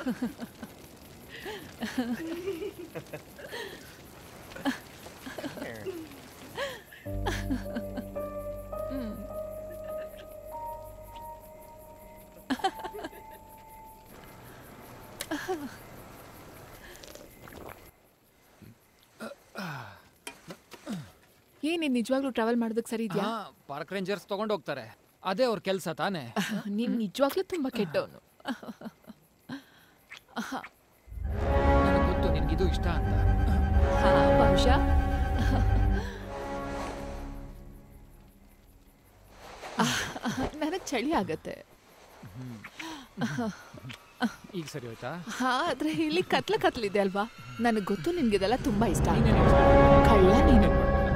ಏನ್ ನೀನ್ ನಿಜವಾಗ್ಲೂ ಟ್ರಾವೆಲ್ ಮಾಡೋದಕ್ಕೆ ಸರಿ ಇದೆಯಾ ಪಾರ್ಕ್ ರೇಂಜರ್ಸ್ ತಗೊಂಡು ಹೋಗ್ತಾರೆ ಅದೇ ಅವ್ರ ಕೆಲಸ ತಾನೇ ನೀನ್ ನಿಜವಾಗ್ಲೂ ತುಂಬಾ ಕೆಟ್ಟವನು ನನಗೆ ಗೊತ್ತು ನಿನ್ಗಿದು ಇಷ್ಟ ಅಂತ ಹಾ ಬಹುಶಃ ನನಗ್ ಚಳಿ ಆಗತ್ತೆ ಈಗ ಸರಿ ಹೋಯ್ತಾ ಹಾ ಆದ್ರೆ ಇಲ್ಲಿ ಕತ್ಲ ಕತ್ಲಿದೆ ಅಲ್ವಾ ನನಗ್ ಗೊತ್ತು ನಿನ್ಗಿದೆಲ್ಲ ತುಂಬಾ ಇಷ್ಟ ನೀನೇನ್ ಯೋಚ್ನೆ ಕಳ್ಳ ನೀನು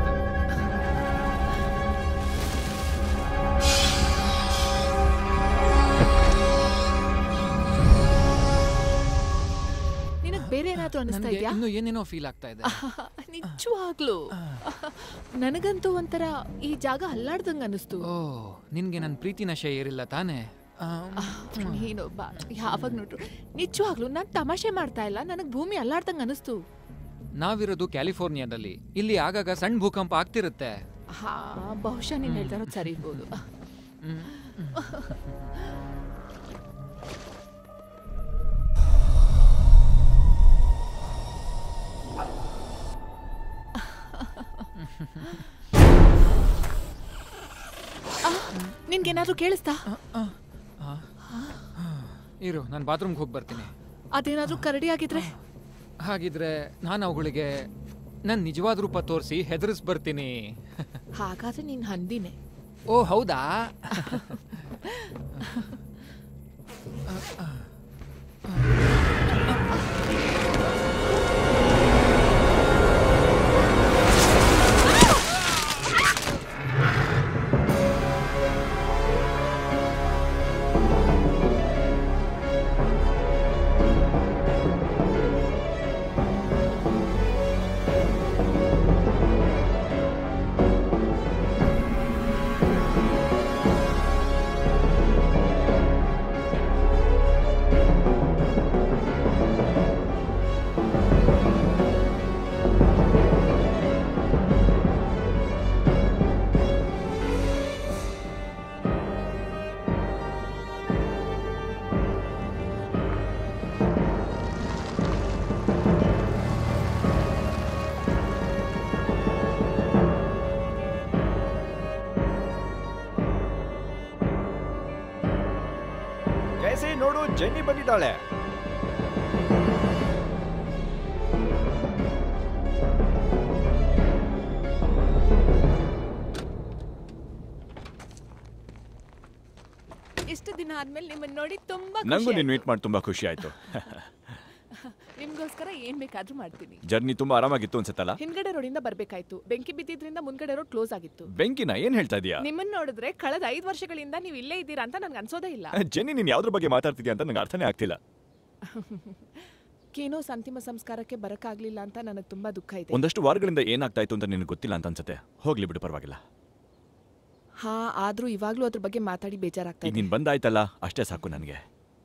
ನಿನಗ್ ಬೇರೆ ಏನಾದ್ರೂ ಅನಿಸ್ತಾ ನನಗೆ ಇದ್ಯಾ ಇನ್ನು ಏನೇನೋ ಫೀಲ್ ಆಗ್ತಾ ಇದೆ ನಿಜವಾಗ್ಲು ನನಗಂತೂ ಒಂಥರ ಈ ಜಾಗ ಅಲ್ಲಾಡ್ದಂಗ ಅನಿಸ್ತು ಓ ನಿನ್ಗೆ ನನ್ನ ಪ್ರೀತಿ ನಶೆ ಏರಿಲ್ಲ ತಾನೇ ಆಮ್, ನೀನೊಬ್ಬ ಯಾವಾಗ ನೋಡ್ರು ನಿಜವಾಗ್ಲು ನಾನ್ ತಮಾಷೆ ಮಾಡ್ತಾ ಇಲ್ಲ ನನಗ್ ಭೂಮಿ ಅಲ್ಲಾಡ್ದಂಗ ಅನಿಸ್ತು ನಾವಿರೋದು ಕ್ಯಾಲಿಫೋರ್ನಿಯಾದಲ್ಲಿ ಇಲ್ಲಿ ಆಗಾಗ ಸಣ್ಣ ಭೂಕಂಪ ಆಗ್ತಿರುತ್ತೆ ಹಾ ಬಹುಶಃ ನೀನ್ ಹೇಳ್ತಾ ಇರೋದು ಸರಿ ಇರ್ಬೋದು ಹ್ಮ್. ನಿನ್ಗೇನಾದ್ರೂ ಕೇಳಿಸ್ತಾ ಇರು ನಾನು ಬಾತ್ರೂಮ್ಗೆ ಹೋಗಿ ಬರ್ತೀನಿ ಅದೇನಾದ್ರೂ ಕರಡಿ ಆಗಿದ್ರೆ ಹಾಗಿದ್ರೆ ನಾನು ಅವುಗಳಿಗೆ ನನ್ನ ನಿಜವಾದ ರೂಪ ತೋರಿಸಿ ಹೆದರಿಸ್ ಬರ್ತೀನಿ ಹಾಗಾದ್ರೆ ನೀನ್ ಹಂದಿನೇ ಓ ಹೌದಾ ಜಯಸಿ ನೋಡು ಜೆನ್ನಿ ಬಂದಿದ್ದಾಳೆ ಇಷ್ಟು ದಿನ ಆದ್ಮೇಲೆ ನಿಮ್ಮನ್ನ ನೋಡಿ ತುಂಬಾ ನಂಗೂ ಖುಷಿ ನಿನ್ ಆಯ್ತು. ಮೀಟ್ ಮಾಡಿ ತುಂಬಾ ಖುಷಿ ಆಯ್ತು ನಿಮ್ಗೋಸ್ಕರ ಏನ್ ಬೇಕಾದ್ರೂ ಮಾಡ್ತೀನಿ ಜರ್ನಿ ತುಂಬಾ ಆರಾಮಾಗಿತ್ತು ಅನ್ಸುತ್ತಲ್ಲ ಹಿಂದ್ಗಡೆ ರೋಡಿಂದ ಬರ್ಬೇಕಾಯ್ತು ಬೆಂಕಿ ಬಿದ್ದಿದ್ರಿಂದ ಮುಂದ್ಗಡೆ ರೋಡ್ ಕ್ಲೋಸ್ ಆಗಿತ್ತು ಬೆಂಕಿನ ಏನ್ ಹೇಳ್ತಾ ಇದೀಯಾ ನಿಮ್ಮನ್ನ ನೋಡಿದ್ರೆ ಕಳೆದ ಐದ್ ವರ್ಷಗಳಿಂದ ನೀವು ಇಲ್ಲೇ ಇದ್ದೀರಾ ಅಂತ ನನ್ಗೆ ಅನ್ಸೋದೇ ಇಲ್ಲ ಜೆನ್ನಿ ನೀನ್ ಯಾವ್ದ್ರ ಬಗ್ಗೆ ಮಾತಾಡ್ತಿದ್ಯಾ ಅಂತ ನಂಗೆ ಅರ್ಥನೇ ಆಗ್ತಿಲ್ಲ ಕೀನೋಸ್ ಅಂತಿಮ ಸಂಸ್ಕಾರಕ್ಕೆ ಬರಕ್ಕಾಗ್ಲಿಲ್ಲ ಅಂತ ನನಗೆ ತುಂಬಾ ದುಃಖ ಇದೆ ಒಂದಷ್ಟು ವಾರಗಳಿಂದ ಏನಾಗ್ತಾ ಇತ್ತು ಅಂತ ನಿನಗೆ ಗೊತ್ತಿಲ್ಲ ಅಂತ ಅನ್ಸುತ್ತೆ ಹೋಗ್ಲಿ ಬಿಡು ಪರವಾಗಿಲ್ಲ ಹಾ ಆದ್ರೂ ಇವಾಗ್ಲೂ ಅದ್ರ ಬಗ್ಗೆ ಮಾತಾಡಿ ಬೇಜಾರಾಗ್ತಾ ಈಗ ಇದೆ ನೀನ್ ಬಂದಾಯ್ತಲ್ಲ ಅಷ್ಟೇ ಸಾಕು ನನಗೆ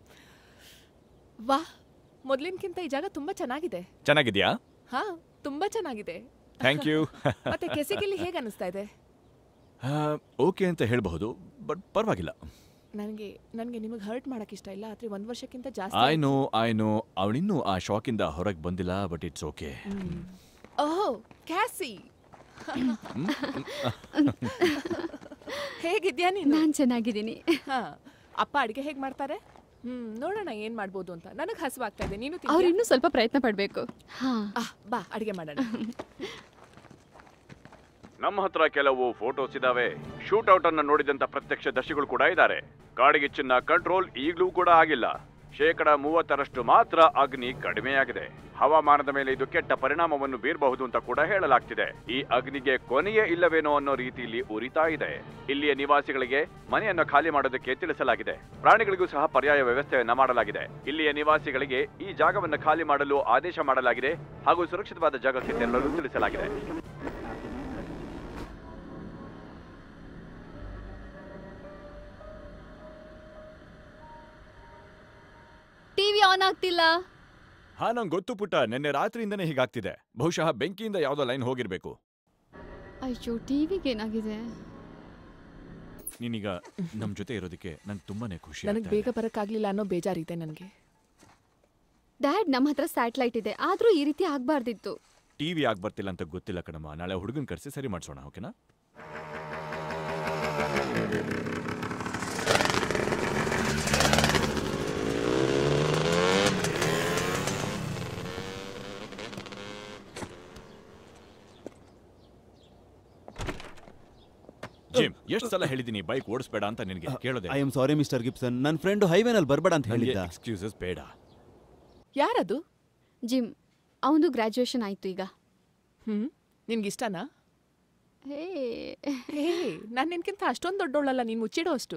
ವಾ ಮೊದ್ಲಿನ್ಕಿಂತ ಈ ಜಾಗ ತುಂಬಾ ಚೆನ್ನಾಗಿದೆ ಚೆನ್ನಾಗಿದ್ಯಾ ಹಾ ತುಂಬಾ ಚೆನ್ನಾಗಿದೆ ಥ್ಯಾಂಕ್ ಯು ಮತ್ತೆ ಕೆಸಿಗಿಲ್ಲಿ ಹೇಗೆ ಅನಿಸ್ತಾ ಇದೆ ಓಕೆ ಅಂತ ಹೇಳಬಹುದು ಬಟ್ ಪರವಾಗಿಲ್ಲ ನನಗೆ ನನಗೆ ನಿಮಗೆ ಹರ್ಟ್ ಮಾಡಕ್ ಇಷ್ಟ ಇಲ್ಲ ಆದ್ರೆ ಒಂದ್ ವರ್ಷಕ್ಕಿಂತ ಐ ಜಾಸ್ತಿ ನೋ ಐ ನೋ ಅವಳಿನ್ನೂ ಆ ಶಾಕಿಂದ ಹೊರಗೆ ಬಂದಿಲ್ಲ ಬಟ್ ಇಟ್ಸ್ ಓಕೆ ಓಹೋ ಕ್ಯಾಸಿ ಹೇಗಿದ್ಯಾ ನೀನು ನಾನ್ ಚೆನ್ನಾಗಿದ್ದೀನಿ ಹಾ ಅಪ್ಪ ಅಡಿಗೆ ಹೇಗ್ ಮಾಡ್ತಾರೆ ಹ್ಮ್ ನೋಡೋಣ ಏನ್ ಮಾಡ್ಬೋದು ಅಂತ ನನಗ್ ಹಸುವಾಗ್ತಾ ಇದೆ ನೀನು ಅವ್ರು ತಿಂದ್ಯಾ? ಇನ್ನೂ ಸ್ವಲ್ಪ ಪ್ರಯತ್ನ ಪಡ್ಬೇಕು ಹಾ ಆಹ್, ಬಾ ಅಡಿಗೆ ಮಾಡೋಣ ನಮ್ಮ ಹತ್ರ ಕೆಲವು ಫೋಟೋಸ್ ಇದಾವೆ ಶೂಟ್ಔಟ್ ಅನ್ನ ನೋಡಿದಂತ ಪ್ರತ್ಯಕ್ಷದರ್ಶಿಗಳು ಕೂಡ ಇದ್ದಾರೆ ಕಾಡ್ಗಿಚ್ಚಿನ ಕಂಟ್ರೋಲ್ ಈಗಲೂ ಕೂಡ ಆಗಿಲ್ಲ ಶೇಕಡ ಮೂವತ್ತರಷ್ಟು ಮಾತ್ರ ಅಗ್ನಿ ಕಡಿಮೆಯಾಗಿದೆ ಹವಾಮಾನದ ಮೇಲೆ ಇದು ಕೆಟ್ಟ ಪರಿಣಾಮವನ್ನು ಬೀರಬಹುದು ಅಂತ ಕೂಡ ಹೇಳಲಾಗ್ತಿದೆ ಈ ಅಗ್ನಿಗೆ ಕೊನೆಯೇ ಇಲ್ಲವೇನೋ ಅನ್ನೋ ರೀತಿಯಲ್ಲಿ ಉರಿತಾ ಇದೆ ಇಲ್ಲಿಯ ನಿವಾಸಿಗಳಿಗೆ ಮನೆಯನ್ನು ಖಾಲಿ ಮಾಡೋದಕ್ಕೆ ತಿಳಿಸಲಾಗಿದೆ ಪ್ರಾಣಿಗಳಿಗೂ ಸಹ ಪರ್ಯಾಯ ವ್ಯವಸ್ಥೆಯನ್ನ ಮಾಡಲಾಗಿದೆ ಇಲ್ಲಿಯ ನಿವಾಸಿಗಳಿಗೆ ಈ ಜಾಗವನ್ನು ಖಾಲಿ ಮಾಡಲು ಆದೇಶ ಮಾಡಲಾಗಿದೆ ಹಾಗೂ ಸುರಕ್ಷಿತವಾದ ಜಾಗಕ್ಕೆ ತೆರಳಲು ತಿಳಿಸಲಾಗಿದೆ ಟಿವಿ ಆನ್ ಆನ್ ಆಗ್ತಿಲ್ಲ ಹಾ ನಂಗೆ ಗೊತ್ತು ಪುಟ್ಟ ನಿನ್ನೆ ರಾತ್ರಿಯಿಂದನೇ ಹೀಗಾಗ್ತಿದೆ ಬಹುಶಃ ಬೆಂಕಿಯಿಂದ ಯಾವ್ದೋ ಲೈನ್ ಹೋಗಿರ್ಬೇಕು ಅಯ್ಯೋ ಟಿವಿಗೆ ಏನಾಗಿದೆ ನೀನೀಗ ನಮ್ ಜೊತೆ ಇರೋದಕ್ಕೆ ನಂಗೆ ತುಂಬಾನೇ ಖುಷಿ ನನಗೆ ಆಗ್ತಾ ಬೇಗ ಇದೆ. ಬರೋಕ್ಕಾಗ್ಲಿಲ್ಲ ಅನ್ನೋ ಬೇಜಾರಿದೆ ನನಗೆ ಡ್ಯಾಡ್ ನಮ್ಮ ಹತ್ರ ಸ್ಯಾಟಲೈಟ್ ಇದೆ ಆದ್ರೂ ಈ ರೀತಿ ಆಗ್ಬಾರ್ದಿತ್ತು ಟಿವಿ ಆಗ್ ಬರ್ತಿಲ್ಲ ಅಂತ ಗೊತ್ತಿಲ್ಲ ಕಣಮ್ಮ ನಾಳೆ ಹುಡುಗನ್ ಕರ್ಸಿ ಸರಿ ಮಾಡ್ಸೋಣ ಓಕೆನಾ ಜಿಮ್ ಎಷ್ಟು ಸಲ ಹೇಳಿದೀನಿ ಬೈಕ್ ಓಡಿಸ್ಬೇಡ ಅಂತ ನಿನಗೆ ಕೇಳೋದೆ I am sorry mister Gibson ನನ್ನ ಫ್ರೆಂಡ್ ಹೈವೇನಲ್ಲಿ ಬರ್ಬೇಡ ಅಂತ ಹೇಳಿದ್ದ ಎಕ್ಸ್ಕ್ಯೂಸಸ್ ಬೇಡ ಯಾರದು ಜಿಮ್ ಅವನು ಗ್ರ್ಯಾಜುಯೇಷನ್ ಆಯ್ತು ಈಗ ಹ್ಮ್ ನಿನ್ಗಿಷ್ಟನಾ ಹೇ ಹೇ ನಾನು ನಿನ್ಕಿಂತ ಅಷ್ಟೊಂದು ದೊಡ್ಡೋಳಲ್ಲ ನೀನು ಮುಚ್ಚಿಡೋ ಅಷ್ಟು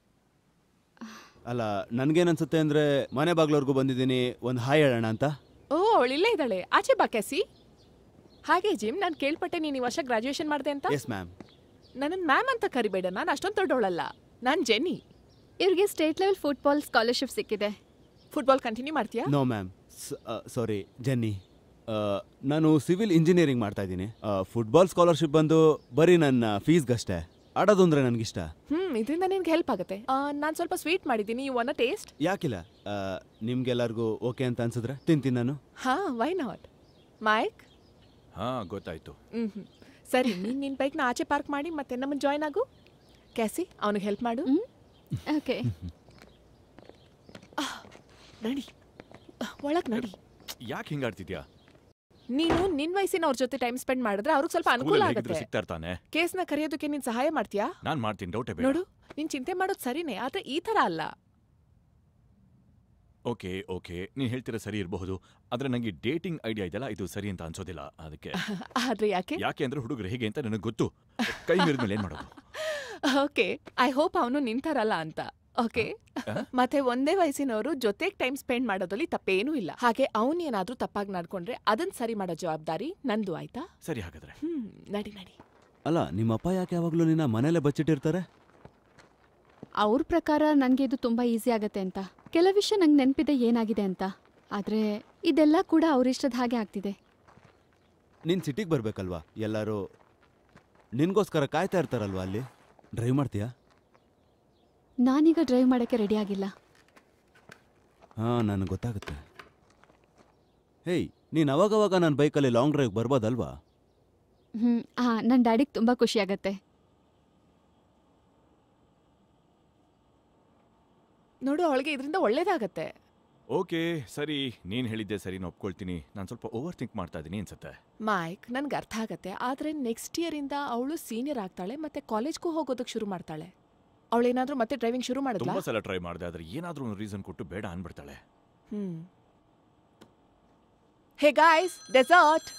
ಅಲ್ಲ ನನ್ಗೇನನ್ಸುತ್ತೆ ಅಂದ್ರೆ ಮನೆ ಬಾಗ್ಲವರೆಗೂ ಬಂದಿದ್ದೀನಿ ಒಂದು ಹಾಯ್ ಹೇಳೋಣ ಅಂತ ಓ ಅವಳಿಲ್ಲೇ ಇದ್ದಾಳೆ ಆಚೆ ಬಾ ಕ್ಯಾಸಿ ಹಾಗೆ ಜಿಮ್ ನಾನು ಕೇಳ್ಪಟ್ಟೆ ನೀನು ಈ ವರ್ಷ ಗ್ರಾಜುಯೇಷನ್ ಮಾಡಿದೆ ಅಂತ ಎಸ್ ಮ್ಯಾಮ್ ನನ್ನನ್ನು ಮ್ಯಾಮ್ ಅಂತ ಕರಿಬೇಡ ನಾನು ಅಷ್ಟೊಂದು ದೊಡ್ಡವಳಲ್ಲ ನಾನು ಜೆನ್ನಿ ಇವ್ರಿಗೆ ಸ್ಟೇಟ್ ಲೆವೆಲ್ ಫುಟ್ಬಾಲ್ ಸ್ಕಾಲರ್ಶಿಪ್ ಸಿಕ್ಕಿದೆ ಫುಟ್ಬಾಲ್ ಕಂಟಿನ್ಯೂ ಮಾಡ್ತೀಯಾ ನೋ ಮ್ಯಾಮ್ ಸಾರಿ ಜೆನ್ನಿ ಆ, ನಾನು ಸಿವಿಲ್ ಇಂಜಿನಿಯರಿಂಗ್ ಮಾಡ್ತಾ ಇದ್ದೀನಿ ಫುಟ್ಬಾಲ್ ಸ್ಕಾಲರ್ಶಿಪ್ ಬಂದು ಬರೀ ನನ್ನ ಫೀಸ್ಗಷ್ಟೇ ಆಡೋದು ಅಂದ್ರೆ ನನಗಿಷ್ಟ ಹ್ಮ್ ಇದರಿಂದ ನಿನ್ಗೆ ಹೆಲ್ಪ್ ಆಗುತ್ತೆ ನಾನು ಸ್ವಲ್ಪ ಸ್ವೀಟ್ ಮಾಡಿದ್ದೀನಿ ಯು ಒನ್ ಟೇಸ್ಟ್ ಯಾಕಿಲ್ಲ ಆ, ನಿಮ್ಗೆಲ್ಲರಿಗೂ ಓಕೆ ಅಂತ ಅನ್ಸಿದ್ರೆ ತಿಂತೀನಿ ನಾನು ಹಾ ವೈ ನಾಟ್ ಮೈಕ್ ಹಾ ಗೊತ್ತಾಯ್ತು ಹ್ಮ್ ಹ್ಮ್. ಸರಿ ನೀನ್ ನಿನ್ ಬೈಕ್ನ ಆಚೆ ಪಾರ್ಕ್ ಮಾಡಿ ಮತ್ತೆ ನಮ್ಮನ್ನ ಜಾಯ್ನ್ ಆಗು ಕ್ಯಾಸಿ ಅವನಿಗೆ ಹೆಲ್ಪ್ ಮಾಡು ಹ್ಮ್ ಓಕೆ ನಡಿ ಒಳಗ್ ನಡಿ ಯಾಕೆ ಹಿಂಗಾಡ್ತಿದ್ಯಾ ನೀನು ನಿನ್ ವಯಸ್ಸಿನವ್ರ ಜೊತೆ ಟೈಮ್ ಸ್ಪೆಂಡ್ ಮಾಡಿದ್ರೆ ಅವ್ರಿಗೆ ಸ್ವಲ್ಪ ಅನುಕೂಲ ಸ್ಕೂಲಲ್ಲಿ ಹೇಗಿದ್ರು ಆಗುತ್ತೆ ಸಿಗ್ತಾ ಇರ್ತಾನೆ ಕೇಸ್ನ ಕರೆಯೋದಕ್ಕೆ ನೀನ್ ಸಹಾಯ ಮಾಡ್ತೀಯಾ ನಾನ್ ಮಾಡ್ತೀನಿ ಡೌಟೇ ಬೇಡ ನೋಡು ನೀನ್ ಚಿಂತೆ ಮಾಡೋದು ಸರಿನೇ ಆದ್ರೆ ಈ ತರ ಅಲ್ಲ ಓಕೆ ಓಕೆ ನೀನ್ ಹೇಳ್ತಿರೋ ಸರಿ ಇರಬಹುದು ಆದ್ರೆ ನಂಗೆ ಡೇಟಿಂಗ್ ಐಡಿಯಾ ಇದೆಯಲ್ಲ ಇದು ಸರಿ ಅಂತ ಅನ್ಸೋದಿಲ್ಲ ಅದಕ್ಕೆ ಆದ್ರೆ ಯಾಕೆ ಯಾಕೆ ಅಂದ್ರೆ ಹುಡುಗರು ಹೇಗೆ ಅಂತ ನನಗೆ ಗೊತ್ತು ಕೈ ಮೀರಿದ್ಮೇಲೆ ಏನ್ ಮಾಡೋದು ಓಕೆ ಐ ಹೋಪ್ ಅವನು ನಿಂತಾರಲ್ಲ ಅಂತ ಓಕೆ ಮತ್ತೆ ಒಂದೇ ವಯಸ್ಸಿನವರು ಜೊತೆಗೆ ಟೈಮ್ ಸ್ಪೆಂಡ್ ಮಾಡೋದ್ರಲ್ಲಿ ತಪ್ಪೇನೂ ಇಲ್ಲ ಹಾಗೆ ಅವನ್ ಏನಾದ್ರೂ ತಪ್ಪಾಗಿ ನಡ್ಕೊಂಡ್ರೆ ಅದನ್ನ ಸರಿ ಮಾಡೋ ಜವಾಬ್ದಾರಿ ನಂದು ಆಯ್ತಾ ಸರಿ ಹಾಗಾದ್ರೆ ಹ್ಮ್ ನಡಿ ನಡಿ ಅಲ್ಲ ನಿಮ್ಮಪ್ಪ ಯಾಕೆ ಯಾವಾಗಲೂ ನಿನ್ನ ಮನೇಲೆ ಬಚ್ಚಿಟ್ಟಿರ್ತಾರೆ ಅವ್ರ ಪ್ರಕಾರ ನನಗೆ ಇದು ತುಂಬ ಈಸಿ ಆಗತ್ತೆ ಅಂತ ಕೆಲವು ವಿಷಯ ನಂಗೆ ನೆನಪಿದೆ ಏನಾಗಿದೆ ಅಂತ ಆದರೆ ಇದೆಲ್ಲ ಕೂಡ ಅವರಿಷ್ಟದ ಹಾಗೆ ಆಗ್ತಿದೆ ನೀನು ಸಿಟಿಗೆ ಬರ್ಬೇಕಲ್ವಾ ಎಲ್ಲರೂ ನಿನ್ಗೋಸ್ಕರ ಕಾಯ್ತಾ ಇರ್ತಾರಲ್ವಾ ಅಲ್ಲಿ ಡ್ರೈವ್ ಮಾಡ್ತೀಯಾ ನಾನೀಗ ಡ್ರೈವ್ ಮಾಡೋಕ್ಕೆ ರೆಡಿ ಆಗಿಲ್ಲ ಹಾಂ ನನಗೆ ಗೊತ್ತಾಗುತ್ತೆ ಹೇಯ್ ನೀನು ಅವಾಗವಾಗ ನನ್ನ ಬೈಕಲ್ಲಿ ಲಾಂಗ್ ಡ್ರೈವ್ ಬರ್ಬೋದಲ್ವಾ ಹ್ಞೂ ಹಾಂ ನನ್ನ ಡ್ಯಾಡಿಗೆ ತುಂಬ ಖುಷಿ ಆಗತ್ತೆ ನೋಡು ಅವಳಿಗೆ ಇದರಿಂದ ಒಳ್ಳೇದಾಗತ್ತೆ ಓಕೆ ಸರಿ ನೀನ್ ಹೇಳಿದ್ದೆ ಸರಿ ನಾನು ಒಪ್ಕೊಳ್ತೀನಿ ನಾನು ಸ್ವಲ್ಪ ಓವರ್ ಥಿಂಕ್ ಮಾಡ್ತಾ ಇದ್ದೀನಿ ಅನ್ಸುತ್ತೆ ಮೈಕ್ ನನ್ಗೆ ಅರ್ಥ ಆಗತ್ತೆ ಆದ್ರೆ ನೆಕ್ಸ್ಟ್ ಇಯರ್ ಇಂದ ಅವಳು ಸೀನಿಯರ್ ಆಗ್ತಾಳೆ ಮತ್ತೆ ಕಾಲೇಜ್ಗೂ ಹೋಗೋದಕ್ಕೆ ಶುರು ಮಾಡ್ತಾಳೆ ಅವಳೇನಾದ್ರೂ ಮತ್ತೆ ಡ್ರೈವಿಂಗ್ ಶುರು ಮಾಡಿದ್ಲಾ ತುಂಬಾ ಸಲ ಟ್ರೈ ಮಾಡಿದೆ ಆದ್ರೆ ಏನಾದ್ರೂ ಒಂದು ರೀಸನ್ ಕೊಟ್ಟು ಬೇಡ ಅನ್ಬಿಡ್ತಾಳೆ hmm hey guys desert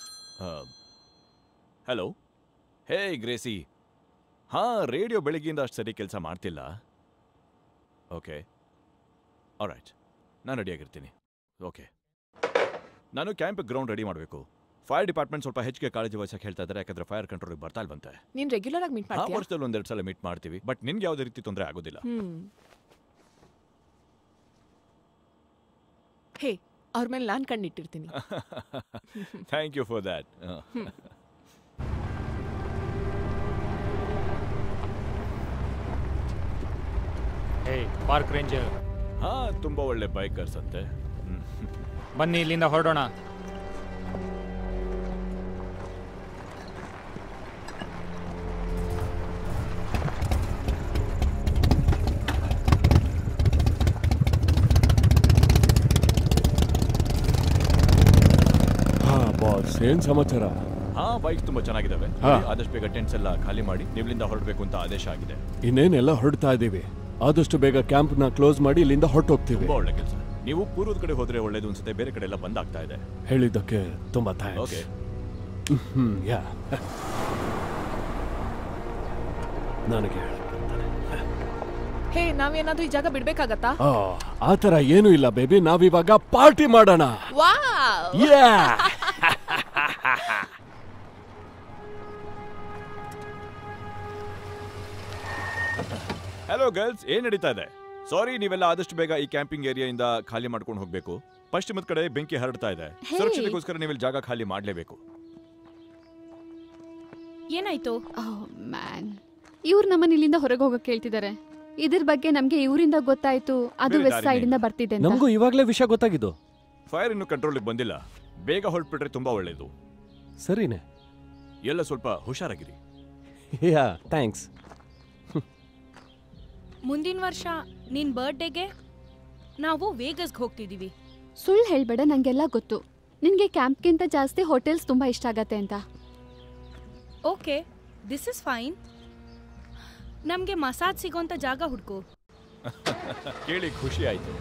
hello hey Gracie ಹಾ ರೇಡಿಯೋ ಬೆಳಿಗ್ಗೆಯಿಂದ ಅಷ್ಟು ಸರಿ ಕೆಲಸ ಮಾಡ್ತಿಲ್ಲ ಓಕೆ ಆರೈಟ್ ನಾನು ರೆಡಿಯಾಗಿರ್ತೀನಿ ಓಕೆ ನಾನು ಕ್ಯಾಂಪ್ ಗ್ರೌಂಡ್ ರೆಡಿ ಮಾಡಬೇಕು ಫೈರ್ ಡಿಪಾರ್ಟ್ಮೆಂಟ್ ಸ್ವಲ್ಪ ಹೆಚ್ಚಿಗೆ ಕಾಳಜಿ ವಹಿಸಕ್ಕೆ ಹೇಳ್ತಾ ಇದ್ದಾರೆ ಯಾಕಂದ್ರೆ ಫೈರ್ ಕಂಟ್ರೋಲ್ ಬರ್ತಾ ಇಲ್ವಂತೆ ನೀನ್ ರೆಗ್ಯುಲರ್ ಆಗಿ ಮೀಟ್ ಆ ಮಾಡ್ತೀಯಾ ವರ್ಷದಲ್ಲಿ ಒಂದೆರಡು ಸಲ ಮೀಟ್ ಮಾಡ್ತೀವಿ ಬಟ್ ನಿನ್ಗೆ ಯಾವುದೇ ರೀತಿ ತೊಂದರೆ ಆಗೋದಿಲ್ಲ ಹ್ಮ್ ಹೇ ಅವ್ರ ಮೇಲೆ ನಾನ್ ಕಣ್ಣಿಟ್ಟಿರ್ತೀನಿ thank you for that hey park ranger ಹಾ ತುಂಬಾ ಒಳ್ಳೆ ಬೈಕರ್ಸ್ ಅಂತೆ ಹ್ಮ್. ಬನ್ನಿ ಇಲ್ಲಿಂದ ಹೊರಡೋಣ ಹಾ ಬಾಸ್ ಏನ್ ಸಮಾಚಾರ ಹಾ ಬೈಕ್ ತುಂಬಾ ಚೆನ್ನಾಗಿದಾವೆ ಹಾ. ಆದಷ್ಟು ಬೇಗ ಟೆಂಟ್ಸ್ ಎಲ್ಲ ಖಾಲಿ ಮಾಡಿ ನೀವಿಲ್ಲಿಂದ ಹೊರಡಬೇಕು ಅಂತ ಆದೇಶ ಆಗಿದೆ ಇನ್ನೇನೆಲ್ಲ ಹೊರಡ್ತಾ ಇದೀವಿ ಆದಷ್ಟು ಬೇಗ ಕ್ಯಾಂಪ್ ನ ಕ್ಲೋಸ್ ಮಾಡಿ ಇಲ್ಲಿಂದ ಹೊರಟೋಗ್ತೀವಿ ತುಂಬಾ ಒಳ್ಳೆ ಕೆಲಸ ನೀವು ಪೂರ್ವದ ಕಡೆ ಹೋದ್ರೆ ಒಳ್ಳೇದು ಅನ್ಸುತ್ತೆ ಬೇರೆ ಕಡೆ ಎಲ್ಲ ಬಂದ್ ಆಗ್ತಾ ಇದೆ ಹೇಳಿದ್ದಕ್ಕೆ ತುಂಬಾ ಥ್ಯಾಂಕ್ಸ್ ಓಕೆ ಹ್ಮ್ ಯಾ ನನಗೆ ಹೇಳಕ್ ಬರ್ತಾನೆ. ಹೇ ನಾವೇನಾದ್ರೂ ಈ ಜಾಗ ಬಿಡ್ಬೇಕಾಗತ್ತಾ ಆ, ಆ ಥರ ಏನೂ ಇಲ್ಲ ಬೇಬಿ ನಾವಿವಾಗ ಪಾರ್ಟಿ ಮಾಡೋಣ ವಾವ್ ಯಾ ಹಲೋ ಗರ್ಲ್ಸ್ ಏನ್ ನಡೀತಾ ಇದೆ ಸಾರಿ ನೀವೆಲ್ಲ ಆದಷ್ಟು ಬೇಗ ಈ ಕ್ಯಾಂಪಿಂಗ್ ಏರಿಯಾಯಿಂದ ಖಾಲಿ ಮಾಡ್ಕೊಂಡು ಹೋಗ್ಬೇಕು ಪಶ್ಚಿಮದ ಕಡೆ ಬೆಂಕಿ ಹರಡ್ತಾ ಇದೆ ಹೇ. ಸುರಕ್ಷತೆಗೋಸ್ಕರ ನೀವು ಇಲ್ಲಿ ಜಾಗ ಖಾಲಿ ಮಾಡಲೇಬೇಕು ಏನಾಯ್ತು ಮ್ಯಾನ್ ಇವ್ರು ನಮ್ಮನ್ನ ಇಲ್ಲಿಂದ ಹೊರಗೆ ಹೋಗಕ್ ಕೇಳ್ತಿದ್ದಾರೆ ಇದ್ರ ಬಗ್ಗೆ ನಮ್ಗೆ ಇವರಿಂದ ಗೊತ್ತಾಯ್ತು ಅದು ಬೇರೆ ವೆಸ್ಟ್ ದಾರಿನೇ ಸೈಡ್ ಇಂದ ಬರ್ತಿದೆ ಅಂತ ನಮಗೂ ಇವಾಗಲೇ ವಿಷಯ ಗೊತ್ತಾಗಿದ್ದು ಫೈರ್ ಇನ್ನು ಕಂಟ್ರೋಲ್ಗೆ ಬಂದಿಲ್ಲ ಬೇಗ ಹೊರಟ್ಬಿಟ್ರೆ ತುಂಬಾ ಒಳ್ಳೇದು ಸರಿನೇ ಎಲ್ಲ ಸ್ವಲ್ಪ ಹುಷಾರಾಗಿರಿ ಯಾ ಥ್ಯಾಂಕ್ಸ್ ಮುಂದಿನ ವರ್ಷ ನಿನ್ ಬರ್ಡೇಗೆ ನಾವು ವೇಗಸ್ಗೆ ಹೋಗ್ತಿದೀವಿ ಸುಳ್ಳು ಹೇಳ್ಬೇಡ ನಂಗೆಲ್ಲ ಗೊತ್ತು ನಿನ್ಗೆ ಕ್ಯಾಂಪ್ಗಿಂತ ಜಾಸ್ತಿ ಹೋಟೆಲ್ಸ್ ತುಂಬಾ ಇಷ್ಟ ಆಗತ್ತೆ ಅಂತ ಓಕೆ ದಿಸ್ ಇಸ್ ಫೈನ್ ನಮ್ಗೆ ಮಸಾಜ್ ಸಿಗೋಂತ ಜಾಗ ಹುಡ್ಕು ಕೇಳಿ ಖುಷಿ ಆಯ್ತು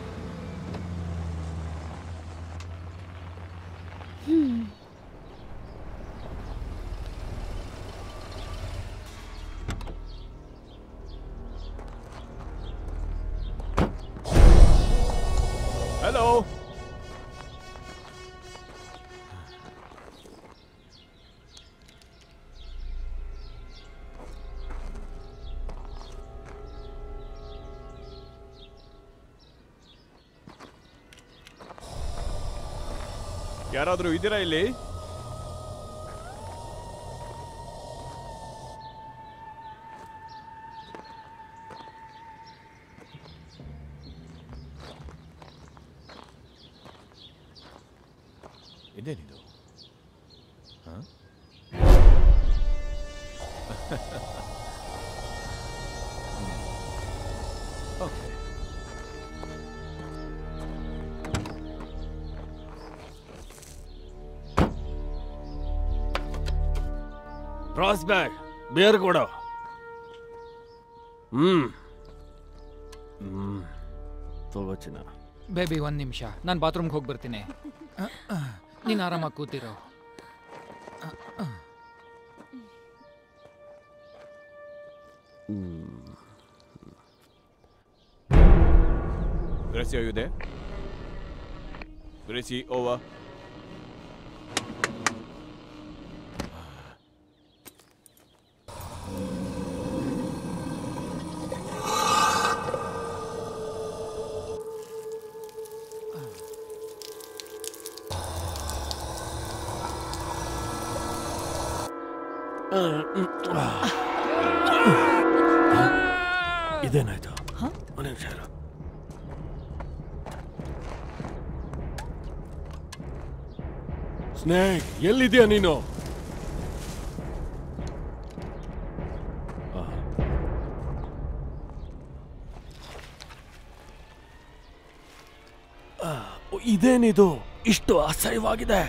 ಹ್ಮ್ ಹಲೋ ಯಾರಾದ್ರೂ ಇದ್ದೀರಾ ಇಲ್ಲಿ ಇದೇನಿದು ಹ? ಹ್ಮ್. ಓಕೆ ಕ್ರಾಸ್ ಬ್ಯಾಗ್ ಬೇರ್ ಕೊಡು ಹ್ಮ್ ಹ್ಮ್ ತಗೋ ಚಿನ್ನ ಬೇಬಿ ಒಂದ್ ನಿಮಿಷ ನಾನು ಬಾತ್ರೂಮ್ಗೆ ಹೋಗಿ ಬರ್ತೀನಿ ನೀನು ಆರಾಮಾಗಿ ಕೂತಿರೋ ಹ್ಮ್ Gracie, are you there? Gracie, over. ಇದೇನಾಯ್ತು ಒಂದು ನಿಮಿಷ ಇರು. ಸ್ನೇಕ್ ಎಲ್ಲಿದ್ಯಾ ನೀನು ಆ. ಆ, ಇದೇನಿದು ಇಷ್ಟು ಅಸಹ್ಯವಾಗಿದೆ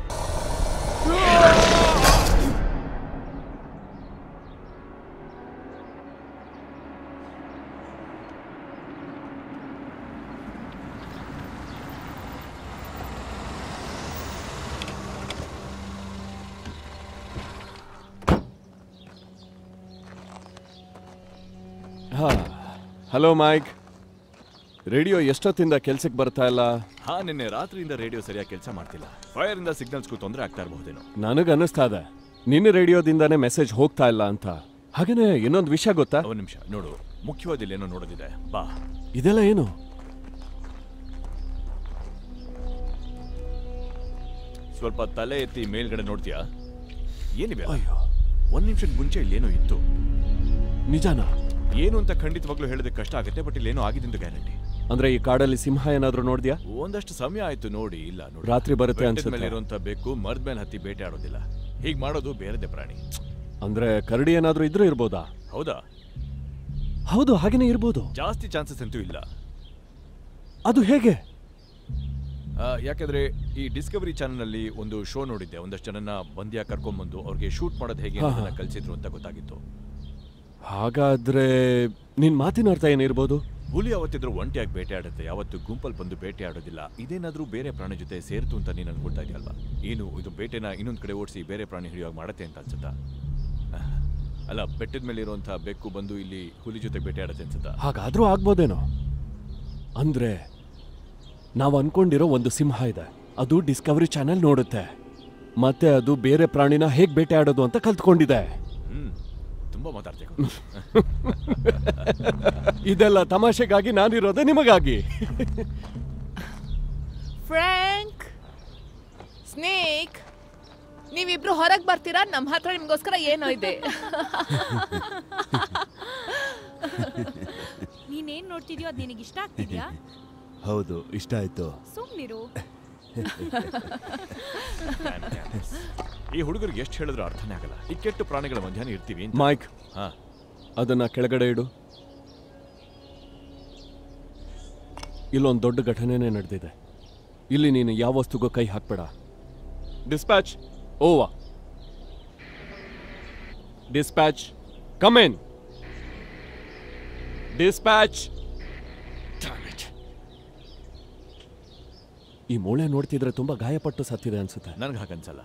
ಹಾ ಹಲೋ ಮೈಕ್ ರೇಡಿಯೋ ಎಷ್ಟೊತ್ತಿಂದ ಕೆಲ್ಸಕ್ಕೆ ಬರ್ತಾ ಇಲ್ಲ ಹಾ ನಿನ್ನೆ ರಾತ್ರಿಯಿಂದ ರೇಡಿಯೋ ಸರಿಯಾಗಿ ಕೆಲಸ ಮಾಡ್ತಿಲ್ಲ ಫೈರ್ ಇಂದ ಸಿಗ್ನಲ್ಸ್ಗೂ ತೊಂದರೆ ಆಗ್ತಾ ಇರಬಹುದೇನೋ ನನಗನ್ನಿಸ್ತಾ ಇದೆ ನಿನ್ನ ರೇಡಿಯೋದಿಂದಾನೇ ಮೆಸೇಜ್ ಹೋಗ್ತಾ ಇಲ್ಲ ಅಂತ ಹಾಗೇನೆ ಇನ್ನೊಂದು ವಿಷಯ ಗೊತ್ತಾ ಒಂದ್ ನಿಮಿಷ ನೋಡು ಮುಖ್ಯವಾದ ಏನೋ ನೋಡೋದಿದೆ ಬಾ ಇದೆಲ್ಲ ಏನು ಸ್ವಲ್ಪ ತಲೆ ಎತ್ತಿ ಮೇಲ್ಗಡೆ ನೋಡ್ತೀಯಾ ಏನಿವೆ ಅಯ್ಯೋ ಒಂದ್ ನಿಮಿಷದ ಮುಂಚೆ ಇಲ್ಲೇನೋ ಇತ್ತು ನಿಜಾನಾ ಏನು ಅಂತ ಖಂಡಿತವಾಗ್ಲೂ ಹೇಳೋದಕ್ಕೆ ಕಷ್ಟ ಆಗುತ್ತೆ ಬಟ್ ಇಲ್ಲೇನೋ ಆಗಿದ್ದು ಗ್ಯಾರಂಟಿ ಅಂದ್ರೆ ಈ ಕಾಡಲ್ಲಿ ಸಿಂಹ ಏನಾದ್ರೂ ನೋಡ್ದ್ಯಾ ಒಂದಷ್ಟು ಸಮಯ ಆಯ್ತು ನೋಡಿ ಇಲ್ಲ ನೋಡಿ ರಾತ್ರಿ ಬರುತ್ತೆ ಬೆಟ್ಟದ ಅನ್ಸುತ್ತೆ. ಮೇಲೆ ಇರುವಂತ ಬೇಕು ಮರದ ಮೇಲೆ ಹತ್ತಿ ಬೇಟೆ ಆಡೋದಿಲ್ಲ ಹೀಗ್ ಮಾಡೋದು ಬೇರೆದೇ ಪ್ರಾಣಿ ಅಂದ್ರೆ ಕರಡಿ ಏನಾದ್ರೂ ಇದ್ರೂ ಇರ್ಬೋದಾ ಹೌದಾ ಹೌದು ಹಾಗೇನೆ ಇರ್ಬೋದು ಜಾಸ್ತಿ ಚಾನ್ಸಸ್ ಅಂತೂ ಇಲ್ಲ ಅದು ಹೇಗೆ ಆ, ಯಾಕಂದ್ರೆ ಈ ಡಿಸ್ಕವರಿ ಚಾನೆಲ್ ಅಲ್ಲಿ ಒಂದು ಶೋ ನೋಡಿದ್ದೆ ಒಂದಷ್ಟು ಜನನ ಬಂದ್ಯಾ ಕರ್ಕೊಂಡ್ಬಂದು ಅವ್ರಿಗೆ ಶೂಟ್ ಮಾಡೋದು ಹೇಗೆ ಹಾ, ಅನ್ನೋದನ್ನ ಹಾ. ಕಲಿಸಿದ್ರು ಅಂತ ಗೊತ್ತಾಗಿತ್ತು ಹಾಗಾದ್ರೆ ನಿನ್ ಮಾತಿನ ಅರ್ಥ ಏನಿರ್ಬೋದು ಹುಲಿ ಯಾವತ್ತಿದ್ರು ಒಂಟಿಯಾಗಿ ಬೇಟೆ ಆಡುತ್ತೆ ಯಾವತ್ತು ಗುಂಪಲ್ಲಿ ಬಂದು ಬೇಟೆ ಆಡೋದಿಲ್ಲ ಇದೇನಾದ್ರೂ ಬೇರೆ ಪ್ರಾಣಿ ಜೊತೆ ಸೇರ್ತು ಅಂತ ನೀನು ಅನ್ಕೊಳ್ತಾ ಇದೆಯಲ್ವಾ ಏನು ಇದು ಬೇಟೆನ ಇನ್ನೊಂದ್ ಕಡೆ ಓಡಿಸಿ ಬೇರೆ ಪ್ರಾಣಿ ಹಿಡಿಯುವಾಗ ಮಾಡತ್ತೆ ಅಂತ ಅನ್ಸುತ್ತಾ ಆಹ್. ಅಲ್ಲ ಬೆಟ್ಟದ ಮೇಲೆ ಇರುವಂತಹ ಬೆಕ್ಕು ಬಂದು ಇಲ್ಲಿ ಹುಲಿ ಜೊತೆ ಬೇಟೆ ಆಡತ್ತೆ ಅನ್ಸುತ್ತಾ ಹಾಗಾದ್ರೂ ಆಗ್ಬೋದೇನೋ ಅಂದ್ರೆ ನಾವು ಅನ್ಕೊಂಡಿರೋ ಒಂದು ಸಿಂಹ ಇದೆ ಅದು ಡಿಸ್ಕವರಿ ಚಾನೆಲ್ ನೋಡುತ್ತೆ ಮತ್ತೆ ಅದು ಬೇರೆ ಪ್ರಾಣಿನ ಹೇಗ್ ಬೇಟೆ ಆಡೋದು ಅಂತ ಕಲ್ತ್ಕೊಂಡಿದೆ ಹ್ಮ್ ತುಂಬಾ ಮಾತಾಡ್ಬೇಕು ಇದೆಲ್ಲ ತಮಾಷೆಗಾಗಿ ನಾನಿರೋದೆ ನಿಮಗಾಗಿ ಫ್ರ್ಯಾಂಕ್ ಸ್ನೇಕ್ ನೀವಿಬ್ರು ಹೊರಗೆ ಬರ್ತೀರಾ ನಮ್ಮ ಹತ್ರ ನಿಮ್ಗೋಸ್ಕರ ಏನೋ ಇದೆ ನೀನೇನ್ ನೋಡ್ತಿದ್ಯೋ ಅದ್ ನಿನಗೆ ಇಷ್ಟ ಆಗ್ತಿದ್ಯಾ ಹೌದು ಇಷ್ಟ ಆಯ್ತು ಸುಮ್ನಿರು ಈ ಹುಡುಗರಿಗೆ ಎಷ್ಟು ಹೇಳಿದ್ರು ಅರ್ಥನೇ ಆಗಲ್ಲ ಈ ಕೆಟ್ಟ ಪ್ರಾಣಿಗಳ ಮಧ್ಯಾಹ್ನ ಇರ್ತೀವಿ ಅಂತ. ಮೈಕ್ ಹಾ ಅದನ್ನ ಕೆಳಗಡೆ ಇಡು ಇಲ್ಲೊಂದು ದೊಡ್ಡ ಘಟನೆನೇ ನಡೆದಿದೆ ಇಲ್ಲಿ ನೀನು ಯಾವ ವಸ್ತುಗೂ ಕೈ ಹಾಕ್ಬೇಡ dispatch over dispatch come in dispatch ಈ ಮೂಳೆ ನೋಡ್ತಿದ್ರೆ ತುಂಬಾ ಗಾಯಪಟ್ಟು ಸತ್ತಿದೆ ಅನ್ಸುತ್ತೆ ನನಗೆ ಹಾಗನ್ಸಲ್ಲ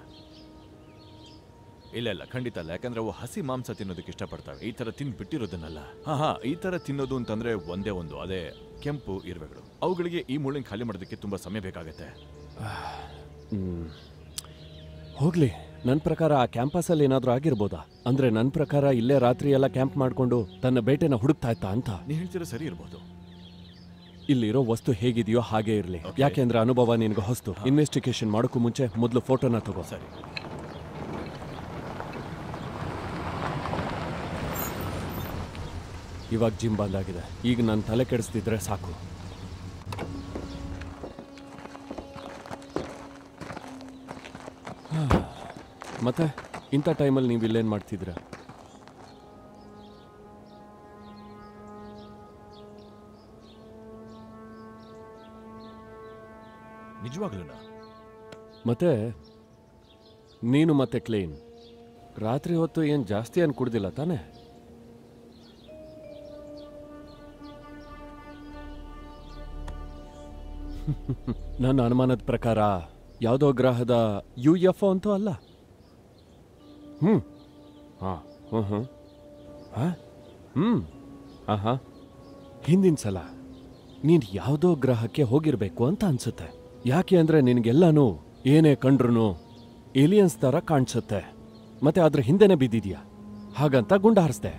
ಇಲ್ಲ ಇಲ್ಲ ಖಂಡಿತ ಅಲ್ಲ ಯಾಕಂದ್ರೆ ಅವು ಹಸಿ ಮಾಂಸ ತಿನ್ನೋದಕ್ಕೆ ಇಷ್ಟಪಡ್ತವೆ ಈ ತರ ತಿಂದು ಬಿಟ್ಟಿರೋದನ್ನಲ್ಲ ಹಾ ಹಾ ಈ ತರ ತಿನ್ನೋದು ಅಂತಂದ್ರೆ ಒಂದೇ ಒಂದು ಅದೇ ಕೆಂಪು ಇರುವೆಗಳು ಅವುಗಳಿಗೆ ಈ ಮೂಳೆನ ಖಾಲಿ ಮಾಡೋದಕ್ಕೆ ತುಂಬಾ ಸಮಯ ಬೇಕಾಗತ್ತೆ ಹ್ಮ್. ಹೋಗ್ಲಿ ನನ್ನ ಪ್ರಕಾರ ಆ ಕ್ಯಾಂಪಸಲ್ಲಿ ಏನಾದ್ರೂ ಆಗಿರ್ಬೋದಾ ಅಂದ್ರೆ ನನ್ನ ಪ್ರಕಾರ ಇಲ್ಲೇ ರಾತ್ರಿ ಎಲ್ಲ ಕ್ಯಾಂಪ್ ಮಾಡ್ಕೊಂಡು ತನ್ನ ಬೇಟೆನ ಹುಡುಕ್ತಾ ಇತ್ತ ಅಂತ ನೀ ಹೇಳ್ತಿರೋ ಸರಿ ಇರ್ಬೋದು ಇಲ್ಲಿರೋ ವಸ್ತು ಹೇಗಿದೆಯೋ ಹಾಗೆ ಇರಲಿ Okay. ಯಾಕೆಂದ್ರೆ ಅನುಭವ ನಿನಗೆ ಹೊಸ್ತು ಇನ್ವೆಸ್ಟಿಗೇಷನ್ ಮಾಡೋಕ್ಕೂ ಮುಂಚೆ ಮೊದಲು ಫೋಟೋನ ತಗೋ ಸರಿ ಇವಾಗ ಜಿಮ್ ಬಂದಾಗಿದೆ ಈಗ ನನ್ನ ತಲೆ ಕೆಡಿಸ್ತಿದ್ರೆ ಸಾಕು ಹಾ. ಮತ್ತೆ ಇಂಥ ಟೈಮಲ್ಲಿ ನೀವು ಇಲ್ಲೇನು ಮಾಡ್ತಿದ್ರ ನಿಜವಾಗ್ಲೂನಾ ಮತ್ತೆ ನೀನು ಮತ್ತೆ ಕ್ಲೀನ್ ರಾತ್ರಿ ಹೊತ್ತು ಏನು ಜಾಸ್ತಿ ಏನು ಕುಡ್ದಿಲ್ಲ ತಾನೇ ನನ್ನ ಅನುಮಾನದ ಪ್ರಕಾರ ಯಾವುದೋ ಗ್ರಹದ ಯು ಎಫ್ ಅಂತೂ ಅಲ್ಲ ಹ್ಞೂ ಹಾಂ ಹ್ಞೂ ಹ್ಞೂ ಹಾಂ ಹ್ಞೂ ಹಾಂ ಹಾಂ ಹಿಂದಿನ ಸಲ ನೀನು ಯಾವುದೋ ಗ್ರಹಕ್ಕೆ ಹೋಗಿರಬೇಕು ಅಂತ ಅನ್ಸುತ್ತೆ ಯಾಕೆ ಅಂದರೆ ನಿನಗೆಲ್ಲನೂ ಏನೇ ಕಂಡ್ರು ಏಲಿಯನ್ಸ್ ಥರ ಕಾಣಿಸುತ್ತೆ ಮತ್ತೆ ಅದ್ರ ಹಿಂದೆನೆ ಬಿದ್ದಿದ್ಯಾ ಹಾಗಂತ ಗುಂಡ ಹಾರಿಸ್ದೆ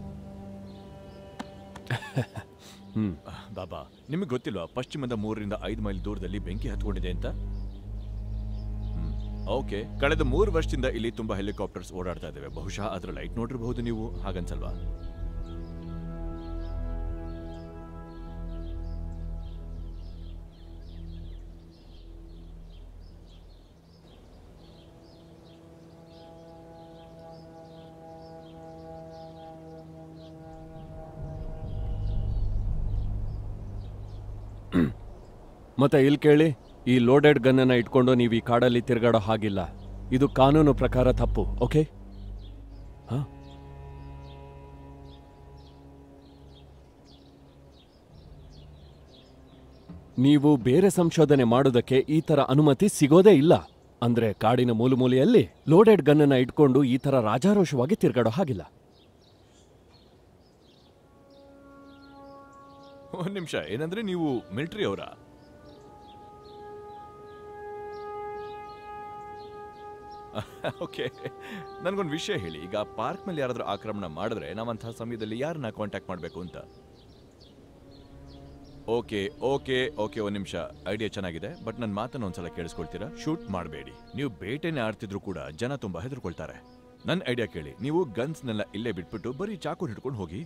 ಹ್ಮ್ ಆಹ್, ಬಾಬಾ ನಿಮಗೆ ಗೊತ್ತಿಲ್ವಾ ಪಶ್ಚಿಮದ ಮೂರರಿಂದ ಐದು ಮೈಲ್ ದೂರದಲ್ಲಿ ಬೆಂಕಿ ಹತ್ಕೊಂಡಿದೆ ಅಂತ ಹ್ಮ್. ಓಕೆ ಕಳೆದ ಮೂರು ವರ್ಷದಿಂದ ಇಲ್ಲಿ ತುಂಬಾ ಹೆಲಿಕಾಪ್ಟರ್ಸ್ ಓಡಾಡ್ತಾ ಇದಾವೆ ಬಹುಶಃ ಅದ್ರ ಲೈಟ್ ನೋಡಿರಬಹುದು ನೀವು ಹಾಗನ್ಸಲ್ವಾ ಮತ್ತೆ ಇಲ್ಲಿ ಕೇಳಿ ಈ ಲೋಡೆಡ್ ಗನ್ನನ್ನ ಇಟ್ಕೊಂಡು ನೀವು ಈ ಕಾಡಲ್ಲಿ ತಿರುಗಾಡೋ ಹಾಗಿಲ್ಲ ಇದು ಕಾನೂನು ಪ್ರಕಾರ ತಪ್ಪು ಓಕೆ ಹಾ ನೀವು ಬೇರೆ ಸಂಶೋಧನೆ ಮಾಡೋದಕ್ಕೆ ಈ ತರ ಅನುಮತಿ ಸಿಗೋದೇ ಇಲ್ಲ ಅಂದ್ರೆ ಕಾಡಿನ ಮೂಲೆಯಲ್ಲಿ ಲೋಡೆಡ್ ಗನ್ನನ್ನ ಇಟ್ಕೊಂಡು ಈ ತರ ರಾಜಾರೋಷವಾಗಿ ತಿರುಗಾಡೋ ಹಾಗಿಲ್ಲ ಒಂದ್ ನಿಮಿಷ ಏನಂದ್ರೆ ನೀವು ಮಿಲಿಟರಿ ಅವರ ಓಕೆ ನನ್ಗೊಂದು ವಿಷಯ ಹೇಳಿ ಈಗ ಪಾರ್ಕ್ ಮೇಲೆ ಯಾರಾದ್ರೂ ಆಕ್ರಮಣ ಮಾಡಿದ್ರೆ ನಾವಂತಹ ಸಮಯದಲ್ಲಿ ಯಾರನ್ನ ಕಾಂಟ್ಯಾಕ್ಟ್ ಮಾಡಬೇಕು ಅಂತ ಓಕೆ ಓಕೆ ಓಕೆ ಒಂದ್ ನಿಮಿಷ ಐಡಿಯಾ ಚೆನ್ನಾಗಿದೆ ಬಟ್ ನನ್ನ ಮಾತನ್ನ ಒಂದ್ಸಲ ಕೇಳಿಸ್ಕೊಳ್ತೀರಾ ಶೂಟ್ ಮಾಡಬೇಡಿ ನೀವು ಬೇಟೆನೆ ಆಡ್ತಿದ್ರು ಕೂಡ ಜನ ತುಂಬಾ ಹೆದರ್ಕೊಳ್ತಾರೆ ನನ್ನ ಐಡಿಯಾ ಕೇಳಿ ನೀವು ಗನ್ಸ್ನೆಲ್ಲ ಇಲ್ಲೇ ಬಿಟ್ಬಿಟ್ಟು ಬರೀ ಚಾಕು ಹಿಡ್ಕೊಂಡು ಹೋಗಿ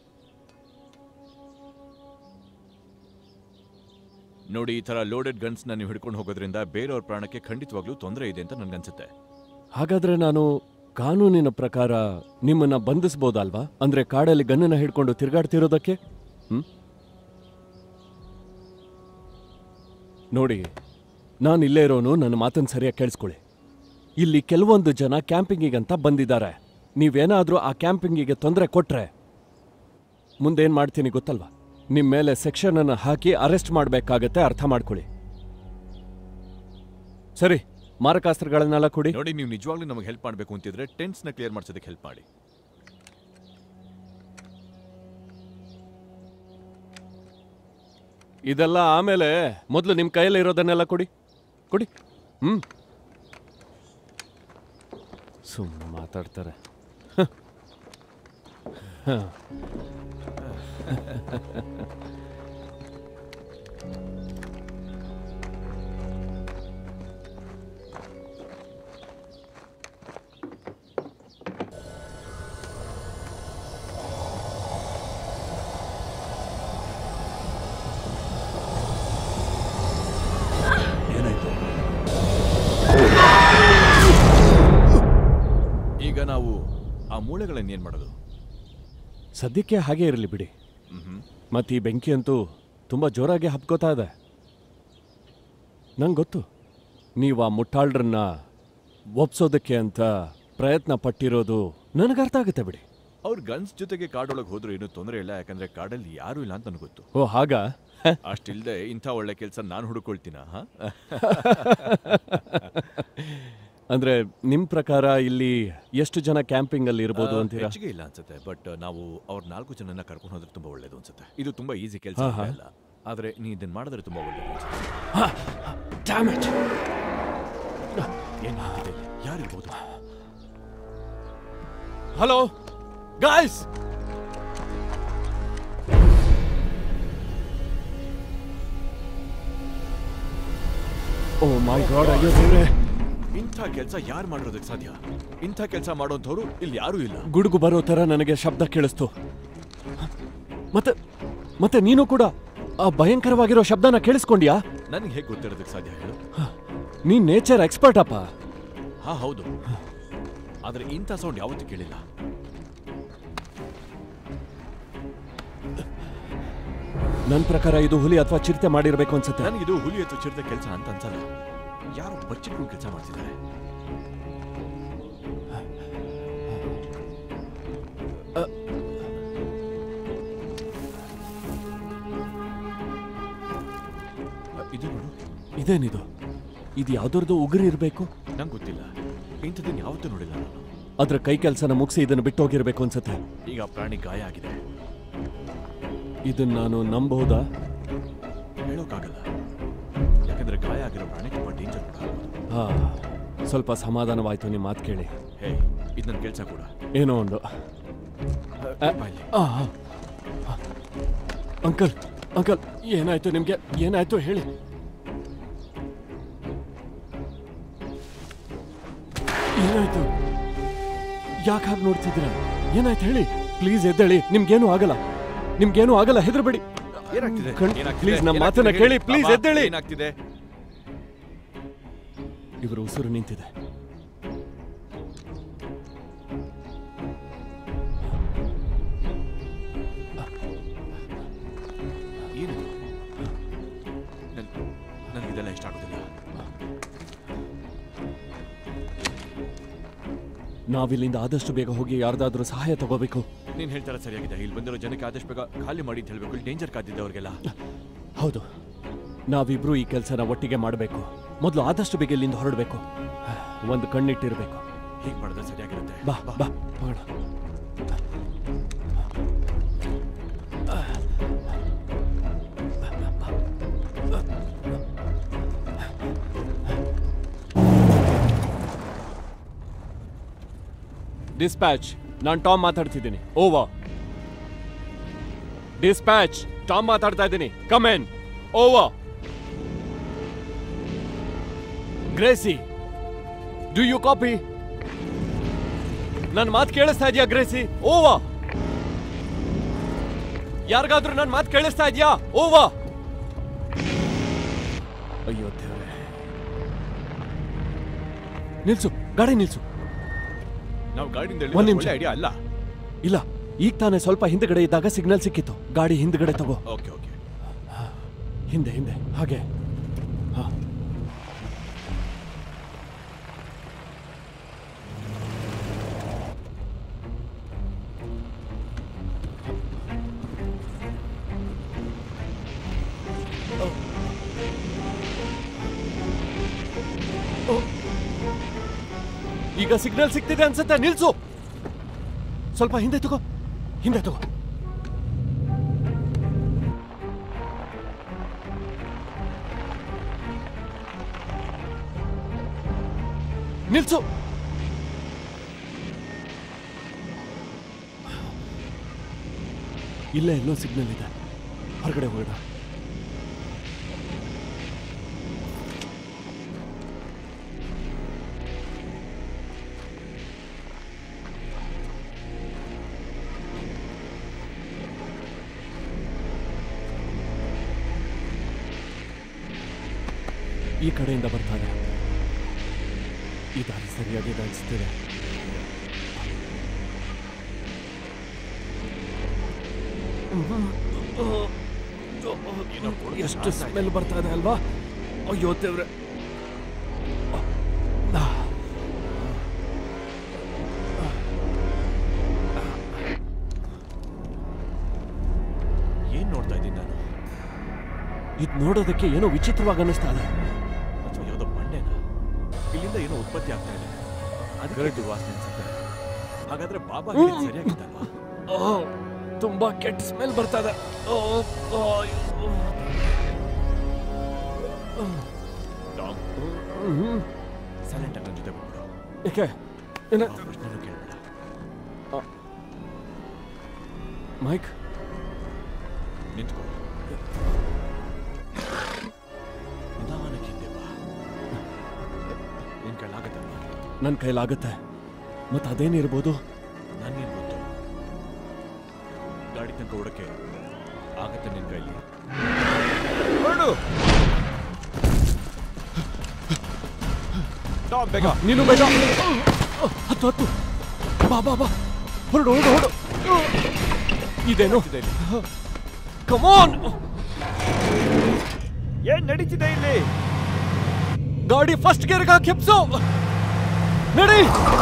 ನೋಡಿ ಈ ತರ ಲೋಡೆಡ್ ಗನ್ಸ್ನ ನೀವು ಹಿಡ್ಕೊಂಡು ಹೋಗೋದ್ರಿಂದ ಬೇರೆಯವ್ರ ಪ್ರಾಣಕ್ಕೆ ಖಂಡಿತವಾಗ್ಲೂ ತೊಂದರೆ ಇದೆ ಅಂತ ನನ್ಗನ್ಸುತ್ತೆ ಹಾಗಾದ್ರೆ ನಾನು ಕಾನೂನಿನ ಪ್ರಕಾರ ನಿಮ್ಮನ್ನ ಬಂಧಿಸ್ಬೋದಲ್ವಾ ಅಂದ್ರೆ ಕಾಡಲ್ಲಿ ಗನ್ನನ್ನ ಹಿಡ್ಕೊಂಡು ತಿರುಗಾಡ್ತಿರೋದಕ್ಕೆ ಹ್ಮ್ ನೋಡಿ ನಾನು ಇಲ್ಲೇ ಇರೋನು ನನ್ನ ಮಾತನ್ನು ಸರಿಯಾಗಿ ಕೇಳಿಸ್ಕೊಳ್ಳಿ ಇಲ್ಲಿ ಕೆಲವೊಂದು ಜನ ಕ್ಯಾಂಪಿಂಗಿಗಂತ ಬಂದಿದ್ದಾರೆ ನೀವೇನಾದ್ರೂ ಆ ಕ್ಯಾಂಪಿಂಗಿಗೆ ತೊಂದರೆ ಕೊಟ್ರೆ ಮುಂದೇನ್ ಮಾಡ್ತೀನಿ ಗೊತ್ತಲ್ವಾ ನಿಮ್ ಮೇಲೆ ಸೆಕ್ಷನ್ ಅನ್ನು ಹಾಕಿ ಅರೆಸ್ಟ್ ಮಾಡ್ಬೇಕಾಗತ್ತೆ ಅರ್ಥ ಮಾಡ್ಕೊಳ್ಳಿ ಸರಿ ಮಾರಕಾಸ್ತ್ರಗಳನ್ನೆಲ್ಲ ಕೊಡಿ ನೋಡಿ ನೀವು ನಿಜವಾಗ್ಲೂ ನಮಗೆ ಹೆಲ್ಪ್ ಮಾಡಬೇಕು ಅಂತಿದ್ರೆ ಟೆಂಟ್ಸ್ ನ ಕ್ಲಿಯರ್ ಮಾಡ್ಸೋದಕ್ಕೆ ಹೆಲ್ಪ್ ಮಾಡಿ ಇದೆಲ್ಲ ಆಮೇಲೆ ಮೊದಲು ನಿಮ್ಮ ಕೈಯಲ್ಲಿ ಇರೋದನ್ನೆಲ್ಲ ಕೊಡಿ ಕೊಡಿ ಹ್ಮ್ ಸುಮ್ಮನೆ ಮಾತಾಡ್ತಾರೆ ಹ. ಹ. ಆ ಮೂಳೆಗಳನ್ನ ಏನ್ ಮಾಡೋದು ಸದ್ಯಕ್ಕೆ ಹಾಗೆ ಇರಲಿ ಬಿಡಿ ಮ್ಹೂ. ಮತ್ತು ಈ ಬೆಂಕಿ ಅಂತೂ ತುಂಬ ಜೋರಾಗಿ ಹಬ್ಕೋತಾ ಇದೆ ನಂಗೆ ಗೊತ್ತು ನೀವು ಆ ಮುಟ್ಟಾಳ್ರನ್ನ ಒಪ್ಸೋದಕ್ಕೆ ಅಂತ ಪ್ರಯತ್ನ ಪಟ್ಟಿರೋದು ನನಗೆ ಅರ್ಥ ಆಗುತ್ತೆ ಬಿಡಿ ಅವ್ರ ಗನ್ಸ್ ಜೊತೆಗೆ ಕಾಡೊಳಗೆ ಹೋದ್ರೂ ಏನೂ ತೊಂದರೆ ಇಲ್ಲ ಯಾಕಂದ್ರೆ ಕಾಡಲ್ಲಿ ಯಾರೂ ಇಲ್ಲ ಅಂತ ನನಗೆ ಗೊತ್ತು ಓ ಹಾಗಾ ಅಷ್ಟಿಲ್ದೆ ಇಂಥ ಒಳ್ಳೆ ಕೆಲಸ ನಾನು ಹುಡುಕೊಳ್ತೀನ ಹಾ ಅಂದ್ರೆ ನಿಮ್ಮ ಪ್ರಕಾರ ಇಲ್ಲಿ ಎಷ್ಟು ಜನ ಕ್ಯಾಂಪಿಂಗ್ ಅಲ್ಲಿ ಇರ್ಬೋದು ಆ, ಅಂತೀರಾ ಹೆಚ್ಚಿಗೆ ಇಲ್ಲ ಅನ್ಸುತ್ತೆ ಬಟ್ ನಾವು ಅವ್ರ ನಾಲ್ಕು ಜನನ ಕರ್ಕೊಂಡು ಹೋದ್ರೆ ತುಂಬಾ ಒಳ್ಳೇದು ಅನ್ಸುತ್ತೆ ಇದು ತುಂಬಾ ಈಸಿ ಕೆಲಸ ಹಾ, ಹಾ. ಅಲ್ಲ ಆದ್ರೆ ನೀ ಇದನ್ನ ಮಾಡಿದ್ರೆ ತುಂಬಾ ಒಳ್ಳೇದು ಅನ್ಸುತ್ತೆ ಏನ್ ಆಗ್ತಿದೆ ಇಲ್ಲಿ? ಯಾರಿರ್ಬೋದು hello guys oh my God ಅಯ್ಯೋ ದೇವ್ರೆ ಇಂಥ ಕೆಲಸ ಯಾರು ಮಾಡಿರೋದಕ್ಕೆ ಸಾಧ್ಯ ಇಂಥ ಕೆಲಸ ಮಾಡೋಂಥವ್ರು ಇಲ್ಲಿ ಯಾರೂ ಇಲ್ಲ ಗುಡುಗು ಬರೋ ಥರ ನನಗೆ ಶಬ್ದ ಕೇಳಿಸ್ತು ಮತ್ತೆ ಮತ್ತೆ ನೀನು ಕೂಡ ಆ ಭಯಂಕರವಾಗಿರೋ ಶಬ್ದನ ಕೇಳಿಸ್ಕೊಂಡ್ಯಾ ನನಗೆ ಹೇಗೆ ಗೊತ್ತಿರೋದಕ್ಕೆ ಸಾಧ್ಯ ಹೇಳು ನೀನ್ ನೇಚರ್ ಎಕ್ಸ್ಪರ್ಟ್ ಅಪ್ಪ ಹಾ ಹೌದು ಆದ್ರೆ ಇಂಥ ಸೌಂಡ್ ಯಾವತ್ತೂ ಕೇಳಿಲ್ಲ ನನ್ನ ಪ್ರಕಾರ ಇದು ಹುಲಿ ಅಥವಾ ಚಿರತೆ ಮಾಡಿರ್ಬೇಕು ಅನ್ಸುತ್ತೆ ನನಗಿದು ಹುಲಿ ಅಥವಾ ಚಿರತೆ ಕೆಲಸ ಅಂತ ಅನ್ಸಲ್ಲ ಯಾರು ಬಚ್ಚಿಟ್ಕೊಂಡು ಕೆಲಸ ಮಾಡ್ತಿದ್ದಾರೆ ಅ, ಇದು ನೋಡು ಇದೇನಿದು ಇದು ಯಾವ್ದರದ್ದು ಉಗುರು ಇರಬೇಕು ನಂಗೆ ಗೊತ್ತಿಲ್ಲ ಇಂಥದ್ದನ್ನು ಯಾವತ್ತೂ ನೋಡಿಲ್ಲ ನಾನು ಅದ್ರ ಕೈ ಕೆಲಸನ ಮುಗಿಸಿ ಇದನ್ನು ಬಿಟ್ಟೋಗಿರ್ಬೇಕು ಅನ್ಸುತ್ತೆ ಈಗ ಪ್ರಾಣಿ ಗಾಯ ಆಗಿದೆ ಇದನ್ನ ನಾನು ನಂಬಹುದಾ ಹೇಳೋಕ್ಕಾಗಲ್ಲ ಯಾಕಂದ್ರೆ ಗಾಯ ಆಗಿರೋ ಪ್ರಾಣಿ ತುಂಬಾ ಡೇಂಜರ್ ಕೂಡ ಆಗ್ಬೋದು. ಹಾ ಸ್ವಲ್ಪ ಸಮಾಧಾನವಾಯ್ತು ನಿಮ್ಮ ಮಾತು ಕೇಳಿ ಹೇ ಇದು ನನ್ನ ಕೆಲಸ ಕೂಡ ಏನೋ ಒಂದು ಅ, ಬಾಯ್ಲಿ. ಆ, ಆ. ಅಂಕಲ್ ಅಂಕಲ್ ಏನಾಯ್ತು ನಿಮ್ಗೆ ಏನಾಯ್ತು ಹೇಳಿ ಏನಾಯ್ತು ಯಾಕೆ ಹಾಗೆ ನೋಡ್ತಿದ್ದೀರಾ ಏನಾಯ್ತು ಹೇಳಿ ಪ್ಲೀಸ್ ಎದ್ದೇಳಿ ನಿಮ್ಗೇನು ಆಗಲ್ಲ ನಿಮ್ಗೇನು ಆಗಲ್ಲ ಹೆದರ್ಬೇಡಿ ಏನಾಗ್ತಿದೆ ಕಣ್- ಏನಾಗ್ತಿದೆ? please ನಮ್ಮ ಏನಾಗ್ತಿದೆ ಮಾತನ್ನ ಕೇಳಿ, ಹೇಳಿ. please ಬಾಬಾ, ಎದ್ದೇಳಿ. ಏನಾಗ್ತಿದೆ ಇವರು ಉಸಿರು ನಿಂತಿದೆ ಏನು ನನಗಿದೆಲ್ಲ ಇಷ್ಟ ಆಗೋದಿಲ್ಲ ನಾವಿಲ್ಲಿಂದ ಆದಷ್ಟು ಬೇಗ ಹೋಗಿ ಯಾರ್ದಾದ್ರೂ ಸಹಾಯ ತಗೋಬೇಕು ನೀನ್ ಹೇಳ್ತಾರ ಸರಿಯಾಗಿದೆ ಇಲ್ಲಿ ಬಂದಿರೋ ಜನಕ್ಕೆ ಆದಷ್ಟು ಬೇಗ ಖಾಲಿ ಮಾಡಿ ಅಂತ ಹೇಳ್ಬೇಕು ಇಲ್ಲಿ ಡೇಂಜರ್ ಕಾದಿದ್ದವ್ರಿಗೆಲ್ಲ ಹೌದು ನಾವಿಬ್ರು ಈ ಕೆಲಸನ ಒಟ್ಟಿಗೆ ಮಾಡಬೇಕು ಮೊದಲು ಆದಷ್ಟು ಬೇಗ ಇಲ್ಲಿಂದ ಹೊರಡಬೇಕು ಒಂದು ಕಣ್ಣಿಟ್ಟಿರ್ಬೇಕು ಹೀಗೆ ಮಾಡಿದ್ರೆ ಸರಿಯಾಗಿರುತ್ತೆ ಬಾ ಬಾ ಹೋಗೋಣ ಡಿಸ್ಪ್ಯಾಚ್ ನಾನು ಟಾಮ್ ಮಾತಾಡ್ತಿದ್ದೀನಿ ಓವಾ ಡಿಸ್ಪ್ಯಾಚ್ ಟಾಮ್ ಮಾತಾಡ್ತಾ ಇದ್ದೀನಿ come in over Gracie do you copy ನನ್ನ ಮಾತು ಕೇಳಿಸ್ತಾ ಇದೆಯಾ ಗ್ರೇಸಿ ಓವಾ ಯಾರಿಗಾದ್ರೂ ನನ್ನ ಮಾತು ಕೇಳಿಸ್ತಾ ಇದೆಯಾ ಓವಾ ಅಯ್ಯೋ ದೇವ್ರೆ ನಿಲ್ಸು ಗಾಡಿ ನಿಲ್ಸು ನಾವು ಗಾಡಿಯಿಂದ ಒಂದ್ ಇಳಿಯೋದು ನಿಮಿಷ. ಒಳ್ಳೆ ಐಡಿಯಾ ಅಲ್ಲ ಇಲ್ಲ ಈಗ ತಾನೇ ಸ್ವಲ್ಪ ಹಿಂದ್ಗಡೆ ಇದ್ದಾಗ ಸಿಗ್ನಲ್ ಸಿಕ್ಕಿತ್ತು ಗಾಡಿ ಹಿಂದ್ಗಡೆ ತಗೋ ಓಕೆ ಓಕೆ ಹಿಂದೆ ಹಿಂದೆ ಹಾಗೆ ಹಾ ಓ. ಈಗ ಸಿಗ್ನಲ್ ಸಿಗ್ತಿದೆ ಅನ್ಸುತ್ತೆ ನಿಲ್ಸು ಸ್ವಲ್ಪ ಹಿಂದೆ ತಗೋ ಹಿಂದೆ ತಗೋ ನಿಲ್ಸು ಇಲ್ಲೇ ಎಲ್ಲೋ ಸಿಗ್ನಲ್ ಇದೆ ಹೊರಗಡೆ ಹೋಗೋಣ ಈ ಕಡೆಯಿಂದ ಬರ್ತಾರೆ ಈ ದಾರಿ ಸರಿಯಾಗಿದೆ ಅನಿಸ್ತಿದೆ ಎಷ್ಟು ಸ್ಮೆಲ್ ಬರ್ತಾ ಇದೆ ಅಲ್ವಾ ಅಯ್ಯೋ ದೇವ್ರೆ ಏನ್ ನೋಡ್ತಾ ಇದ್ದೀನಿ ನಾನು ಇದು ನೋಡೋದಕ್ಕೆ ಏನೋ ವಿಚಿತ್ರವಾಗಿ ಅನ್ನಿಸ್ತಾ ಇದೆ ಅಥವಾ ಯಾವುದೋ ಬಂಡೆನ ಇಲ್ಲಿಂದ ಏನೋ ಉತ್ಪತ್ತಿ ಆಗ್ತಾ ಇದೆ ಅದಕ್ಕೆ ವಾಸನೆ ಅನ್ಸುತ್ತೆ ಹಾಗಾದ್ರೆ ಬಾಬಾ ಹೇಳಿದ್ ಸರಿಯಾಗಿತ್ತಲ್ವಾ ಓ ತುಂಬಾ ಕೆಟ್ಟ ಸ್ಮೆಲ್ ಬರ್ತಾ ಇದೆ ಓ, ಓ, ಅಯ್ಯೋ. ಟಾಮ್ ಹ್ಮ್. ಸೈಲೆಂಟ್ ಆಗಿ ನನ್ನ ಜೊತೆ ಬಂದ್ಬಿಡು ಏಕೆ ಏನ ಯಾವ ಪ್ರಶ್ನೆನೂ ಕೇಳಬೇಡ ಮೈಕ್ ನಿಂತ್ಕೊ ನಿಧಾನಕ್ಕೆ ಹಿಂದೆ ಬಾ ನಿನ್ ಕೈಲಾಗತ್ತಲ್ವಾ ನನ್ನ ಕೈಲಾಗತ್ತೆ ಮತ್ತೆ ಅದೇನಿರ್ಬೋದು ನನ್ಗೇನ್ ಗೊತ್ತು ಗಾಡಿ ತನಕ ಓಡಕ್ಕೆ ಆಗತ್ತೆ ನಿನ್ ಕೈಲಿ ಹೊರಡು ಟಾಮ್ ಬೇಗ ನೀನು ಬೇಗ ಹತ್ತು ಹತ್ತು ಬಾ ಬಾ ಬಾ ಹೊರಡು ಹೊರಡು ಹೊರಡು ಇದೇನು ಇದೆ ಇಲ್ಲಿ. ಕಮಾನ್ ಏನ್ ನಡೀತಿದೆ ಇಲ್ಲಿ ಗಾಡಿ ಫಸ್ಟ್ ಗೇರ್ಗೆ ಹಾಕಿ ಹೆಪ್ಸು ನಡಿ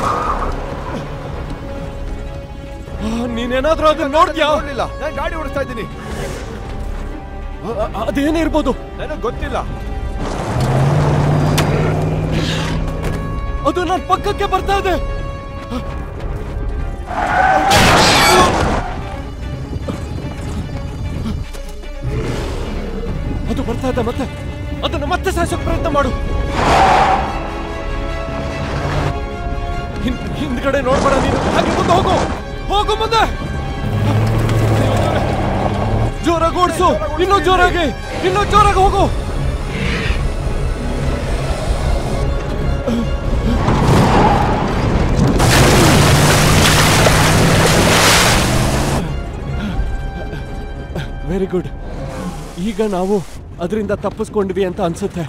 ಆ, ನೀನೇನಾದ್ರೂ ಅದನ್ನ ನೋಡ್ದ್ಯಾ ನೋಡ್ಲಿಲ್ಲ ನಾನು ಗಾಡಿ ಓಡಿಸ್ತಾ ಇದ್ದೀನಿ ಅ- ಅ- ಅದೇನಿರ್ಬೋದು ನನಗೆ ಗೊತ್ತಿಲ್ಲ ಅದು ನನ್ನ ಪಕ್ಕಕ್ಕೆ ಬರ್ತಾ ಇದೆ ಅದು ಬರ್ತಾ ಇದೆ ಮತ್ತೆ ಅದನ್ನು ಮತ್ತೆ ಸಾಯಿಸೋಕೆ ಪ್ರಯತ್ನ ಮಾಡು ಹಿಂ- ಹಿಂದ್ಗಡೆ ನೋಡ್ಬೇಡ ನೀನು ಹಾಗೆ ಮುಂದೆ ಹೋಗು ಹೋಗು ಮುಂದೆ ಜೋರಾಗಿ ಓಡಿಸು ಇನ್ನೂ ಜೋರಾಗಿ ಇನ್ನೂ ಜೋರಾಗಿ ಹೋಗು ವೆರಿ ಗುಡ್ ಈಗ ನಾವು ಅದರಿಂದ ತಪ್ಪಿಸ್ಕೊಂಡ್ವಿ ಅಂತ ಅನ್ಸುತ್ತೆ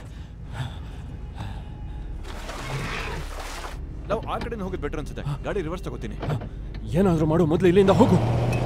ನಾವು ಆ ಕಡೆ ಹೋಗೋದು ಬೆಟರ್ ಅನ್ಸುತ್ತೆ ಗಾಡಿ ರಿವರ್ಸ್ ತಗೋತೀನಿ ಏನಾದ್ರೂ ಮಾಡು ಮೊದಲು ಇಲ್ಲಿಂದ ಹೋಗು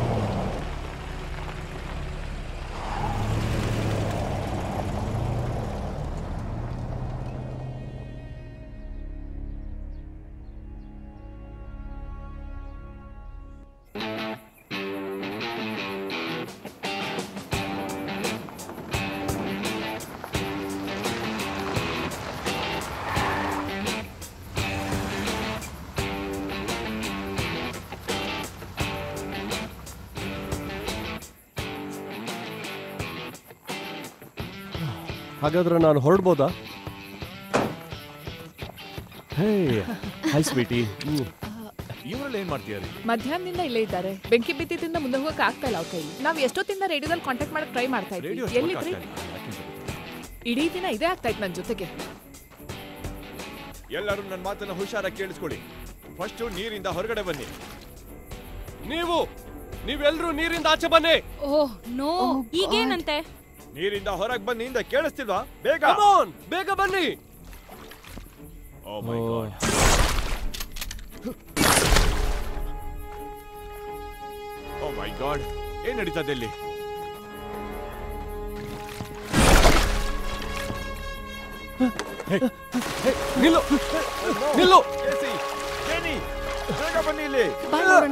ಹಾಗಾದ್ರೆ ನಾನು ಹೊರಡ್ಬೋದಾ ಹೇ ಹಾಯ್ ಸ್ವೀಟಿ ಇವರಲ್ಲಿ ಏನ್ ಮಾಡ್ತೀಯಾರಿ ಮಧ್ಯಾಹ್ನದಿಂದ ಇಲ್ಲೇ ಇದ್ದಾರೆ ಬೆಂಕಿ ಬಿದ್ದಿದ್ದರಿಂದ ಮುಂದೆ ಹೋಗಕ್ ಆಗ್ತಾ ಇಲ್ಲ ಅವ್ರ ಕೈಲಿ ನಾವು ಎಷ್ಟೊತ್ತಿಂದ ರೇಡಿಯೋದಲ್ಲಿ ಕಾಂಟ್ಯಾಕ್ಟ್ ಮಾಡಕ್ ಟ್ರೈ ಮಾಡ್ತಾ ಇದ್ವಿ ರೇಡಿಯೋ ಎಲ್ಲಿದ್ರಿ ಇಡೀ ದಿನ ಇದೇ ಆಗ್ತಾ ಇತ್ತು ನನ್ನ ಜೊತೆಗೆ ಎಲ್ಲರೂ ನನ್ನ ಮಾತನ್ನ ಹುಷಾರಾಗಿ ಕೇಳಿಸ್ಕೊಳ್ಳಿ ಫಸ್ಟ್ ನೀರಿಂದ ಹೊರಗಡೆ ಬನ್ನಿ ನೀವು ನೀವೆಲ್ಲರೂ ನೀರಿಂದ ಆಚೆ ಬನ್ನಿ ಓಹ್ ನೋ ಈಗೇನಂತೆ ನೀರಿಂದ ಹೊರಗೆ ಬನ್ನಿ ಇಂದ ಕೇಳಿಸ್ತಿಲ್ವಾ ಬೇಗ Come on, ಬೇಗ ಬನ್ನಿ ಓ my god O my god ಏನ್ ನಡೀತದೆ ಇಲ್ಲಿ ನಿಲ್ಲು ನಿಲ್ಲು ಕೇಸಿ ಜೇನಿ ಬೇಗ ಬನ್ನಿ ಇಲ್ಲಿ ಬಾ ನೋಡೋಣ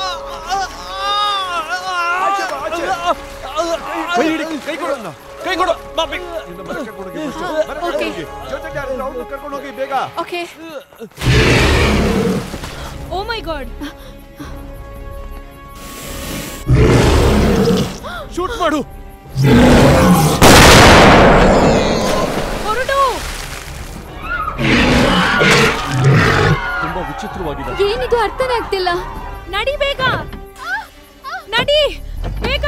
ಆಚೆ ಬಾ, ಆಚೆ. ಕೈ ಹಿಡಿ, ಕೈ ಕೊಡು ಕೈ ಕೊಡು ಬಾ, ಬೇಗ. ನಿನ್ನ ಮನೆ ಕರ್ಕೊಂಡು ಹೋಗಿ first. ಮನೆ ಕರ್ಕೊಂಡು ಹೋಗಿ. ಜೊತೆಗೆ ಯಾರಾದ್ರೂ ಅವ್ರನ್ನೂ ಕರ್ಕೊಂಡು ಹೋಗಿ ಬೇಗ okay oh my God shoot ಮಾಡು ಹೊರಡು ತುಂಬಾ ವಿಚಿತ್ರವಾಗಿದೆ ಏನಿದು ಅರ್ಥನೇ ಆಗ್ತಿಲ್ಲ ನಡಿ ಬೇಗ ನಡಿ ಬೇಗ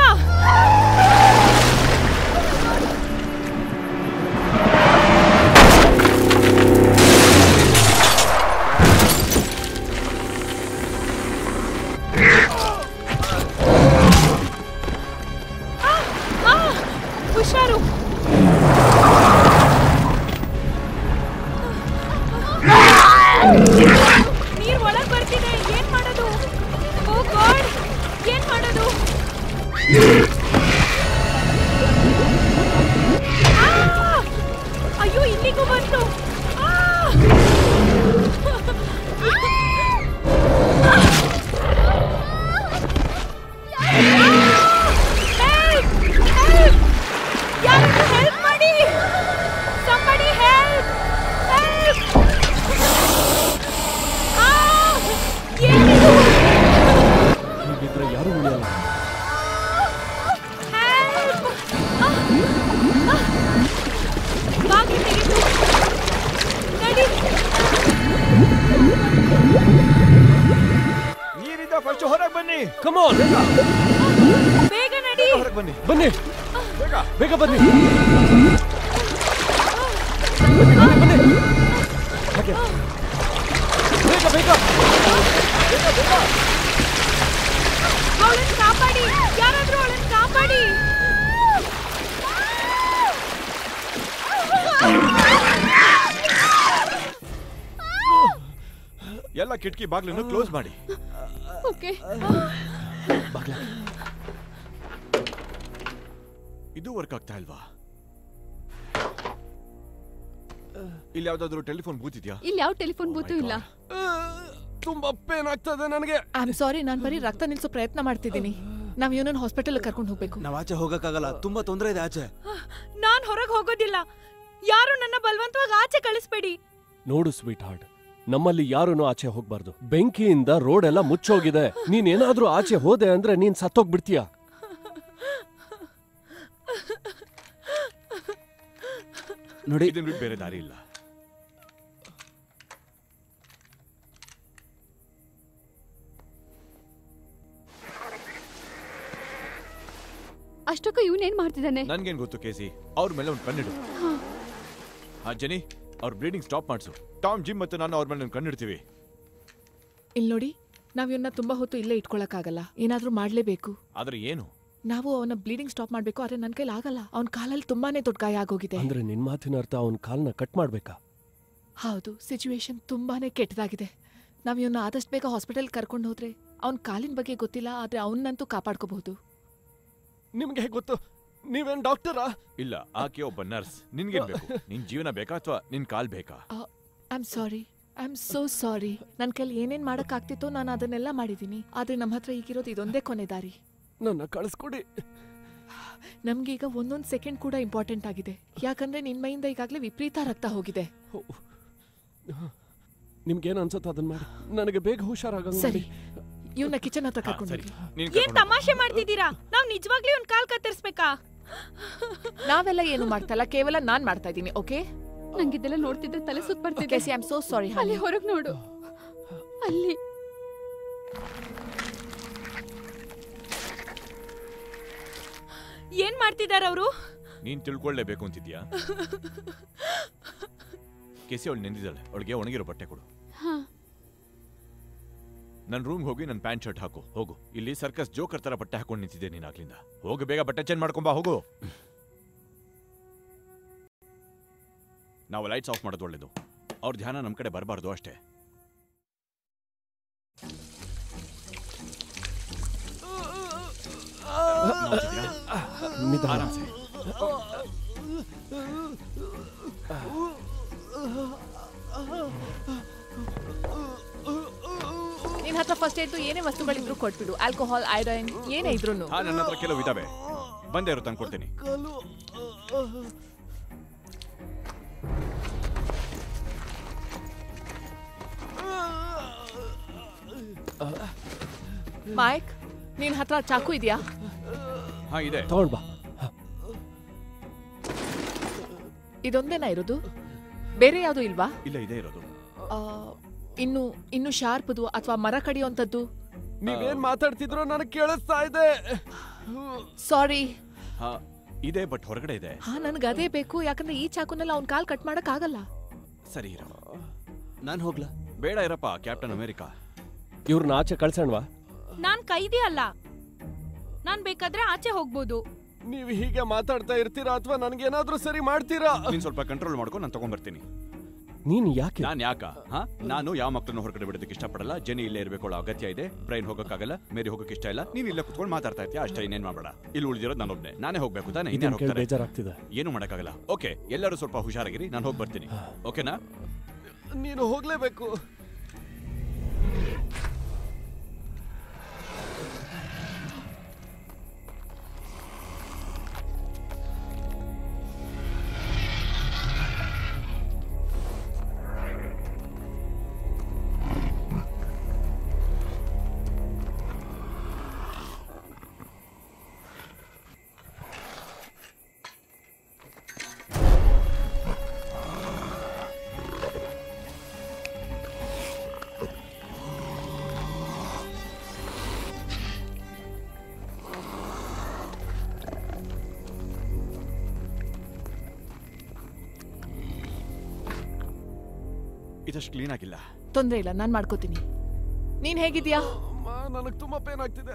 ಆ, ಆ, ಹುಷಾರು ನೀರ್ ಒಳಗ್ ಬರ್ತಿದೆ ಏನ್ ಮಾಡೋದು ಓ ಗಾಡ್ ಏನ್ ಮಾಡೋದು ಅಯ್ಯೋ ಇಲ್ಲಿಗೂ ಬಂತು ಆ! Help! Help! ಯಾರಾದ್ರೂ help ಮಾಡಿ Somebody help! Help! ಆ! ಏನಿದು? ಹೀಗಿದ್ರೆ ಯಾರು ಉಳಿಯಲ್ಲ Help! ಆ! ಆ! ಬಾಗಿಲು ತೆಗೀತು. ನಡಿ. ನೀರಿಂದ ಫಸ್ಟ್ ಹೊರಗೆ ಬನ್ನಿ ಕಮಾನ್ ಬೇಗ ನಡಿ ಹೊರಗೆ ಬನ್ನಿ ಬನ್ನಿ ಬೇಗ ಬೇಗ ಬನ್ನಿ ಹಾಗೆ. ಬೇಗ ಬೇಗ ಅವಳನ್ನ ಕಾಪಾಡಿ ಯಾರಾದ್ರೂ ಅವಳನ್ನ ಕಾಪಾಡಿ ಎಲ್ಲ ಕಿಟಕಿ ಬಾಗ್ಲನ್ನು ಕ್ಲೋಸ್ ಮಾಡಿ ಓಕೆ ಇದು ವರ್ಕ್ ಆಗ್ತಾ ಇಲ್ವಾ ಇಲ್ಲಿ ಯಾವ್ದಾದ್ರು ಟೆಲಿಫೋನ್ ಬೂತ್ ಇದೆಯಾ ಇಲ್ಲಿ ಯಾವ ಟೆಲಿಫೋನ್ ಬೂತು ಇಲ್ಲ ತುಂಬಾ ಪೇನ್ ಆಗ್ತದೆ ನನಗೆ ಐ ಆಮ್ ಸಾರಿ ನಾನು ಬರೀ ರಕ್ತ ನಿಲ್ಸೋ ಪ್ರಯತ್ನ ಮಾಡ್ತಿದ್ದೀನಿ ನಾವ್ ಇವನನ್ನ ಹಾಸ್ಪಿಟಲ್ ಕರ್ಕೊಂಡು ಹೋಗ್ಬೇಕು ನಾವ್ ಆಚೆ ಹೋಗಕ್ಕಾಗಲ್ಲ ತುಂಬಾ ತೊಂದರೆ ಇದೆ ಆಚೆ ನಾನ್ ಹೊರಗೆ ಹೋಗೋದಿಲ್ಲ ಯಾರು ನನ್ನ ಬಲವಂತವಾಗಿ ಆಚೆ ಕಳಿಸ್ಬೇಡಿ ನೋಡು ಸ್ವೀಟ್ ಹಾರ್ಟ್ ನಮ್ಮಲ್ಲಿ ಯಾರೂ ಆಚೆ ಹೋಗ್ಬಾರ್ದು ಬೆಂಕಿಯಿಂದ ರೋಡ್ ಎಲ್ಲ ಮುಚ್ಚೋಗಿದೆ ನೀನ್ ಏನಾದ್ರೂ ಆಚೆ ಹೋದೆ ಅಂದ್ರೆ ನೀನ್ ಸತ್ತೋಗ್ಬಿಡ್ತೀಯ ನೋಡಿ ಇದನ್ನ ಬಿಟ್ಟು ಬೇರೆ ದಾರಿ ಇಲ್ಲ ಅಷ್ಟಕ್ಕೂ ಇವನೇನ್ ಮಾಡ್ತಿದ್ದಾನೆ ನನ್ಗೇನ್ ಗೊತ್ತು ಕೇಸಿ ಅವ್ರ ಮೇಲೆ ಒಂದು ಕಣ್ಣಿಡು ಹಾ ಜನಿ ಅವ್ರ ಬ್ಲೀಡಿಂಗ್ ಸ್ಟಾಪ್ ಮಾಡ್ಸು ಟಾಮ್ ಜಿಮ್ ಮತ್ತು ನಾನು ಅವ್ರ ಮೇಲೆ ಒಂದು ಕಣ್ಣಿಡ್ತೀವಿ ಇಲ್ಲಿ ನೋಡಿ ನಾವ್ ಇವನ್ನ ತುಂಬಾ ಹೊತ್ತು ಇಲ್ಲೇ ಇಟ್ಕೊಳಕ್ಕಾಗಲ್ಲ ಏನಾದ್ರೂ ಮಾಡ್ಲೇಬೇಕು ಆದ್ರೆ ಏನು ನಾವು ಅವನ ಬ್ಲೀಡಿಂಗ್ ಸ್ಟಾಪ್ ಮಾಡ್ಬೇಕು ಆದ್ರೆ ನನ್ ಕೈಲಿ ಆಗಲ್ಲ ಅವನ ಕಾಲಲ್ಲಿ ತುಂಬಾನೇ ದೊಡ್ಡ ಗಾಯ ಆಗೋಗಿದೆ ಅಂದ್ರೆ ನಿನ್ ಮಾತಿನ ಅರ್ಥ ಅವನ್ ಕಾಲ್ನ ಕಟ್ ಮಾಡ್ಬೇಕಾ ಹೌದು ಸಿಚುವೇಶನ್ ತುಂಬಾನೇ ಕೆಟ್ಟದಾಗಿದೆ ನಾವ್ ಇವನ್ನ ಆದಷ್ಟು ಬೇಗ ಹಾಸ್ಪಿಟಲ್ ಕರ್ಕೊಂಡು ಹೋದ್ರೆ ಅವ್ನ ಕಾಲಿನ ಬಗ್ಗೆ ಗೊತ್ತಿಲ್ಲ ಆದ್ರೆ ಅವನ್ನಂತೂ ಕಾಪಾಡ್ಕೋಬಹುದು ನಿಮ್ಗೆ ಹೇಗ್ ಗೊತ್ತು ನೀವೇನ್ ಡಾಕ್ಟರಾ ಇಲ್ಲ ಆಕೆ ಒಬ್ಬ ನರ್ಸ್ ನಿನ್ಗೇನ್ ಬೇಕು ನಿನ್ ಜೀವನ ಬೇಕಾ ಅಥವಾ ನಿನ್ ಕಾಲ್ ಬೇಕಾ I am sorry I am so sorry ನನ್ನ ಕೈಲಿ ಏನೇನ್ ಮಾಡಕ್ ಆಗ್ತಿತ್ತೋ ನಾನು ಅದನ್ನೆಲ್ಲ ಮಾಡಿದೀನಿ ಆದ್ರೆ ನಮ್ಮ ಹತ್ರ ಈಗಿರೋದು ಇದೊಂದೇ ಕೊನೆ ದಾರಿ ನನ್ನ ಕಳಿಸ್ಕೊಡಿ ನಮ್ಗೀಗ ಒಂದೊಂದ್ ಸೆಕೆಂಡ್ ಕೂಡ ಇಂಪಾರ್ಟೆಂಟ್ ಆಗಿದೆ ಯಾಕಂದ್ರೆ ನಿನ್ ಮೈಯಿಂದ ಈಗಾಗಲೇ ವಿಪರೀತ ರಕ್ತ ಹೋಗಿದೆ ನಿಮ್ಗೇನ್ ಅನ್ಸುತ್ತೆ ಅದನ್ನ ಮಾಡಿ ನನಗೆ ಬೇಗ ಹುಷಾರಾಗಂಗ್ ಸರಿ ಮಾಡಿ ಇವನ್ನ ಕಿಚನ್ ಹತ್ರ ಹಾ, ಕರ್ಕೊಂಡು ಸರಿ ಹೋಗಿ ನೀನ್ ಏನ್ ಕರ್ಕೊಂಡು ಹೋಗು. ತಮಾಷೆ ಮಾಡ್ತಿದ್ದೀರಾ ನಾವ್ ನಿಜವಾಗ್ಲೂ ಒಂದ್ ಕಾಲ್ ಕತ್ತರಿಸ್ಬೇಕಾ ನಾವೆಲ್ಲ ಏನು ಮಾಡ್ತಾ ಇಲ್ಲ ಕೇವಲ ನಾನ್ ಮಾಡ್ತಾ ಇದ್ದೀನಿ ಓಕೆ ನಂಗಿದೆಲ್ಲ ನೋಡ್ತಿದ್ರೆ ತಲೆ ಸುತ್ತ ಬರ್ತಿದೆ Casey I am so sorry ಅಲ್ಲಿ ಹೊರಗ್ ನೋಡು ಅಲ್ಲಿ ಏನ್ ಮಾಡ್ತಿದಾರ ಅವರು ನೀನ್ ತಿಳ್ಕೊಳ್ಳೇಬೇಕು ಅಂತಿದ್ಯಾ ಕೆಸಿ ಅವಳು ನೆಂದಿದ್ದಾಳೆ ಅವಳಿಗೆ ಒಣಗಿರೋ ಬಟ್ಟೆ ಕೊಡು ಹಾ ನನ್ನ ರೂಮ್ ಹೋಗಿ ನನ್ನ ಪ್ಯಾಂಟ್ ಶರ್ಟ್ ಹಾಕು ಹೋಗು ಇಲ್ಲಿ ಸರ್ಕಸ್ ಜೋಕರ್ ತರ ಬಟ್ಟೆ ಹಾಕೊಂಡು ನಿಂತಿದ್ದೆ ನೀನ್ ಆಗ್ಲಿಂದ ಹೋಗು ಬೇಗ ಬಟ್ಟೆ ಚೇಂಜ್ ಮಾಡ್ಕೊಂಬಾ ಹೋಗು ನಾವು ಲೈಟ್ಸ್ ಆಫ್ ಮಾಡೋದು ಒಳ್ಳೇದು ಅವ್ರ ಧ್ಯಾನ ನಮ್ಮ ಕಡೆ ಬರಬಾರ್ದು ಅಷ್ಟೇ ನೋಡ್ತಿದ್ಯಾ? ನಿಧಾನ ಆರಾಮ್ಸೆ ನಿನ್ ಹತ್ರ ಫಸ್ಟ್ ಏಡ್ ಏನೇ ವಸ್ತುಗಳಿದ್ರು ಕೊಟ್ಬಿಡು ಆಲ್ಕೋಹಾಲ್ ಐರನ್ ಏನೇ ಇದ್ರು ಹಾ ನನ್ನ ಹತ್ರ ಕೆಲವು ಇದಾವೆ ಬಂದೇ ಇರೋ ತಂದ್ಕೊಡ್ತೀನಿ ಮೈಕ್ ನಿನ್ ಹತ್ರ ಚಾಕು ಇದೆಯಾ ಹಾ ಇದೆ ತಗೊಂಡ್ ಬಾ ಇದೊಂದೇನಾ ಇರೋದು ಬೇರೆ ಯಾವುದು ಇಲ್ವಾ ಇಲ್ಲ ಇದೆ ಇರೋದು ಆ, ಇನ್ನು ಇನ್ನು ಶಾರ್ಪ್ದು ಅಥವಾ ಮರ ಕಡಿಯುವಂಥದ್ದು ನೀವೇನ್ ಮಾತಾಡ್ತಿದ್ರೋ ನನಗೆ ಕೇಳಿಸ್ತಾ ಇದೆ ಸಾರಿ ಹಾ ಇದೆ ಬಟ್ ಹೊರಗಡೆ ಇದೆ ಹಾ ನನ್ಗೆ ಅದೇ ಬೇಕು ಯಾಕಂದ್ರೆ ಈ ಚಾಕುನೆಲ್ಲ ಅವ್ನ್ ಕಾಲ್ ಕಟ್ ಮಾಡಕ್ ಆಗಲ್ಲ ಸರಿ ಇರೋ ನಾನು ಹೋಗ್ಲಾ ಬೇಡ ಇರಪ್ಪ ಕ್ಯಾಪ್ಟನ್ ಅಮೆರಿಕಾ ಇವ್ರನ್ನ ಆಚೆ ಕಳ್ಸಣ್ವಾ ನಾನ್ ಕೈದಿ ಅಲ್ಲ ನಾನ್ ಬೇಕಾದ್ರೆ ಆಚೆ ಹೋಗ್ಬೋದು ನೀವು ಹೀಗೆ ಮಾತಾಡ್ತಾ ಇರ್ತೀರಾ ಅಥವಾ ನನಗೇನಾದ್ರೂ ಸರಿ ಮಾಡ್ತೀರಾ ನೀನ್ ಸ್ವಲ್ಪ ಕಂಟ್ರೋಲ್ ಮಾಡ್ಕೊ ನಾನು ತಗೊಂಡ್ಬರ್ತೀನಿ ನೀನ್ ಯಾಕೆ ನಾನ್ ಯಾಕ ಹಾ ನಾನು ಯಾವ ಮಕ್ಕಳನ್ನು ಹೊರಗಡೆ ಬಿಡೋದಕ್ಕೆ ಇಷ್ಟಪಡಲ್ಲ ಜೆನಿ ಇಲ್ಲೇ ಇರಬೇಕು ಅನ್ನೋ ಅಗತ್ಯ ಇದೆ ಬ್ರೈನ್ ಹೋಗಕ್ಕಾಗಲ್ಲ ಮೇರಿ ಹೋಗಕ್ಕೆ ಇಷ್ಟ ಇಲ್ಲ ನೀನ್ ಇಲ್ಲೇ ಕುತ್ಕೊಂಡು ಮಾತಾಡ್ತಾ ಇರ್ತೀಯ ಅಷ್ಟೇ ಇನ್ನೇನ್ ಮಾಡಬೇಡ ಇಲ್ಲಿ ಉಳಿದಿರೋದು ನಾನೊಬ್ನೇ ನಾನೇ ಹೋಗ್ಬೇಕು ತಾನೇ ಇದನ್ನ ಇನ್ನೇನು ಕೇಳಿ ಹೋಗ್ತಾರೆ ಬೇಜಾರಾಗ್ತಿದೆ ಏನು ಮಾಡಕ್ಕಾಗಲ್ಲ ಓಕೆ ಎಲ್ಲರೂ ಸ್ವಲ್ಪ ಹುಷಾರಾಗಿರಿ ನಾನು ಹೋಗಿ ಬರ್ತೀನಿ ಓಕೆನಾ ನೀನು ಹೋಗ್ಲೇಬೇಕು ಇದಷ್ಟು ಕ್ಲೀನ್ ಆಗಿಲ್ಲ ತೊಂದ್ರೆ ಇಲ್ಲ ನಾನ್ ಮಾಡ್ಕೋತೀನಿ ನೀನ್ ಹೇಗಿದ್ಯಾ ನನಗೆ ತುಂಬಾ ಪೇನ್ ಆಗ್ತಿದೆ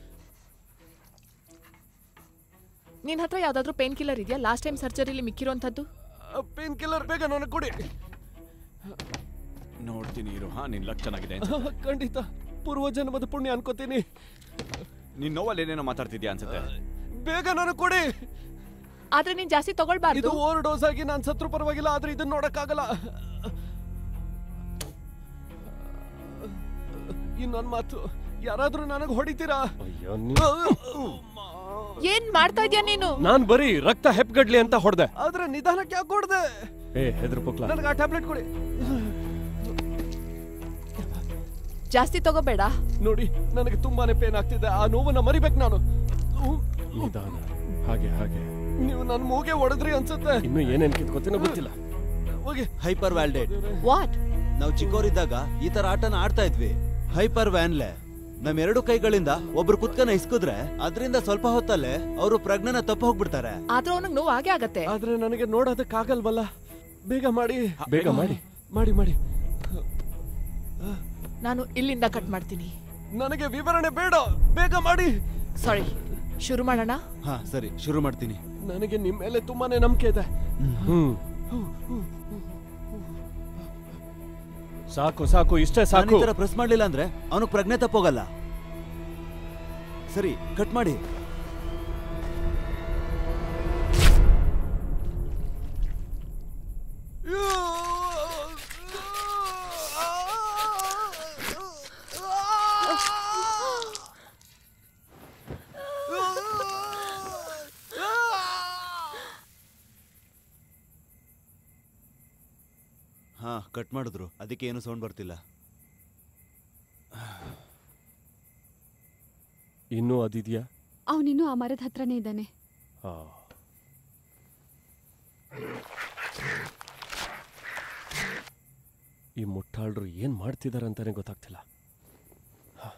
ನಿನ್ ಹತ್ರ ಯಾವ್ದಾದ್ರು ಪೇನ್ ಕಿಲ್ಲರ್ ಇದೆಯಾ ಲಾಸ್ಟ್ ಟೈಮ್ ಸರ್ಜರಿಲಿ ಮಿಕ್ಕಿರೋಂಥದ್ದು ಪೇನ್ ಕಿಲ್ಲರ್ ಬೇಗ ನನಗೆ ಕೊಡಿ ನೋಡ್ತೀನಿ ಇರು ಹಾ ನಿನ್ ಲಕ್ ಚೆನ್ನಾಗಿದೆ ಅನ್ಸುತ್ತೆ. ಖಂಡಿತ ಪೂರ್ವ ಜನ್ಮದ ಪುಣ್ಯ ಅನ್ಕೋತೀನಿ ನೀನ್ ನೋವಲ್ಲಿ ಏನೇನೋ ಮಾತಾಡ್ತಿದ್ಯಾ ಅನ್ಸುತ್ತೆ ಬೇಗ ನನಗೆ ಕೊಡಿ ಆದ್ರೆ ನೀನ್ ಜಾಸ್ತಿ ಇದು ತಗೊಳ್ಬಾರ್ದು ಓವರ್ ಡೋಸ್ ಆಗಿ ನಾನು ಸತ್ರು ಪರವಾಗಿಲ್ಲ ಆದ್ರೆ ಇದನ್ನ ನೋಡಕ್ಕಾಗಲ್ಲ ಇನ್ನೊಂದ್ ಮಾತು ಯಾರಾದ್ರೂ ನನಗೆ ಹೊಡಿತೀರಾ ಏನ್ ಮಾಡ್ತಾ ಇದ್ಯಾ ನೀನು ನಾನ್ ಬರೀ ರಕ್ತ ಹೆಪ್ಗಡ್ಲಿ ಅಂತ ಹೊಡೆದೆ ಆದ್ರೆ ನಿಧಾನಕ್ಕೆ ಯಾಕೆ ಹೊಡೆದೆ ಏ ಹೆದ್ರ ಪುಕ್ಲ ನನಗೆ ಆ ಟ್ಯಾಬ್ಲೆಟ್ ಕೊಡಿ ಜಾಸ್ತಿ ತಗೋಬೇಡ ನೋಡಿ ನನಗೆ ತುಂಬಾನೇ ಪೇನ್ ಆಗ್ತಿದೆ ಆ ನೋವನ್ನ ಮರಿಬೇಕು ನಾನು ನಿಧಾನ ಹಾಗೆ ಹಾಗೆ ನೀವು ನನ್ನ ಮೂಗೆ ಹೊಡೆದ್ರಿ ಅನ್ಸುತ್ತೆ ಇನ್ನು ಏನೇನ್ ಕಿತ್ಕೋತೀನೋ ಗೊತ್ತಿಲ್ಲ ಹೋಗಿ ಹೈಪರ್ ವ್ಯಾಲ್ಡೇಟ್ ವಾಟ್ ನಾವು ಚಿಕ್ಕವರಿದ್ದಾಗ ಈ ತರ ಆಟನ ಆಡ್ತಾ ಇದ್ವಿ ಹೈಪರ್ ವ್ಯಾನ್ಲೆ ನಮ್ ಎರಡು ಕೈಗಳಿಂದ ಒಬ್ರು ಕುತ್ಕನ ಇಸ್ಕುದ್ರೆ ಅದರಿಂದ ಸ್ವಲ್ಪ ಹೊತ್ತಲ್ಲೇ ಅವರು ಪ್ರಜ್ಞೆನ ತಪ್ಪ ಹೋಗ್ಬಿಡ್ತಾರೆ ಆದ್ರೂ ಅವನಿಗೆ ನೋವು ಆಗೇ ಆಗತ್ತೆ ಆದ್ರೆ ನನಗೆ ನೋಡೋದಕ್ಕಾಗಲ್ವಲ್ಲ ಬೇಗ ಮಾಡಿ ಬೇಗ ಮಾಡಿ ಮಾಡಿ ಮಾಡಿ ನಾನು ಇಲ್ಲಿಂದ ಕಟ್ ಮಾಡ್ತೀನಿ ನನಗೆ ವಿವರಣೆ ಬೇಡ ಬೇಗ ಮಾಡಿ ಸಾರಿ ಶುರು ಮಾಡೋಣ ಹಾ ಸರಿ ಶುರು ಮಾಡ್ತೀನಿ ನನಗೆ ನಿಮ್ ಮೇಲೆ ತುಂಬಾನೇ ನಂಬಿಕೆ ಇದೆ ಹ್ಮ್ ಸಾಕು ಸಾಕು ಇಷ್ಟೇ ನಾನು ಸಾಕು ಈ ತರ ಪ್ರೆಸ್ ಮಾಡ್ಲಿಲ್ಲ ಅಂದ್ರೆ ಅವನು ಪ್ರಜ್ಞೆ ತಪ್ಪೋಗಲ್ಲ ಸರಿ ಕಟ್ ಮಾಡಿ ಹಾ ಕಟ್ ಮಾಡಿದ್ರು ಅದಕ್ಕೆ ಏನು ಸೌಂಡ್ ಬರ್ತಿಲ್ಲ ಇನ್ನೂ ಅದಿದ್ಯಾ ಅವನಿನ್ನೂ ಆ ಮರದ ಹತ್ರನೇ ಇದ್ದಾನೆ ಆ. ಈ ಮುಟ್ಟಾಳ್ರು ಏನ್ ಮಾಡ್ತಿದಾರೆ ಅಂತಾನೆ ಗೊತ್ತಾಗ್ತಿಲ್ಲ ಹ.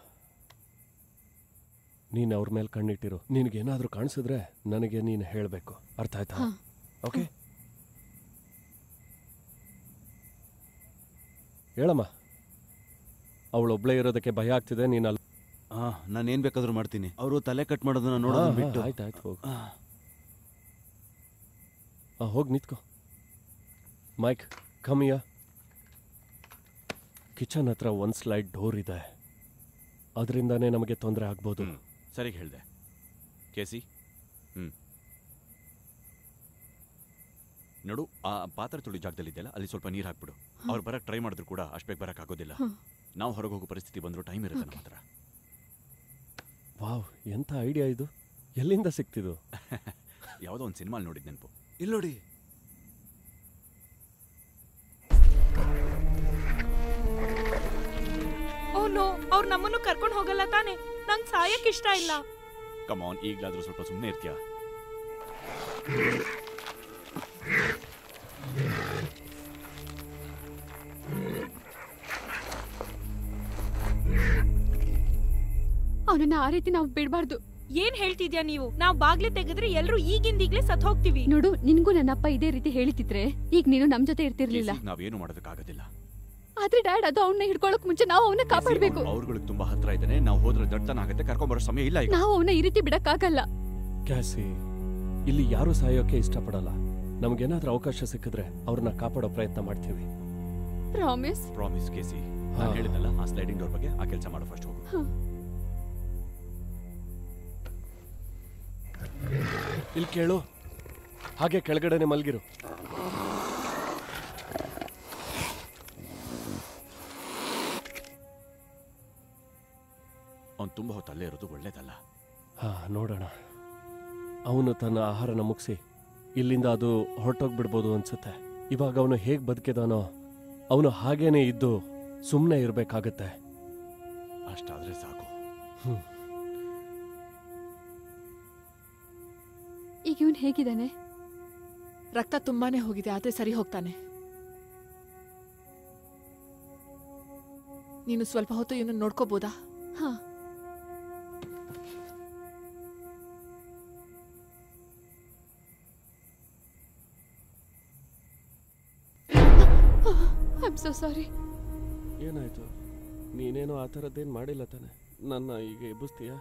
ನೀನ್ ಅವ್ರ ಮೇಲೆ ಕಣ್ಣಿಟ್ಟಿರು ನಿನಗೇನಾದ್ರೂ ಕಾಣಿಸಿದ್ರೆ ನನಗೆ ನೀನು ಹೇಳಬೇಕು ಅರ್ಥ ಆಯ್ತಾ ಹಾ. ಓಕೆ ಹೇಳಮ್ಮ ಅವಳೊಬ್ಳೇ ಇರೋದಕ್ಕೆ ಭಯ ಆಗ್ತಿದೆ ನೀನು ಅಲ್ಲಿ ಹಾ ನಾನು ಏನ್ ಬೇಕಾದ್ರೂ ಮಾಡ್ತೀನಿ ಅವರು ತಲೆ ಕಟ್ ಮಾಡೋದನ್ನ ನೋಡೋದನ್ನ ಬಿಟ್ಟು ಆಯ್ತು ಆಯ್ತು ಹೋಗು ಆ, ಆ ಹೋಗಿ ನಿಂತ್ಕೋ ಮೈಕ್ ಕಮ್ಮಿಯ ಕಿಚನ್ ಹತ್ರ ಒಂದು ಸ್ಲೈಡ್ ಡೋರ್ ಇದೆ ಅದರಿಂದಾನೇ ನಮಗೆ ತೊಂದರೆ ಆಗ್ಬೋದು ಹ್ಮ್ ಸರಿಗೆ ಹೇಳ್ದೆ ಕೇಸಿ ಹ್ಮ್ ನೋಡು ಆ ಪಾತ್ರೆ ತುಳಿ ಜಾಗದಲ್ಲಿ ಇದೆಯಲ್ಲ ಅಲ್ಲಿ ಸ್ವಲ್ಪ ನೀರು ಹಾಕ್ಬಿಡು ಅವ್ರು ಬರಕ್ ಟ್ರೈ ಮಾಡಿದ್ರು ಕೂಡ ಅಷ್ಟು ಬೇಗ ಬರಕ್ ಆಗೋದಿಲ್ಲ ನಾವು ಹೊರಗೆ ಹೋಗೋ ಪರಿಸ್ಥಿತಿ ಬಂದ್ರು ಟೈಮ್ ಇರುತ್ತೆ ನಮ್ಮ ಹತ್ರ ವಾವ್ ಎಂಥ ಐಡಿಯಾ ಇದು ಎಲ್ಲಿಂದ ಸಿಕ್ತಿದು ಯಾವುದೋ ಒಂದು ಸಿನಿಮಾ ನೋಡಿದ್ ನೆನಪು ಇಲ್ಲ್ ನೋಡಿ ಓ ನೋ ಅವ್ರು ನಮ್ಮನ್ನು ಕರ್ಕೊಂಡು ಹೋಗಲ್ಲ ತಾನೆ ನಂಗೆ ಸಾಯಕ್ ಇಷ್ಟ ಇಲ್ಲ ಕಮಾನ್ ಈಗಲಾದ್ರೂ ಸ್ವಲ್ಪ ಸುಮ್ಮನೆ ಇರ್ತೀಯಾ ಅವನನ್ನ ಆ ರೀತಿ ನಾವು ಬಿಡಬಾರ್ದು ಏನ್ ಹೇಳ್ತಿದ್ಯಾ ನೀವು ನಾವ್ ಬಾಗ್ಲೆ ತೆಗೆದ್ರೆ ಎಲ್ರು ಈಗಿಂದೀಗ್ಲೇ ಸತ್ ಹೋಗ್ತೀವಿ ನೋಡು ನಿನ್ಗೂ ನನ್ನಪ್ಪ ಇದೇ ರೀತಿ ಹೇಳಿತಿದ್ರೆ ಈಗ ನೀನು ನಮ್ ಜೊತೆ ಇರ್ತಿರ್ಲಿಲ್ಲ ಕೇಸಿಗ್ ನಾವೇನು ಮಾಡೋದಕ್ಕಾಗೋದಿಲ್ಲ ಆದ್ರೆ ಡ್ಯಾಡ್ ಅದು ಅವನ್ನ ಹಿಡ್ಕೊಳಕ್ ಮುಂಚೆ ನಾವು ಅವನ್ನ ಕಾಪಾಡ್ಬೇಕು ಅವ್ರುಗಳಿಗೆ ತುಂಬಾ ಹತ್ರ ಇದ್ದಾನೆ ನಾವು ಹೋದ್ರೆ ದಡ್ತನ ಆಗುತ್ತೆ ಕರ್ಕೊಂಬರೋ ಸಮಯ ಇಲ್ಲ ಈಗ ನಾವು ಅವನ್ನ ಈ ರೀತಿ ಬಿಡಕ್ಕಾಗಲ್ಲ ಕ್ಯಾಸಿ ಇಲ್ಲಿ ಯಾರೂ ಸಾಯೋಕೆ ಇಷ್ಟಪಡಲ್ಲ ನಮಗೇನಾದ್ರೂ ಅವಕಾಶ ಸಿಕ್ಕಿದ್ರೆ ಅವ್ರನ್ನ ಕಾಪಾಡೋ ಪ್ರಯತ್ನ ಮಾಡ್ತೀವಿ ಪ್ರಾಮಿಸ್ ಪ್ರಾಮಿಸ್ ಕೇಸಿ ನಾನು ಹಾ. ಹೇಳಿದ್ನಲ್ಲ ಆ ಸ್ಲೈಡಿಂಗ್ ಡೋರ್ ಬಗ್ಗೆ ಆ ಕೆಲಸ ಮಾಡು ಫಸ್ಟ್ ಹೋಗು ಇಲ್ಲಿ ಕೇಳು ಹಾಗೆ ಕೆಳಗಡೆನೆ ಮಲ್ಗಿರು ಅವ್ನು ತುಂಬ ಹೊತ್ತು ಅಲ್ಲೇ ಇರೋದು ಒಳ್ಳೇದಲ್ಲ ಹಾ ನೋಡೋಣ ಅವನು ತನ್ನ ಆಹಾರನ ಮುಗಿಸಿ ಇಲ್ಲಿಂದ ಅದು ಹೊರಟೋಗ್ಬಿಡ್ಬೋದು ಅನ್ಸುತ್ತೆ ಇವಾಗ ಅವನು ಹೇಗೆ ಬದುಕಿದಾನೋ ಅವನು ಹಾಗೇನೆ ಇದ್ದು ಸುಮ್ಮನೆ ಇರಬೇಕಾಗತ್ತೆ ಅಷ್ಟಾದ್ರೆ ಸಾಕು ಈಗ ಇವನ್ ಹೇಗಿದ್ದಾನೆ ರಕ್ತ ತುಂಬಾನೇ ಹೋಗಿದೆ ಆದ್ರೆ ಸರಿ ಹೋಗ್ತಾನೆ ನೀನು ಸ್ವಲ್ಪ ಹೊತ್ತು ಇವನು ನೋಡ್ಕೋಬೋದಾ ಹಾ ಐಮ್ ಸೊ ಸಾರಿ ಏನಾಯ್ತು ನೀನೇನು ಆ ಥರದ್ದೇನು ಮಾಡಿಲ್ಲ ತಾನೆ ನನ್ನ ಈಗ ಎಬ್ಬಿಸ್ತೀಯಾ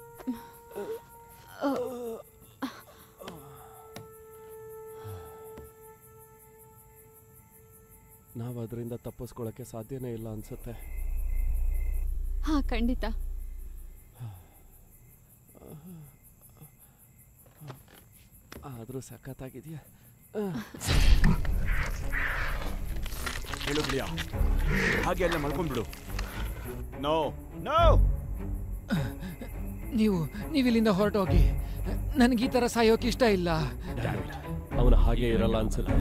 ನಾವು ಅದರಿಂದ ತಪ್ಪಿಸ್ಕೊಳ್ಳೋಕ್ಕೆ ಸಾಧ್ಯನೇ ಇಲ್ಲ ಅನ್ಸುತ್ತೆ ಹಾ ಖಂಡಿತ ಆದರೂ ಸಖತ್ತಾಗಿದೆಯಾ ಹೇಳು ಬಿಡಿಯಾ ಹಾಗೆ ಅಲ್ಲೇ ಮಲ್ಕೊಂಡ್ಬಿಡು ನೋ ನೋ ನೀವು ನೀವಿಲ್ಲಿಂದ ಹೊರಟೋಗಿ ನನಗೆ ಈ ಥರ ಸಾಯೋಕೆ ಇಷ್ಟ ಇಲ್ಲ ಅವನು ಹಾಗೆ ಇರಲ್ಲ ಅನ್ಸುತ್ತೆ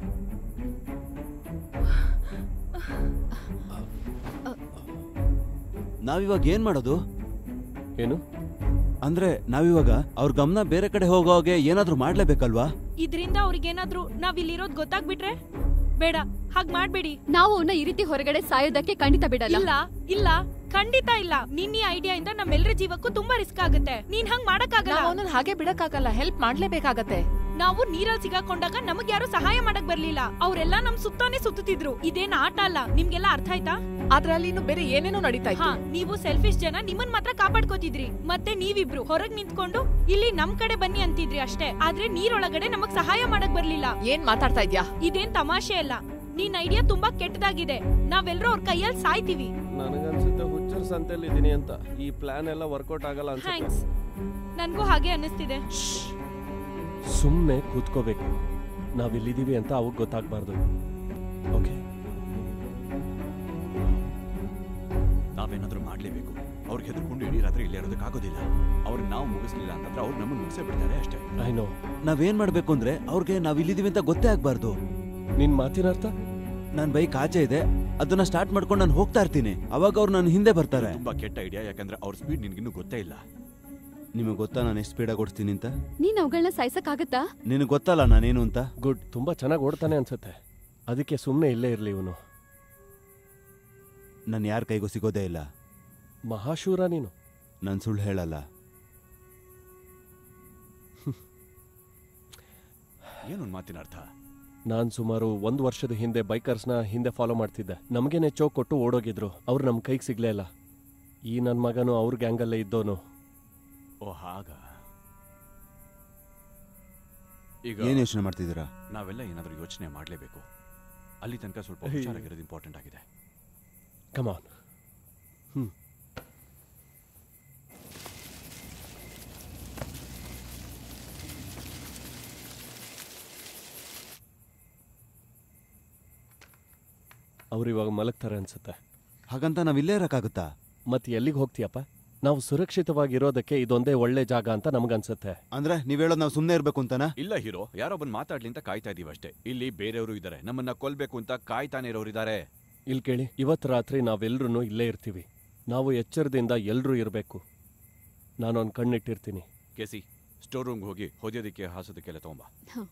ನಾವಿವಾಗ ಏನ್ ಮಾಡೋದು ಏನು ಅಂದ್ರೆ ನಾವಿವಾಗ ಅವ್ರ ಗಮನ ಬೇರೆ ಕಡೆ ಹೋಗೋ ಹಾಗೆ ಏನಾದ್ರೂ ಮಾಡ್ಲೇಬೇಕಲ್ವಾ ಇದ್ರಿಂದ ಅವ್ರಿಗೇನಾದ್ರೂ ನಾವ್ ಇಲ್ಲಿರೋದ್ ಗೊತ್ತಾಗ್ಬಿಟ್ರೆ ಬೇಡ ಹಾಗ್ ಮಾಡ್ಬೇಡಿ ನಾವು ಅವನ್ನ ಈ ರೀತಿ ಹೊರಗಡೆ ಸಾಯೋದಕ್ಕೆ ಖಂಡಿತ ಬಿಡಲ್ಲ ಇಲ್ಲ ಇಲ್ಲ ಖಂಡಿತ ಇಲ್ಲ ನಿನ್ನ ಈ ಐಡಿಯಾ ಇಂದ ನಮ್ಮೆಲ್ಲರ ಜೀವಕ್ಕೂ ತುಂಬಾ ರಿಸ್ಕ್ ಆಗುತ್ತೆ ನೀನ್ ಹಂಗ್ ಮಾಡಕ್ಕಾಗಲ್ಲ ನಾವು ಅವನನ್ನ ಹಾಗೆ ಬಿಡಕ್ಕಾಗಲ್ಲ ಹೆಲ್ಪ್ ಮಾಡ್ಲೇಬೇಕಾಗತ್ತೆ ನಾವು ನೀರಲ್ಲಿ ಸಿಗಾಕೊಂಡಾಗ ನಮಗ್ ಯಾರು ಸಹಾಯ ಮಾಡಕ್ ಬರ್ಲಿಲ್ಲ ಅವರೆಲ್ಲ ನಮ್ ಸುತ್ತಾನೆ ಸುತ್ತುತ್ತಿದ್ರು ಇದೇನ್ ಆಟ ಅಲ್ಲ ನಿಮ್ಗೆಲ್ಲ ಅರ್ಥ ಆಯ್ತಾ ಆದ್ರೆ ಅಲ್ಲಿ ಇನ್ನು ಬೇರೆ ಏನೇನೋ ನಡೀತಾ ಹಾ ಇತ್ತು ನೀವು ಸೆಲ್ಫಿಶ್ ಜನ ನಿಮ್ಮನ್ ಮಾತ್ರ ಕಾಪಾಡ್ಕೋತಿದ್ರಿ ಮತ್ತೆ ನೀವಿಬ್ರು ಹೊರಗ್ ನಿಂತ್ಕೊಂಡು ಇಲ್ಲಿ ನಮ್ ಕಡೆ ಬನ್ನಿ ಅಂತಿದ್ರಿ ಅಷ್ಟೇ ಆದ್ರೆ ನೀರೊಳಗಡೆ ನಮಗ್ ಸಹಾಯ ಮಾಡಕ್ ಬರ್ಲಿಲ್ಲ ಏನ್ ಮಾತಾಡ್ತಾ ಇದ್ಯಾ ಇದೇನ್ ತಮಾಷೆ ಅಲ್ಲ ನಿನ್ ಐಡಿಯಾ ತುಂಬಾ ಕೆಟ್ಟದಾಗಿದೆ ನಾವೆಲ್ಲರೂ ಅವ್ರ ಕೈಯಲ್ಲಿ ಸಾಯ್ತೀವಿ ನನಗನ್ಸುತ್ತೆ ಹುಚ್ಚರ್ ಸಂತೆಯಲ್ಲಿ ಇದೀನಿ ಅಂತ ಈ ಪ್ಲಾನ್ ಎಲ್ಲ ವರ್ಕೌಟ್ ಆಗಲ್ಲ ಅನ್ಸುತ್ತೆ ಥ್ಯಾಂಕ್ಸ್ ನನ್ಗೂ ಹಾಗೆ ಅನ್ನಿಸ್ತಿದೆ ಸುಮ್ಮನೆ ಕೂತ್ಕೋಬೇಕು ನಾವಿಲ್ಲಿದ್ದೀವಿ ಅಂತ ಅವಾಗ ಗೊತ್ತಾಗ್ಬಾರ್ದು ಓಕೆ ನಾವೇನಾದ್ರೂ ಮಾಡ್ಲೇಬೇಕು ಅವ್ರಿಗೆ ಹೆದರ್ಕೊಂಡು ಇಡೀ ರಾತ್ರಿ ಇಲ್ಲೇ ಇರೋದಕ್ಕಾಗೋದಿಲ್ಲ ಅವ್ರನ್ನ ನಾವು ಮುಗಿಸ್ಲಿಲ್ಲ ಅಂತಂದ್ರೆ ಅವ್ರು ನಮ್ಮನ್ನು ಮುಗಿಸೇ ಬಿಡ್ತಾರೆ ಅಷ್ಟೇ ಐ ನೋ ನಾವೇನ್ ಮಾಡ್ಬೇಕು ಅಂದ್ರೆ ಅವ್ರಿಗೆ ನಾವ್ ಇಲ್ಲಿದೀವಿ ಅಂತ ಗೊತ್ತೇ ಆಗ್ಬಾರ್ದು ನಿನ್ ಮಾತಿನ ಅರ್ಥ ನನ್ ಬೈಕ್ ಆಚೆ ಇದೆ ಅದನ್ನ ಸ್ಟಾರ್ಟ್ ಮಾಡ್ಕೊಂಡು ನಾನು ಹೋಗ್ತಾ ಇರ್ತೀನಿ ಅವಾಗ ಅವ್ರು ನನ್ನ ಹಿಂದೆ ಬರ್ತಾರೆ ತುಂಬಾ ಕೆಟ್ಟ ಐಡಿಯಾ ಯಾಕಂದ್ರೆ ಅವ್ರ ಸ್ಪೀಡ್ ನಿನ್ಗಿನ್ನೂ ಗೊತ್ತೇ ಇಲ್ಲ ನಿಮಗೆ ಗೊತ್ತಾ ನಾನು ಎಷ್ಟು ಸ್ಪೀಡಾಗಿ ಓಡಿಸ್ತೀನಿ ಅಂತ ನೀನ್ ಅವುಗಳನ್ನ ಸಾಯ್ಸಕ್ಕಾಗತ್ತಾ ನಿನಗೆ ಗೊತ್ತಲ್ಲ ನಾನೇನು ಅಂತ ಗುಡ್ ತುಂಬಾ ಚೆನ್ನಾಗಿ ಓಡ್ತಾನೆ ಅನ್ಸುತ್ತೆ ಅದಕ್ಕೆ ಸುಮ್ಮನೆ ಇಲ್ಲೇ ಇರಲಿ ಇವನು ನಾನು ಯಾರ ಕೈಗೂ ಸಿಗೋದೇ ಇಲ್ಲ ಮಹಾಶೂರ ನೀನು ನಾನು ಸುಳ್ಳು ಹೇಳಲ್ಲ ಏನೊಂದು ಮಾತಿನ ಅರ್ಥ ನಾನ್ ಸುಮಾರು ಒಂದು ವರ್ಷದ ಹಿಂದೆ ಬೈಕರ್ಸ್ನ ಹಿಂದೆ ಫಾಲೋ ಮಾಡ್ತಿದ್ದೆ ನಮಗೇನೆ ಚೋಕ್ ಕೊಟ್ಟು ಓಡೋಗಿದ್ರು ಅವ್ರು ನಮ್ಮ ಕೈಗೆ ಸಿಗ್ಲೇ ಇಲ್ಲ ಈ ನನ್ನ ಮಗನು ಅವ್ರ ಗ್ಯಾಂಗಲ್ಲೇ ಇದ್ದೋನು ಓ ಹಾಗ ಈಗ ಏನ್ ಯೋಚನೆ ಮಾಡ್ತಿದ್ದೀರಾ ನಾವೆಲ್ಲ ಏನಾದ್ರೂ ಯೋಚನೆ ಮಾಡ್ಲೇಬೇಕು ಅಲ್ಲಿ ತನಕ ಸ್ವಲ್ಪ ಹೇ. ಹುಷಾರಾಗಿರೋದು ಇಂಪಾರ್ಟೆಂಟ್ ಆಗಿದೆ ಕಮಾನ್ ಹ್ಮ್ ಅವ್ರು ಇವಾಗ ಮಲಗ್ತಾರೆ ಅನ್ಸುತ್ತೆ ಹಾಗಂತ ನಾವ್ ಇಲ್ಲೇ ಇರಕ್ಕಾಗುತ್ತಾ ಮತ್ತೆ ಎಲ್ಲಿಗೆ ಹೋಗ್ತೀಯಪ್ಪ ನಾವು ಸುರಕ್ಷಿತವಾಗಿರೋದಕ್ಕೆ ಇದೊಂದೇ ಒಳ್ಳೆ ಜಾಗ ಅಂತ ನಮಗನ್ಸುತ್ತೆ ಅಂದ್ರೆ ನೀವ್ ಹೇಳೋದು ನಾವು ಸುಮ್ಮನೆ ಇರ್ಬೇಕು ಅಂತನಾ ಇಲ್ಲ ಹೀರೋ ಯಾರೋ ಬಂದು ಮಾತಾಡ್ಲಿ ಅಂತ ಕಾಯ್ತಾ ಇದೀವಿ ಅಷ್ಟೇ ಇಲ್ಲಿ ಬೇರೆಯವರು ಇದ್ದಾರೆ ನಮ್ಮನ್ನ ಕೊಲ್ಬೇಕು ಅಂತ ಕಾಯ್ತಾನೆ ಇರೋರಿದ್ದಾರೆ ಇಲ್ಲಿ ಕೇಳಿ ಇವತ್ತು ರಾತ್ರಿ ನಾವೆಲ್ಲರೂ ಇಲ್ಲೇ ಇರ್ತೀವಿ ನಾವು ಎಚ್ಚರದಿಂದ ಎಲ್ಲರೂ ಇರಬೇಕು ನಾನೊಂದು ಕಣ್ಣಿಟ್ಟಿರ್ತೀನಿ ಕೆಸಿ ಸ್ಟೋರ್ ರೂಮ್ಗೆ ಹೋಗಿ ಹೊದಿಯೋದಕ್ಕೆ ಹಾಸೋದಕ್ಕೆಲ್ಲ ತಗೊಂಬ ಹ.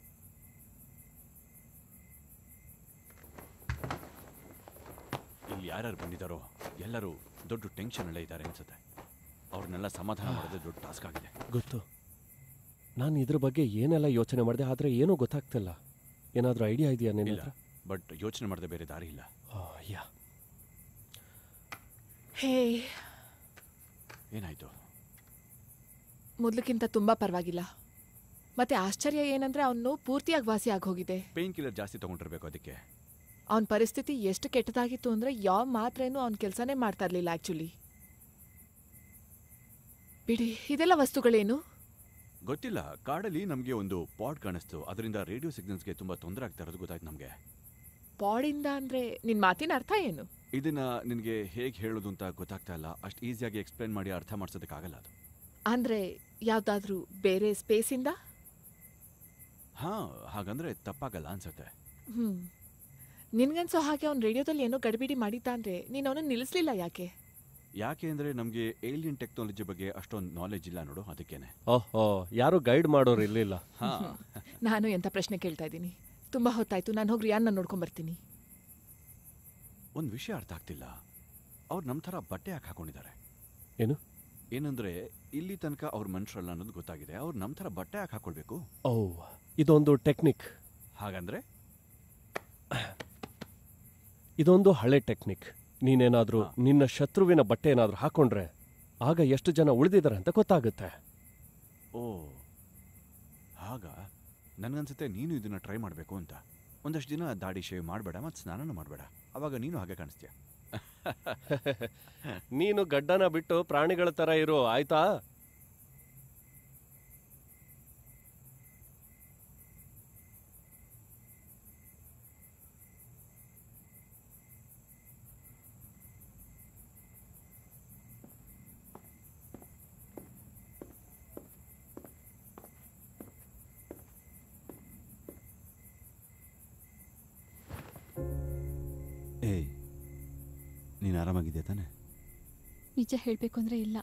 ಇಲ್ಲಿ ಯಾರ್ಯಾರು ಬಂದಿದ್ದಾರೋ ಎಲ್ಲರೂ ದೊಡ್ಡ ಟೆನ್ಷನ್ ಅಲ್ಲೇ ಇದ್ದಾರೆ ಅನ್ಸುತ್ತೆ ಅವ್ರನ್ನೆಲ್ಲ ಸಮಾಧಾನ ಮಾಡೋದೇ ದೊಡ್ಡ ಟಾಸ್ಕ್ ಆಗಿದೆ ಗೊತ್ತು ನಾನು ಇದ್ರ ಬಗ್ಗೆ ಏನೆಲ್ಲ ಯೋಚನೆ ಮಾಡಿದೆ ಆದರೆ ಏನೂ ಗೊತ್ತಾಗ್ತಿಲ್ಲ ಏನಾದರೂ ಐಡಿಯಾ ಇದೆಯಾ ನಿನ್ನ ಇಲ್ಲ ಹತ್ರ ಬಟ್ ಯೋಚನೆ ಮಾಡದೆ ಬೇರೆ ದಾರಿ ಇಲ್ಲ ಆ, ಯಾ ಹೇ ಏನಾಯ್ತು ಮೊದ್ಲಕ್ಕಿಂತ ತುಂಬಾ ಪರವಾಗಿಲ್ಲ ಮತ್ತೆ ಆಶ್ಚರ್ಯ ಏನಂದ್ರೆ ಅವನು ಪೂರ್ತಿಯಾಗಿ ವಾಸಿ ಆಗೋಗಿದೆ ಪೇನ್ ಕಿಲ್ಲರ್ ಜಾಸ್ತಿ ತಗೊಂಡಿರ್ಬೇಕು ಅದಕ್ಕೆ ಅವನ ಪರಿಸ್ಥಿತಿ ಎಷ್ಟು ಕೆಟ್ಟದಾಗಿತ್ತು ಅಂದ್ರೆ ಯಾವ ಮಾತ್ರೇನು ಅವನ ಕೆಲಸನೇ ಮಾಡ್ತಾ ಇರ್ಲಿಲ್ಲ ಆಕ್ಚುಲಿ ಬಿಡಿ ಇದೆಲ್ಲ ವಸ್ತುಗಳೇನು ಗೊತ್ತಿಲ್ಲ ಕಾಡಲ್ಲಿ ನಮಗೆ ಒಂದು ಪಾಡ್ ಕಾಣಿಸ್ತು ಅದರಿಂದ ರೇಡಿಯೋ ಸಿಗ್ನಲ್ಸ್ಗೆ ತುಂಬಾ ತೊಂದರೆ ಆಗ್ತಾ ಇರೋದು ಗೊತ್ತಾಯ್ತು ನಮಗೆ ಪಾಡಿಂದ ಅಂದ್ರೆ ನಿನ್ ಮಾತಿನ ಅರ್ಥ ಏನು ಇದನ್ನ ನಿನಗೆ ಹೇಗೆ ಹೇಳೋದು ಅಂತ ಗೊತ್ತಾಗ್ತಾ ಇಲ್ಲ ಅಷ್ಟು ಈಸಿಯಾಗಿ ಎಕ್ಸ್ಪ್ಲೇನ್ ಮಾಡಿ ಅರ್ಥ ಮಾಡ್ಸೋದಕ್ಕಾಗಲ್ಲ ಅದು ಅಂದ್ರೆ ಯಾವ್ದಾದ್ರೂ ಬೇರೆ ಸ್ಪೇಸಿಂದ ಹಾ ಹಾಗಂದ್ರೆ ತಪ್ಪಾಗಲ್ಲ ಅನ್ಸತ್ತೆ ಹ್ಮ್ ನಿನ್ಗನ್ಸೋ ಹಾಗೆ ಅವ್ನ್ ರೇಡಿಯೋದಲ್ಲಿ ಏನೋ ಗಡಿಬಿಡಿ ಮಾಡಿದ್ದ ಅಂದ್ರೆ ನೀನ್ ಅವನನ್ನ ನಿಲ್ಲಿಸ್ಲಿಲ್ಲ ಯಾಕೆ ಯಾಕೆ ಅಂದ್ರೆ ನಮಗೆ ಏಲಿಯನ್ ಟೆಕ್ನಾಲಜಿ ಬಗ್ಗೆ ಅಷ್ಟೊಂದು ನಾಲೆಜ್ ಇಲ್ಲ ನೋಡು ಅದಕ್ಕೇನೆ ಓಹೋ ಯಾರು ಗೈಡ್ ಮಾಡೋರು ಇರ್ಲಿಲ್ಲ ಹಾ ನಾನು ಎಂತ ಪ್ರಶ್ನೆ ಕೇಳ್ತಾ ಇದ್ದೀನಿ ತುಂಬಾ ಹೊತ್ತಾಯ್ತು ನಾನು ಹೋಗಿ ರಿಯಾನ್ನ ನೋಡ್ಕೊಂಡ್ ಬರ್ತೀನಿ ಒಂದು ವಿಷಯ ಅರ್ಥ ಆಗ್ತಿಲ್ಲ ಅವ್ರು ನಮ್ಮ ಥರ ಬಟ್ಟೆ ಯಾಕೆ ಹಾಕೊಂಡಿದ್ದಾರೆ ಏನು? ಏನಂದ್ರೆ ಇಲ್ಲಿ ತನಕ ಅವ್ರ ಮನುಷ್ಯರಲ್ಲ ಅನ್ನೋದು ಗೊತ್ತಾಗಿದೆ ಅವ್ರು ನಮ್ಮ ಥರ ಬಟ್ಟೆ ಯಾಕೆ ಹಾಕೊಳ್ಬೇಕು ಓ ಇದೊಂದು ಟೆಕ್ನಿಕ್ ಹಾಗಂದ್ರೆ ಇದೊಂದು ಹಳೆ ಟೆಕ್ನಿಕ್ ನೀನೇನಾದ್ರೂ ಹಾ. ನಿನ್ನ ಶತ್ರುವಿನ ಬಟ್ಟೆ ಏನಾದ್ರೂ ಹಾಕೊಂಡ್ರೆ ಆಗ ಎಷ್ಟು ಜನ ಉಳಿದಿದ್ದಾರೆ ಅಂತ ಗೊತ್ತಾಗುತ್ತೆ ಓ ಹಾಗ ನನಗನ್ಸುತ್ತೆ ನೀನು ಇದನ್ನ ಟ್ರೈ ಮಾಡಬೇಕು ಅಂತ ಒಂದಷ್ಟು ದಿನ ದಾಡಿ ಶೇವ್ ಮಾಡಬೇಡ ಮತ್ತು ಸ್ನಾನನೂ ಮಾಡಬೇಡ ಅವಾಗ ನೀನು ಹಾಗೆ ಕಾಣಿಸ್ತೀಯ ನೀನು ಗಡ್ಡನ ಬಿಟ್ಟು ಪ್ರಾಣಿಗಳ ತರ ಇರು ಆಯ್ತಾ ಏಯ್ ನೀನು ಆರಾಮಾಗಿದ್ಯಾ ತಾನೆ ನಿಜ ಹೇಳಬೇಕು ಅಂದರೆ ಇಲ್ಲ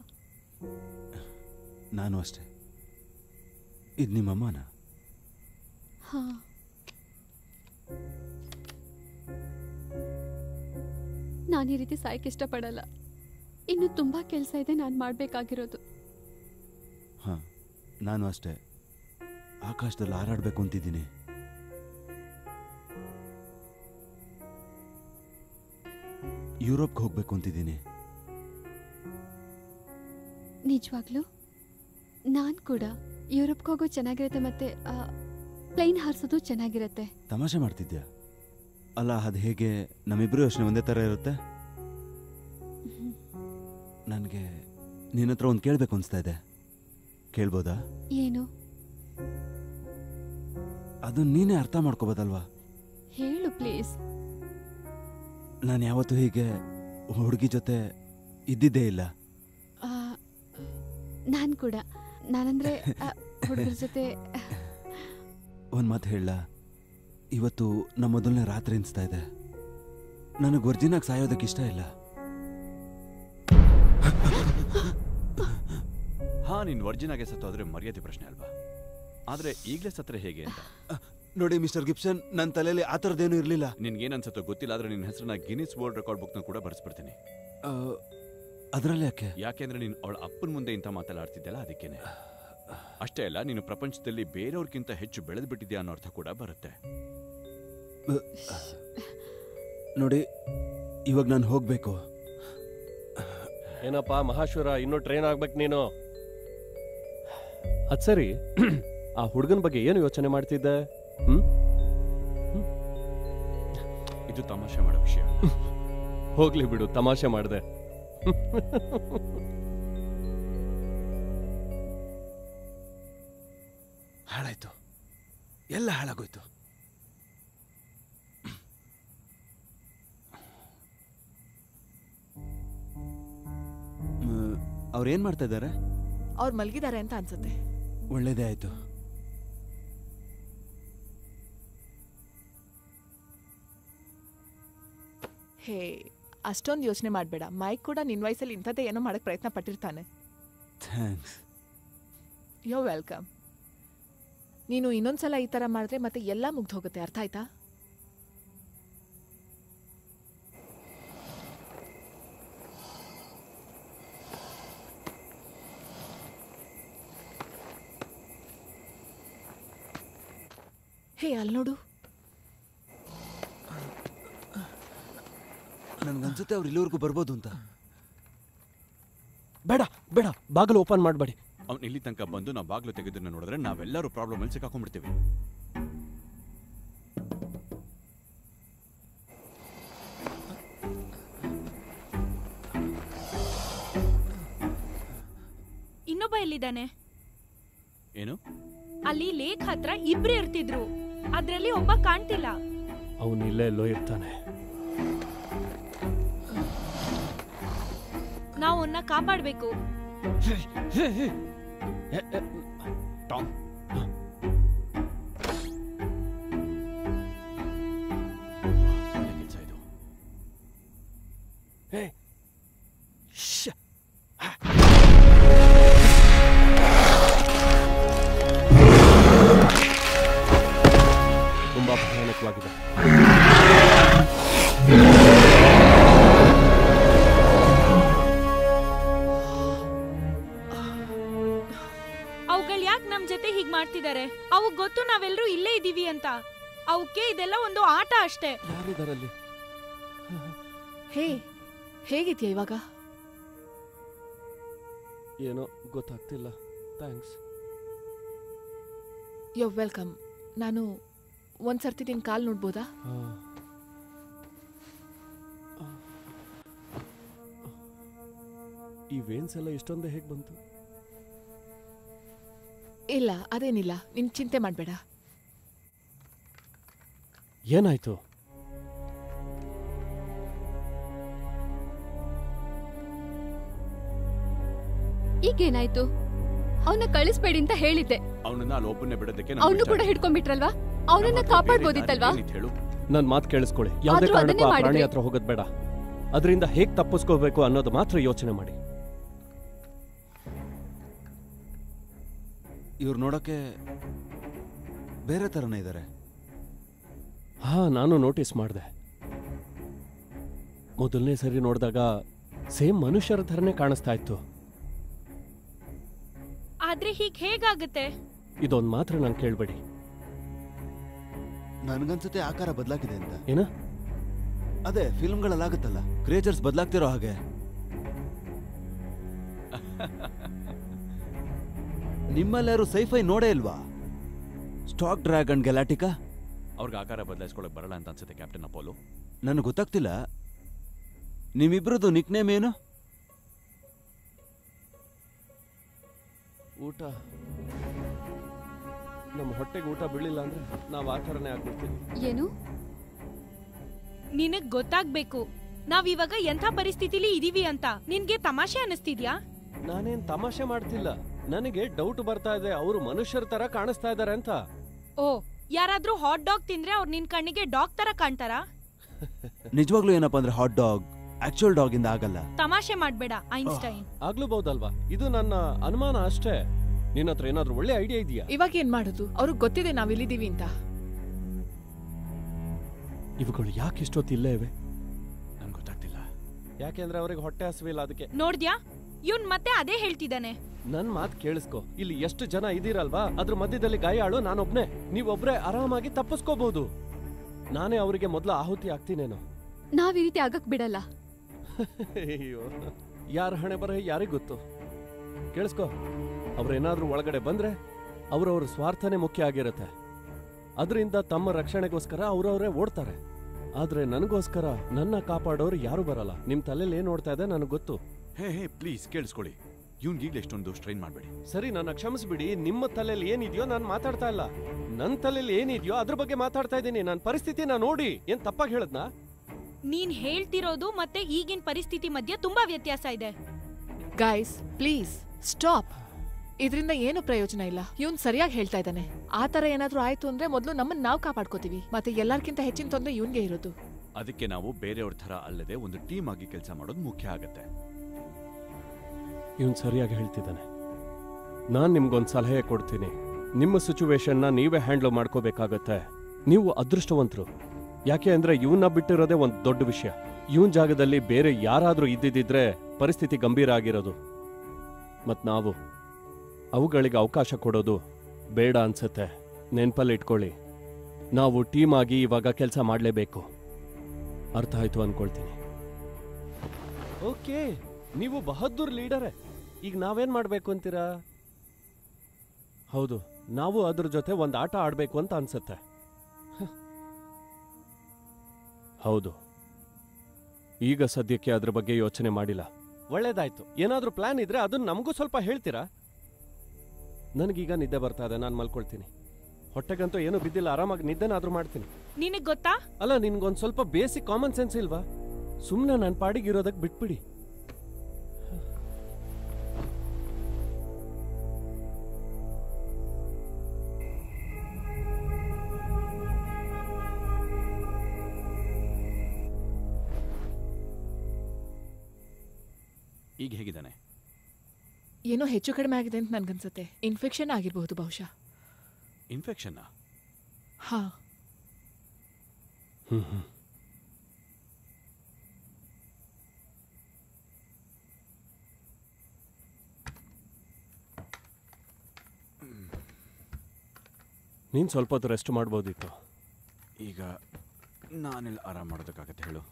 ನಾನು ಅಷ್ಟೇ ಇದು ನಿಮ್ಮಮ್ಮನ ಹಾಂ ನಾನು ಈ ರೀತಿ ಸಾಯಕ್ಕೆ ಇಷ್ಟಪಡಲ್ಲ ಇನ್ನು ತುಂಬ ಕೆಲಸ ಇದೆ ನಾನು ಮಾಡಬೇಕಾಗಿರೋದು ಹಾಂ ನಾನು ಅಷ್ಟೇ ಆಕಾಶದಲ್ಲಿ ಹಾರಾಡಬೇಕು ಅಂತಿದ್ದೀನಿ ಯುರೋಪ್ಗೆ ಹೋಗ್ಬೇಕು ಅಂತಿದ್ದೀನಿ ನಿಜವಾಗ್ಲೂ ನಾನು ಕೂಡ ಯುರೋಪ್ಗೆ ಹೋಗೋ ಚೆನ್ನಾಗಿರುತ್ತೆ ಮತ್ತೆ ಪ್ಲೈನ್ ಹಾರಿಸೋದು ಚೆನ್ನಾಗಿರುತ್ತೆ ತಮಾಷೆ ಮಾಡ್ತಿದ್ಯಾ ಅಲ್ಲ ಅದು ಹೇಗೆ ನಮ್ಮಿಬ್ರು ಯೋಚನೆ ಒಂದೇ ಥರ ಇರುತ್ತೆ ನನಗೆ ನಿನ್ನ ಹತ್ರ ಒಂದು ಕೇಳಬೇಕು ಅನಿಸ್ತಾ ಇದೆ ಕೇಳ್ಬೋದಾ ಏನು ಅದು ನೀನೇ ಅರ್ಥ ಮಾಡ್ಕೋಬೋದಲ್ವಾ ಹೇಳು ಪ್ಲೀಸ್ ನಾನು ಯಾವತ್ತೂ ಹೀಗೆ ಹುಡುಗಿ ಜೊತೆ ಇದ್ದಿದ್ದೇ ಇಲ್ಲ ನಾನು ಕೂಡ ನಾನಂದ್ರೆ ಹುಡುಗರ ಜೊತೆ ಒಂದು ಮಾತು ಹೇಳ ಇವತ್ತು ನಮ್ಮ ಮೊದಲನೇ ರಾತ್ರಿ ಅನಿಸ್ತಾ ಇದೆ ನನಗೆ ವರ್ಜಿನಾಗಿ ಸಾಯೋದಕ್ಕೆ ಇಷ್ಟ ಇಲ್ಲ ಹಾ ನೀನು ವರ್ಜಿನಾಗೆ ಸತ್ತೋದ್ರೆ ಮರ್ಯಾದೆ ಪ್ರಶ್ನೆ ಅಲ್ವಾ ಆದ್ರೆ ಈಗಲೇ ಸತ್ರೆ ಹೇಗೆ ಅಂತ ನೋಡಿ ಮಿಸ್ಟರ್ ಗಿಬ್ಸನ್ ನನ್ನ ತಲೆಯಲ್ಲಿ ಆ ಥರದ್ದೇನೂ ಇರಲಿಲ್ಲ ನಿನ್ಗೇನ್ ಅನ್ಸುತ್ತೋ ಗೊತ್ತಿಲ್ಲ ಆದ್ರೆ ನಿನ್ನ ಹೆಸರನ್ನ ಗಿನಿಸ್ ವರ್ಲ್ಡ್ ರೆಕಾರ್ಡ್ ಬುಕ್ನ ಕೂಡ ಬರ್ಸ್ಬಿಡ್ತೀನಿ ಅದರಲ್ಲಿ ಯಾಕೆ ಯಾಕೆಂದ್ರೆ ನೀನು ಅವಳ ಅಪ್ಪನ ಮುಂದೆ ಇಂಥ ಮಾತಲ್ಲಾಡ್ತಿದ್ದಲ್ಲ ಅದಕ್ಕೇನೆ ಅಷ್ಟೇ ಅಲ್ಲ ನೀನು ಪ್ರಪಂಚದಲ್ಲಿ ಬೇರೆಯವ್ರಿಗಿಂತ ಹೆಚ್ಚು ಬೆಳೆದು ಬಿಟ್ಟಿದ್ಯಾ ಅನ್ನೋ ಅರ್ಥ ಕೂಡ ಬರುತ್ತೆ ನೋಡಿ ಇವಾಗ ನಾನು ಹೋಗಬೇಕು ಏನಪ್ಪ ಮಹಾಶ್ವರ ಇನ್ನೂ ಟ್ರೈನ್ ಆಗ್ಬೇಕು ನೀನು ಅದ್ ಸರಿ ಆ ಹುಡುಗನ ಬಗ್ಗೆ ಏನು ಯೋಚನೆ ಮಾಡ್ತಿದ್ದೆ ಹ್ಮ್ ಇದು ತಮಾಷೆ ಮಾಡೋ ವಿಷಯ ಹೋಗ್ಲಿ ಬಿಡು ತಮಾಷೆ ಮಾಡ್ದೆ ಹಾಳಾಯ್ತು ಎಲ್ಲ ಹಾಳಾಗೋಯ್ತು ಅವ್ರು ಏನು ಮಾಡ್ತಾ ಇದ್ದಾರೆ ಅವ್ರು ಮಲಗಿದ್ದಾರೆ ಅಂತ ಅನ್ಸುತ್ತೆ ಒಳ್ಳೇದೇ ಆಯ್ತು ಹೇ ಅಷ್ಟೊಂದು ಯೋಚನೆ ಮಾಡಬೇಡ ಮೈಕ್ ಕೂಡ ನಿನ್ನ ವಯಸ್ಸಲ್ಲಿ ಇಂಥದ್ದೇ ಏನೋ ಮಾಡಕ್ ಪ್ರಯತ್ನ ಪಟ್ಟಿರ್ತಾನೆ ಥ್ಯಾಂಕ್ಸ್ ಯೋ ವೆಲ್ಕಮ್ ನೀನು ಇನ್ನೊಂದ್ಸಲ ಈ ಥರ ಮಾಡಿದ್ರೆ ಮತ್ತೆ ಎಲ್ಲ ಮುಗ್ದು ಹೋಗುತ್ತೆ ಅರ್ಥ ಆಯ್ತಾ ಹೇ ಅಲ್ಲಿ ನೋಡು ನನ್ಗನ್ಸುತ್ತೆ ಅವ್ರು ಇಲ್ಲಿವರೆಗೂ ಬರ್ಬೋದು ಅಂತ ಬೇಡ ಬೇಡ ಬಾಗಿಲು ಓಪನ್ ಮಾಡಬೇಡಿ ಅವ್ನು ಇಲ್ಲಿ ತನಕ ಬಂದು ನಾವು ಬಾಗ್ಲು ತೆಗೆದನ್ನ ನೋಡಿದ್ರೆ ನಾವೆಲ್ಲರೂ ಪ್ರಾಬ್ಲಮ್ ಅಲ್ಲಿ ಸಿಕ್ಕಾಕೊಂಡ್ಬಿಡ್ತೀವಿ ಇನ್ನೊಬ್ಬ ಎಲ್ಲಿದ್ದಾನೆ ಏನು ಅಲ್ಲಿ ಲೇಕ್ ಹತ್ರ ಇಬ್ರು ಇರ್ತಿದ್ರು ಅದ್ರಲ್ಲಿ ಒಬ್ಬ ಕಾಣ್ತಿಲ್ಲ ಅವನು ಇಲ್ಲೇ ಎಲ್ಲೋ ಇರ್ತಾನೆ ನಾವು ಅವನ್ನ ಕಾಪಾಡ್ಬೇಕು ಟಾಮ್ ಒಳ್ಳೆ ಕೆಲ್ಸ ಇದು ಹೇ ತುಂಬಾ ಭಯಾನಕವಾಗಿದೆ ಅವುಗಳು ಯಾಕೆ ನಮ್ ಜೊತೆ ಹೀಗ್ ಮಾಡ್ತಿದ್ದಾರೆ ಅವು ಗೊತ್ತು ನಾವೆಲ್ಲರೂ ಇಲ್ಲೇ ಇದೀವಿ ಅಂತ ಅವಕ್ಕೆ ಇದೆಲ್ಲ ಒಂದು ಆಟ ಅಷ್ಟೇ ಯಾರಿದಾರಲ್ಲಿ ಹೇ ಹೇಗಿದ್ಯಾ ಇವಾಗ ಏನೋ ಗೊತ್ತಾಗ್ತಿಲ್ಲ ಥ್ಯಾಂಕ್ಸ್ ಯೋ ವೆಲ್ಕಮ್ ನಾನು ಒಂದ್ಸರ್ತಿ ನಿನ್ ಕಾಲ್ ನೋಡ್ಬೋದಾ ಈ ವೇನ್ಸ್ ಎಲ್ಲ ಇಷ್ಟೊಂದೇ ಹೇಗೆ ಬಂತು ಇಲ್ಲ ಅದೇನಿಲ್ಲ ನಿನ್ ಚಿಂತೆ ಮಾಡ್ಬೇಡ ಏನಾಯ್ತು ಈಗೇನಾಯ್ತು ಅವನ್ನ ಕಳಿಸ್ಬೇಡಿ ಅಂತ ಹೇಳಿದ್ದೆ ಅವನನ್ನ ಅಲ್ಲಿ ಒಬ್ಬನೇ ಬಿಡೋದಕ್ಕೆ ಅವನು ಕೂಡ ಹಿಡ್ಕೊಂಡ್ಬಿಟ್ರಲ್ವಾ ಅವನನ್ನ ಕಾಪಾಡ್ಬೋದಿತ್ತಲ್ವಾ ಹೇಳು ನನ್ ಮಾತು ಕೇಳಿಸ್ಕೊಳ್ಳಿ ಯಾವುದೇ ಆದ್ರೂ ಕಾರಣಕ್ಕೂ ಆ ಅದನ್ನೇ ಪ್ರಾಣಿ ಮಾಡಿದ್ರಿ. ಹತ್ರ ಹೋಗೋದ್ ಬೇಡ ಅದರಿಂದ ಹೇಗ್ ತಪ್ಪಿಸ್ಕೋಬೇಕು ಅನ್ನೋದು ಮಾತ್ರ ಯೋಚನೆ ಮಾಡಿ ಇವ್ರು ನೋಡೋಕ್ಕೆ ಬೇರೆ ಥರನೇ ಇದ್ದಾರೆ ಹಾ ನಾನು ನೋಟಿಸ್ ಮಾಡಿದೆ ಮೊದಲನೇ ಸರಿ ನೋಡಿದಾಗ ಸೇಮ್ ಮನುಷ್ಯರ ಥರನೇ ಕಾಣಿಸ್ತಾ ಇತ್ತು ಆದ್ರೆ ಹೀಗ್ ಹೇಗಾಗುತ್ತೆ ಇದೊಂದು ಮಾತ್ರ ನಂಗೆ ಕೇಳಬೇಡಿ ನನಗನ್ಸುತ್ತೆ ಆಕಾರ ಬದಲಾಗಿದೆ ಅಂತ ಏನ ಅದೇ ಫಿಲ್ಮ್ಗಳಲ್ಲಾಗುತ್ತಲ್ಲ ಕ್ರಿಯೇಚರ್ಸ್ ಬದಲಾಗ್ತಿರೋ ಹಾಗೆ ನಿಮ್ಮಲ್ಲಾರು ಸೈಫೈ ನೋಡೇ ಇಲ್ವಾ ಸ್ಟಾಕ್ ಡ್ರ್ಯಾಗನ್ ಗೆಲಾಟಿಕಾ ಅವ್ರಿಗೆ ಆಕಾರ ಬದಲಾಯಿಸ್ಕೊಳಕ್ ಬರಲ್ಲ ಅಂತ ಅನ್ಸುತ್ತೆ ಕ್ಯಾಪ್ಟನ್ ಅಪೋಲೋ ನನಗೆ ಗೊತ್ತಾಗ್ತಿಲ್ಲ ನಿಮ್ಮಿಬ್ರದ್ದು ನಿಕ್ ನೇಮ್ ಏನು ಊಟ ನಮ್ಮ ಹೊಟ್ಟೆಗೆ ಊಟ ಬೀಳಿಲ್ಲ ಅಂದ್ರೆ ನಾವು ಆ ಥರನೇ ಆಗ್ಬಿಡ್ತೀವಿ ಏನು ನಿನಗ್ ಗೊತ್ತಾಗ್ಬೇಕು ನಾವ್ ಇವಾಗ ಎಂಥ ಪರಿಸ್ಥಿತಿಲಿ ಇದೀವಿ ಅಂತ ನಿನ್ಗೆ ತಮಾಷೆ ಅನಿಸ್ತಿದ್ಯಾ ನಾನೇನ್ ತಮಾಷೆ ಮಾಡ್ತಿಲ್ಲ ನನಗೆ ಡೌಟ್ ಬರ್ತಾ ಇದೆ ಅವರು ಮನುಷ್ಯರ ತರ ಕಾಣಿಸ್ತಾ ಇದಾರೆ ಅಂತ ಓ ಯಾರಾದ್ರೂ ಹಾಟ್ ಡಾಗ್ ತಿಂದ್ರೆ ಅವ್ರು ನಿನ್ ಕಣ್ಣಿಗೆ ಡಾಗ್ ತರ ಕಾಣ್ತಾರಾ ನಿಜವಾಗ್ಲೂ ಏನಪ್ಪಾ ಅಂದ್ರೆ ಹಾಟ್ ಡಾಗ್ ಆಕ್ಚುಯಲ್ ಡಾಗ್ ಇಂದ ಆಗಲ್ಲ ತಮಾಷೆ ಮಾಡ್ಬೇಡ ಐನ್ಸ್ಟೈನ್ ಆಗ್ಲೂಬಹುದಲ್ವಾ ಇದು ನನ್ನ ಅನುಮಾನ ಅಷ್ಟೇ ನಿನ್ನ ಹತ್ರ ಏನಾದ್ರೂ ಒಳ್ಳೆ ಐಡಿಯಾ ಇದೆಯಾ ಇವಾಗ ಏನ್ ಮಾಡೋದು ಅವ್ರಿಗೆ ಗೊತ್ತಿದೆ ನಾವ್ ಇಲ್ಲಿದೀವಿ ಅಂತ ಇವುಗಳು ಯಾಕೆ ಇಷ್ಟೊತ್ತು ಇಲ್ಲೇ ಇವೆ ನನ್ಗೆ ಗೊತ್ತಾಗ್ತಿಲ್ಲ ಯಾಕೆಂದ್ರೆ ಅವ್ರಿಗೆ ಹೊಟ್ಟೆ ಹಸಿವಿಲ್ಲ ಅದಕ್ಕೆ ನೋಡ್ದ್ಯಾ ಇವ್ನ್ ಮತ್ತೆ ಅದೇ ಹೇಳ್ತಿದ್ದಾನೆ ನನ್ ಮಾತ್ ಕೇಳಿಸ್ಕೊ ಇಲ್ಲಿ ಎಷ್ಟು ಜನ ಇದೀರಲ್ವಾ ಅದ್ರ ಮಧ್ಯದಲ್ಲಿ ಗಾಯಾಳು ನಾನೊಬ್ನೇ ನೀವೊಬ್ರೇ ಆರಾಮಾಗಿ ತಪ್ಪಿಸ್ಕೋಬಹುದು ನಾನೇ ಅವರಿಗೆ ಮೊದಲು ಆಹುತಿ ಆಗ್ತೀನೇನೋ ನಾವ್ ಈ ರೀತಿ ಆಗಕ್ ಬಿಡಲ್ಲ ಅಯ್ಯೋ ಯಾರ ಹಣೆ ಬರ ಯಾರಿಗ್ ಗೊತ್ತು ಕೇಳಿಸ್ಕೊ ಅವ್ರೇನಾದ್ರೂ ಒಳಗಡೆ ಬಂದ್ರೆ ಅವ್ರವ್ರ ಸ್ವಾರ್ಥನೇ ಮುಖ್ಯ ಆಗಿರುತ್ತೆ ಅದರಿಂದ ತಮ್ಮ ರಕ್ಷಣೆಗೋಸ್ಕರ ಅವ್ರವ್ರೇ ಓಡ್ತಾರೆ ಆದ್ರೆ ನನಗೋಸ್ಕರ ನನ್ನ ಕಾಪಾಡೋರು ಯಾರು ಬರಲ್ಲ ನಿಮ್ ತಲೆಯಲ್ಲಿ ಏನ್ ಓಡ್ತಾ ಇದೆ ನನಗೆ ಗೊತ್ತು ಹೇ ಹೇ ಪ್ಲೀಸ್ ಕೇಳಿಸ್ಕೊಳ್ಳಿ ಇವ್ನಿಗೆ ಈಗಲೇ ಎಷ್ಟೊಂದು ಸ್ಟ್ರೈನ್ ಮಾಡಬೇಡಿ ಸರಿ ನನ್ನ ಕ್ಷಮಿಸ್ಬಿಡಿ ನಿಮ್ಮ ತಲೆಯಲ್ಲಿ ಏನಿದೆಯೋ ನಾನು ಮಾತಾಡ್ತಾ ಇಲ್ಲ ನನ್ನ ತಲೆಯಲ್ಲಿ ಏನಿದೆಯೋ ಅದ್ರ ಬಗ್ಗೆ ಮಾತಾಡ್ತಾ ಇದ್ದೀನಿ ನನ್ನ ಪರಿಸ್ಥಿತಿನ ನೋಡಿ ಏನ್ ತಪ್ಪಾಗಿ ಹೇಳದ್ನಾ ನೀನ್ ಹೇಳ್ತಿರೋದು ಮತ್ತೆ ಈಗಿನ ಪರಿಸ್ಥಿತಿ ಮಧ್ಯೆ ತುಂಬಾ ವ್ಯತ್ಯಾಸ ಇದೆ ಗೈಸ್ ಪ್ಲೀಸ್ ಸ್ಟಾಪ್ ಇದರಿಂದ ಏನು ಪ್ರಯೋಜನ ಇಲ್ಲ ಇವ್ನ್ ಸರಿಯಾಗಿ ಹೇಳ್ತಾ ಇದ್ದಾನೆ ಆ ತರ ಏನಾದ್ರೂ ಆಯ್ತು ಅಂದ್ರೆ ಮೊದಲು ನಮ್ಮನ್ನ ನಾವು ಕಾಪಾಡ್ಕೋತೀವಿ ಮತ್ತೆ ಎಲ್ಲಾರ್ಕಿಂತ ಹೆಚ್ಚಿನ ತೊಂದ್ರೆ ಇವ್ನ್ಗೆ ಇರೋದು ಅದಕ್ಕೆ ನಾವು ಬೇರೆಯವ್ರ ಥರ ಅಲ್ಲದೆ ಒಂದು ಟೀಮ್ ಆಗಿ ಕೆಲಸ ಮಾಡೋದು ಮುಖ್ಯ ಆಗತ್ತೆ ಇವನ್ ಸರಿಯಾಗಿ ಹೇಳ್ತಿದ್ದಾನೆ ನಾನ್ ನಿಮ್ಗೊಂದ್ ಸಲಹೆ ಕೊಡ್ತೀನಿ ನಿಮ್ಮ ಸಿಚುವೇಶನ್ನ ನೀವೇ ಹ್ಯಾಂಡ್ಲ್ ಮಾಡ್ಕೋಬೇಕಾಗತ್ತೆ ನೀವು ಅದೃಷ್ಟವಂತರು ಯಾಕೆ ಅಂದ್ರೆ ಇವನ್ನ ಬಿಟ್ಟಿರೋದೇ ಒಂದ್ ದೊಡ್ಡ ವಿಷಯ ಇವನ್ ಜಾಗದಲ್ಲಿ ಬೇರೆ ಯಾರಾದ್ರೂ ಇದ್ದಿದ್ದಿದ್ರೆ ಪರಿಸ್ಥಿತಿ ಗಂಭೀರ ಆಗಿರೋದು ಮತ್ ನಾವು ಅವುಗಳಿಗೆ ಅವಕಾಶ ಕೊಡೋದು ಬೇಡ ಅನ್ಸುತ್ತೆ ನೆನ್ಪಲ್ಲಿ ಇಟ್ಕೊಳ್ಳಿ ನಾವು ಟೀಮ್ ಆಗಿ ಇವಾಗ ಕೆಲಸ ಮಾಡಲೇಬೇಕು ಅರ್ಥ ಆಯ್ತು ಅನ್ಕೊಳ್ತೀನಿ ಓಕೆ ನೀವು ಬಹದ್ದೂರ್ ಲೀಡರೇ ಈಗ ನಾವೇನ್ ಮಾಡ್ಬೇಕು ಅಂತೀರಾ ಹೌದು ನಾವು ಅದ್ರ ಜೊತೆ ಒಂದು ಆಟ ಆಡ್ಬೇಕು ಅಂತ ಅನ್ಸುತ್ತೆ ಹ. ಹೌದು ಈಗ ಸದ್ಯಕ್ಕೆ ಅದ್ರ ಬಗ್ಗೆ ಯೋಚನೆ ಮಾಡಿಲ್ಲ ಒಳ್ಳೇದಾಯ್ತು ಏನಾದ್ರೂ ಪ್ಲಾನ್ ಇದ್ರೆ ಅದನ್ನ ನಮಗೂ ಸ್ವಲ್ಪ ಹೇಳ್ತೀರಾ ನನಗೀಗ ನಿದ್ದೆ ಬರ್ತಾ ಇದೆ ನಾನು ಮಲ್ಕೊಳ್ತೀನಿ ಹೊಟ್ಟೆಗಂತೂ ಏನು ಬಿದ್ದಿಲ್ಲ ಆರಾಮಾಗಿ ನಿದ್ದೆನಾದ್ರೂ ಮಾಡ್ತೀನಿ ನಿನಗ್ ಗೊತ್ತಾ ಅಲ್ಲ ನಿನ್ಗೊಂದು ಸ್ವಲ್ಪ ಬೇಸಿಕ್ ಕಾಮನ್ ಸೆನ್ಸ್ ಇಲ್ವಾ ಸುಮ್ಮನೆ ನನ್ನ ಪಾಡಿಗೆ ಇರೋದಕ್ಕೆ ಬಿಟ್ಬಿಡಿ ಈಗ ಹೇಗಿದ್ದಾನೆ ಏನೋ ಹೆಚ್ಚು ಕಡಿಮೆ ಆಗಿದೆ ಅಂತ ನನ್ಗನ್ಸುತ್ತೆ ಇನ್ಫೆಕ್ಷನ್ ಆಗಿರಬಹುದು ಬಹುಶಃ ಇನ್ಫೆಕ್ಷನ್ನಾ ಹಾ ಹ್ಮ್ ಹ್ಮ್ ನೀನು ಸ್ವಲ್ಪ ಹೊತ್ತು ರೆಸ್ಟ್ ಮಾಡ್ಬೋದಿತ್ತು ಈಗ ನಾನೆಲ್ಲ ಆರಾಮ್ ಮಾಡೋದಕ್ಕಾಗತ್ತೆ ಹೇಳು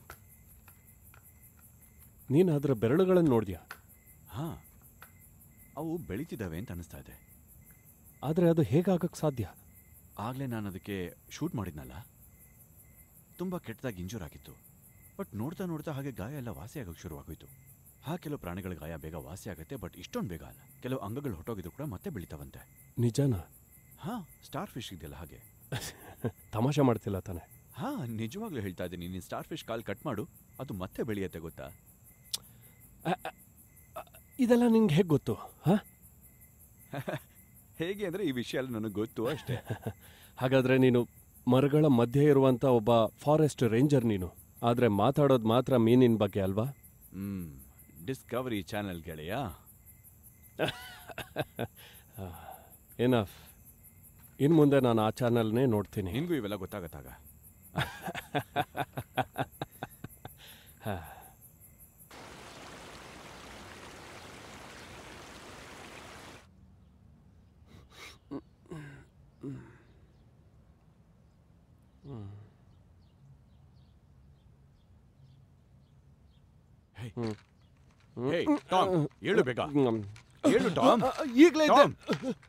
ನೀನು ಅದರ ಬೆರಳುಗಳನ್ನು ನೋಡಿದ್ಯಾ ಹಾ ಅವು ಬೆಳೀತಿದ್ದಾವೆ ಅಂತ ಅನಿಸ್ತಾ ಇದೆ ಆದರೆ ಅದು ಹೇಗಾಗಕ್ಕೆ ಸಾಧ್ಯ ಆಗಲೇ ನಾನು ಅದಕ್ಕೆ ಶೂಟ್ ಮಾಡಿದ್ನಲ್ಲ ತುಂಬ ಕೆಟ್ಟದಾಗಿ ಇಂಜೂರ್ ಆಗಿತ್ತು ಬಟ್ ನೋಡ್ತಾ ನೋಡ್ತಾ ಹಾಗೆ ಗಾಯ ಎಲ್ಲ ವಾಸಿ ಆಗೋಕ್ಕೆ ಶುರುವಾಗೋಯ್ತು ಹಾ ಕೆಲವು ಪ್ರಾಣಿಗಳ ಗಾಯ ಬೇಗ ವಾಸಿ ಆಗುತ್ತೆ ಬಟ್ ಇಷ್ಟೊಂದು ಬೇಗ ಅಲ್ಲ ಕೆಲವು ಅಂಗಗಳು ಹೊಟ್ಟೋಗಿದ್ರು ಕೂಡ ಮತ್ತೆ ಬೆಳಿತಾವಂತೆ ನಿಜನಾ ಹಾ ಸ್ಟಾರ್ ಫಿಶ್ ಇದೆಯಲ್ಲ ಹಾಗೆ ತಮಾಷೆ ಮಾಡ್ತಿಲ್ಲ ತಾನೆ ಹಾ ನಿಜವಾಗ್ಲೂ ಹೇಳ್ತಾ ಇದ್ದೀನಿ ನೀನು ಸ್ಟಾರ್ ಫಿಶ್ ಕಾಲ್ ಕಟ್ ಮಾಡು ಅದು ಮತ್ತೆ ಬೆಳೆಯುತ್ತೆ ಗೊತ್ತಾ ಇದೆಲ್ಲ ನಿಂಗೆ ಹೇಗೆ ಗೊತ್ತು ಹಾ ಹೇಗೆ ಅಂದರೆ ಈ ವಿಷಯ ಎಲ್ಲ ನನಗೆ ಗೊತ್ತು ಅಷ್ಟೇ ಹಾಗಾದ್ರೆ ನೀನು ಮರಗಳ ಮಧ್ಯೆ ಇರುವಂತ ಒಬ್ಬ ಫಾರೆಸ್ಟ್ ರೇಂಜರ್ ನೀನು ಆದ್ರೆ ಮಾತಾಡೋದು ಮಾತ್ರ ಮೀನಿನ ಬಗ್ಗೆ ಅಲ್ವಾ ಹ್ಮ್ ಡಿಸ್ಕವರಿ ಚಾನೆಲ್ ಗೆಳೆಯ ಏನಫ್ ಇನ್ನು ಮುಂದೆ ನಾನು ಆ ಚಾನಲ್ನೇ ನೋಡ್ತೀನಿ ನಿನ್ಗೂ ಇವೆಲ್ಲ ಗೊತ್ತಾಗತ್ತಾಗ ಹಾ. ಹೇ ಹ್ಮ್. ಹೇ ಟಾಮ್ ಹೇಳು ಬೇಗ ಹ್ಮ್. ಹೇಳು ಟಾಮ್ ಈಗ್ಲೇ ಇದ್ದೆ. ಟಾಮ್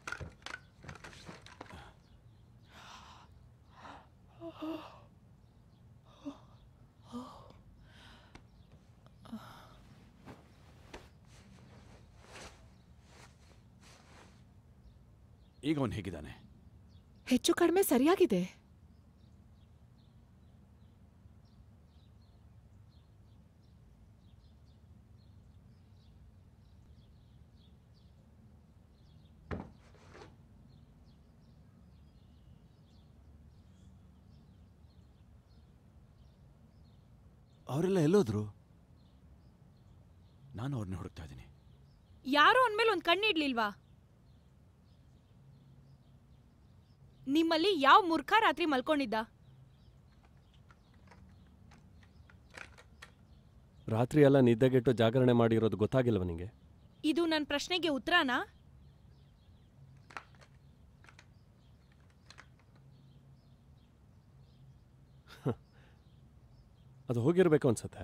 ಈಗ ಅವನು ಹೇಗಿದ್ದಾನೆ ಹೆಚ್ಚು ಕಡಿಮೆ ಸರಿಯಾಗಿದೆ ಅವರೆಲ್ಲ ಎಲ್ಲೋದ್ರು ನಾನು ಅವ್ರನ್ನ ಹುಡುಕ್ತಾ ಇದ್ದೀನಿ ಯಾರೋ ಅಂದ್ಮೇಲೆ ಒಂದ್ ಕಣ್ಣಿಡ್ಲಿಲ್ವಾ ನಿಮ್ಮಲ್ಲಿ ಯಾವ ಮೂರ್ಖ ರಾತ್ರಿ ಮಲ್ಕೊಂಡಿದ್ದ ರಾತ್ರಿ ಎಲ್ಲ ನಿದ್ದೆಗೆಟ್ಟು ಜಾಗರಣೆ ಮಾಡಿರೋದು ಗೊತ್ತಾಗಿಲ್ವ ನಿಂಗೆ ಇದು ನನ್ನ ಪ್ರಶ್ನೆಗೆ ಉತ್ತರನಾ ಅದು ಹೋಗಿರ್ಬೇಕು ಅನ್ಸತ್ತೆ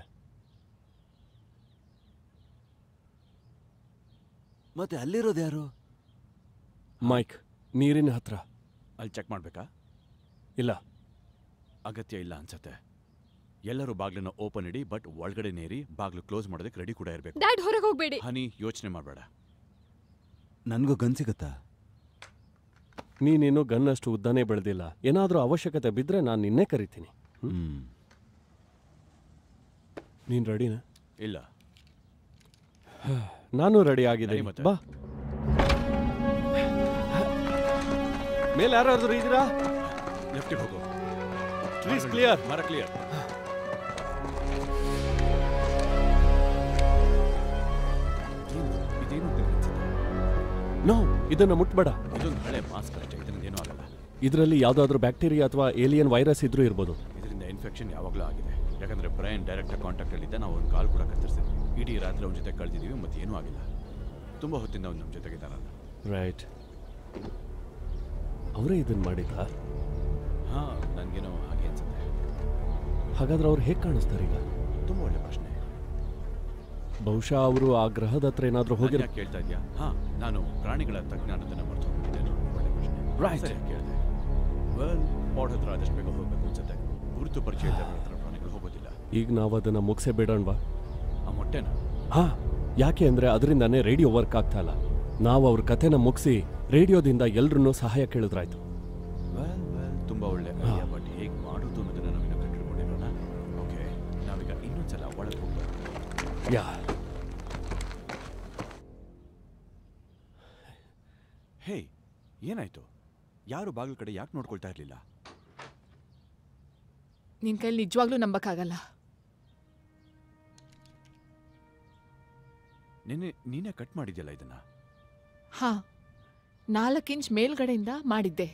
ಮತ್ತೆ ಅಲ್ಲಿರೋದು ಯಾರು ಮೈಕ್ ನೀರಿನ ಹತ್ರ ಅಲ್ಲಿ ಚೆಕ್ ಮಾಡಬೇಕಾ ಇಲ್ಲ ಅಗತ್ಯ ಇಲ್ಲ ಅನ್ಸತ್ತೆ ಎಲ್ಲರೂ ಬಾಗ್ಲನ್ನ ಓಪನ್ ಇಡಿ ಬಟ್ ಒಳಗಡೆ ನೇರಿ ಬಾಗ್ಲು ಕ್ಲೋಸ್ ಮಾಡೋದಕ್ಕೆ ರೆಡಿ ಕೂಡ ಇರಬೇಕು ಡ್ಯಾಡ್ ಹೊರಗೆ ಹೋಗ್ಬೇಡಿ ಹನಿ ಯೋಚನೆ ಮಾಡಬೇಡ ನನಗೂ ಗನ್ ಸಿಗುತ್ತಾ ನೀನಿನ್ನು ಗನ್ನಷ್ಟು ಉದ್ದನೇ ಬೆಳೆದಿಲ್ಲ ಏನಾದರೂ ಅವಶ್ಯಕತೆ ಬಿದ್ದರೆ ನಾನು ನಿನ್ನೆ ಕರಿತೀನಿ ಹ್ಮ್ ನೀನು ರೆಡಿನಾ ಇಲ್ಲ ನಾನು ರೆಡಿ ಆಗಿದ್ದೀನಿ ನಡಿ ಮತ್ತೆ. ಬಾ ಮೇಲೆ ಯಾರಾದ್ರೂ ಇದ್ದೀರಾ ಲೆಫ್ಟಿಗೆ ಹೋಗು Trees clear. ಮರ ಕ್ಲಿಯರ್ ಇದೇನು ನೋ ಇದನ್ನ ಮುಟ್ಬೇಡ ಇದೊಂದು ಹಳೆ ಮಾಸ್ಕ್ ಅಷ್ಟೇ ಇದರಿಂದ ಏನೂ ಆಗಲ್ಲ ಇದರಲ್ಲಿ ಯಾವುದಾದ್ರೂ ಬ್ಯಾಕ್ಟೀರಿಯಾ ಅಥವಾ ಏಲಿಯನ್ ವೈರಸ್ ಇದ್ರೂ ಇರ್ಬೋದು ಇದರಿಂದ ಇನ್ಫೆಕ್ಷನ್ ಯಾವಾಗಲೂ ಆಗಿದೆ ಯಾಕಂದ್ರೆ ಬ್ರೈನ್ ಡೈರೆಕ್ಟ್ ಕಾಂಟ್ಯಾಕ್ಟಲ್ಲಿದ್ದ ನಾವು ಒಂದು ಕಾಲ್ ಕೂಡ ಕತ್ತರಿಸಿದ್ವಿ ಇಡೀ ರಾತ್ರಿ ಅವನ ಜೊತೆ ಕಳೆದಿದ್ದೀವಿ ಮತ್ತೆ ಏನೂ ಆಗಿಲ್ಲ ತುಂಬ ಹೊತ್ತಿಂದ ಅವ್ನು ನಮ್ಮ ಜೊತೆಗಿದ್ದಾರಲ್ಲ ರೈಟ್ ಅವರೇ ಇದನ್ನ ಮಾಡಿದ್ದ ಹಾಂ ನನಗೇನೋ ಹಾಗೆ ಅನ್ಸುತ್ತೆ ಹಾಗಾದ್ರೆ ಅವ್ರು ಹೇಗೆ ಕಾಣಿಸ್ತಾರೆ ಈಗ ತುಂಬ ಒಳ್ಳೆ ಪ್ರಶ್ನೆ ಬಹುಶಃ ಅವರು ಆ ಗ್ರಹದ ಹತ್ರ ಏನಾದರೂ ಹೋಗಿರ ಹೋಗಿ ಕೇಳ್ತಾ ಇದೆಯಾ ಹಾಂ ನಾನು ಪ್ರಾಣಿಗಳ ತಜ್ಞ ಅನ್ನೋದನ್ನ ಮರ್ತು ಹೋಗ್ಬಿಟ್ಟಿದ್ದೇನೆ ಒಳ್ಳೆ ಪ್ರಶ್ನೆ Right. ಸರಿ ಕೇಳಿದೆ ವೆಲ್ ಪಾಡ್ ಹತ್ರ ಆದಷ್ಟು ಬೇಗ ಹೋಗ್ಬೇಕು ಅನ್ಸುತ್ತೆ ಗುರುತು ಪರಿಚಯ ಇದ್ದವರ ಹತ್ರ ಪ್ರಾಣಿಗಳು ಹೋಗೋದಿಲ್ಲ ಈಗ ನಾವು ಅದನ್ನ ಮುಗಿಸೇ ಬಿಡೋಣವಾ ಆ ಮೊಟ್ಟೆನ ಹಾ ಯಾಕೆ ಅಂದ್ರೆ ಅದರಿಂದಾನೇ ರೇಡಿಯೋ ವರ್ಕ್ ಆಗ್ತಾ ಇಲ್ಲ ನಾವು ಅವ್ರ ಕಥೆನ ಮುಗಿಸಿ ರೇಡಿಯೋದಿಂದ ಎಲ್ರನ್ನೂ ಸಹಾಯ ಕೇಳಿದ್ರಾಯ್ತು ವೆಲ್ ವೆಲ್ ತುಂಬಾ ಒಳ್ಳೆ ಐಡಿಯಾ ಬಟ್ ಹೇಗೆ ಮಾಡೋದು ಅನ್ನೋದನ್ನ ನಾವಿನ್ನು ಕಂಡುಹಿಡ್ಕೊಂಡಿರೋಣ ಓಕೆ ನಾವೀಗ ಇನ್ನೊಂದ್ಸಲ ಒಳಗೆ ಹೋಗ್ಬಾರ್ದು ಯಾ ಹೇ ಏನಾಯ್ತು ಯಾರು ಬಾಗಿಲು ಕಡೆ ಯಾಕೆ ನೋಡ್ಕೊಳ್ತಾ ಇರಲಿಲ್ಲ ನಿನ್ ಕೈಲಿ ನಿಜವಾಗ್ಲೂ ನಂಬಕ್ಕಾಗಲ್ಲ ನಿನ್ನೆ ನೀನೇ ಕಟ್ ಮಾಡಿದ್ಯಲ್ಲ ಇದನ್ನ ಹಾ ನಾಲ್ಕು ಇಂಚ್ ಮೇಲ್ಗಡೆಯಿಂದ ಮಾಡಿದ್ದೆ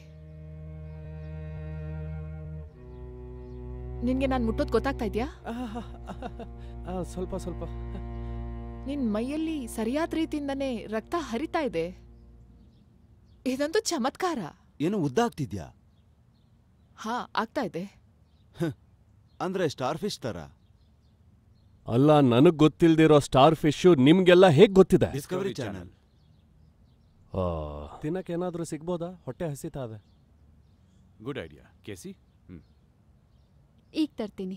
ನಿನ್ಗೆ ನಾನು ಮುಟ್ಟೋದ್ ಗೊತ್ತಾಗ್ತಾ ಇದ್ಯಾ ಆ, ಸ್ವಲ್ಪ ಸ್ವಲ್ಪ ನಿನ್ ಮೈಯಲ್ಲಿ ಸರಿಯಾದ ರೀತಿಯಿಂದನೇ ರಕ್ತ ಹರಿತಾ ಇದೆ ಇದಂತೂ ಚಮತ್ಕಾರ ಏನು ಉದ್ದ ಆಗ್ತಿದ್ಯಾ ಹಾ ಆಗ್ತಾ ಇದೆ ಅಂದ್ರೆ ಸ್ಟಾರ್ ಫಿಶ್ ತರ ಅಲ್ಲ ನನಗ್ ಗೊತ್ತಿಲ್ದಿರೋ ಸ್ಟಾರ್ ಫಿಶ್ ನಿಮ್ಗೆಲ್ಲ ಹೇಗ್ ಗೊತ್ತಿದೆ ಡಿಸ್ಕವರಿ ಚಾನಲ್ ಆ, ತಿನ್ನಕ್ಕೇನಾದ್ರೂ ಸಿಗ್ಬೋದಾ ಹೊಟ್ಟೆ ಹಸಿತಾ ಇದೆ ಗುಡ್ ಐಡಿಯಾ ಕೇಸಿ ಹ್ಮ್ ಈಗ ತರ್ತೀನಿ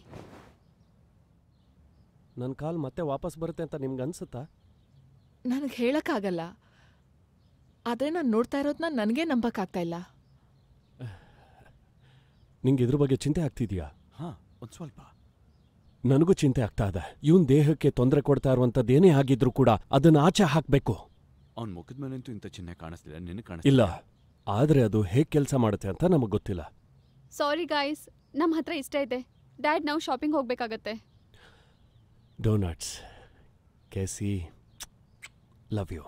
ನನ್ನ ಕಾಲ್ ಮತ್ತೆ ವಾಪಸ್ ಬರುತ್ತೆ ಅಂತ ನಿಮ್ಗೆ ಅನ್ಸುತ್ತಾ ನನಗೆ ಹೇಳಕ್ಕಾಗಲ್ಲ ಆದ್ರೆ ನಾನು ನೋಡ್ತಾ ಇರೋದ್ನ ನನಗೆ ನಂಬಕ್ಕಾಗ್ತಾ ಇಲ್ಲ ನಿಂಗೆ ಇದ್ರ ಬಗ್ಗೆ ಚಿಂತೆ ಆಗ್ತಿದ್ಯಾ ಹಾ ಒಂದ್ ಸ್ವಲ್ಪ ನನಗೂ ಚಿಂತೆ ಆಗ್ತಾ ಇದೆ ಇವನ್ ದೇಹಕ್ಕೆ ತೊಂದರೆ ಕೊಡ್ತಾ ಇರುವಂತದ್ದೇನೇ ಆಗಿದ್ರು ಕೂಡ ಅದನ್ನ ಆಚೆ ಹಾಕ್ಬೇಕು ಅವ್ನ ಮುಖದ ಮೇಲಂತೂ ಇಂಥ ಚಿಹ್ನೆ ಕಾಣಿಸ್ತಿಲ್ಲ ನಿನಗೆ ಇಲ್ಲ ಕಾಣಿಸ್ತಿಲ್ಲ ಆದ್ರೆ ಅದು ಹೇಗ್ ಕೆಲಸ ಮಾಡುತ್ತೆ ಅಂತ ನಮಗ್ ಗೊತ್ತಿಲ್ಲ ಸಾರಿ ಗಾಯ್ಸ್ ನಮ್ಮ ಹತ್ರ ಇಷ್ಟ ಇದೆ ಡ್ಯಾಡ್ ನಾವು ಶಾಪಿಂಗ್ ಹೋಗ್ಬೇಕಾಗತ್ತೆ ಡೋನಟ್ಸ್ ಕೇಸಿ ಲವ್ ಯು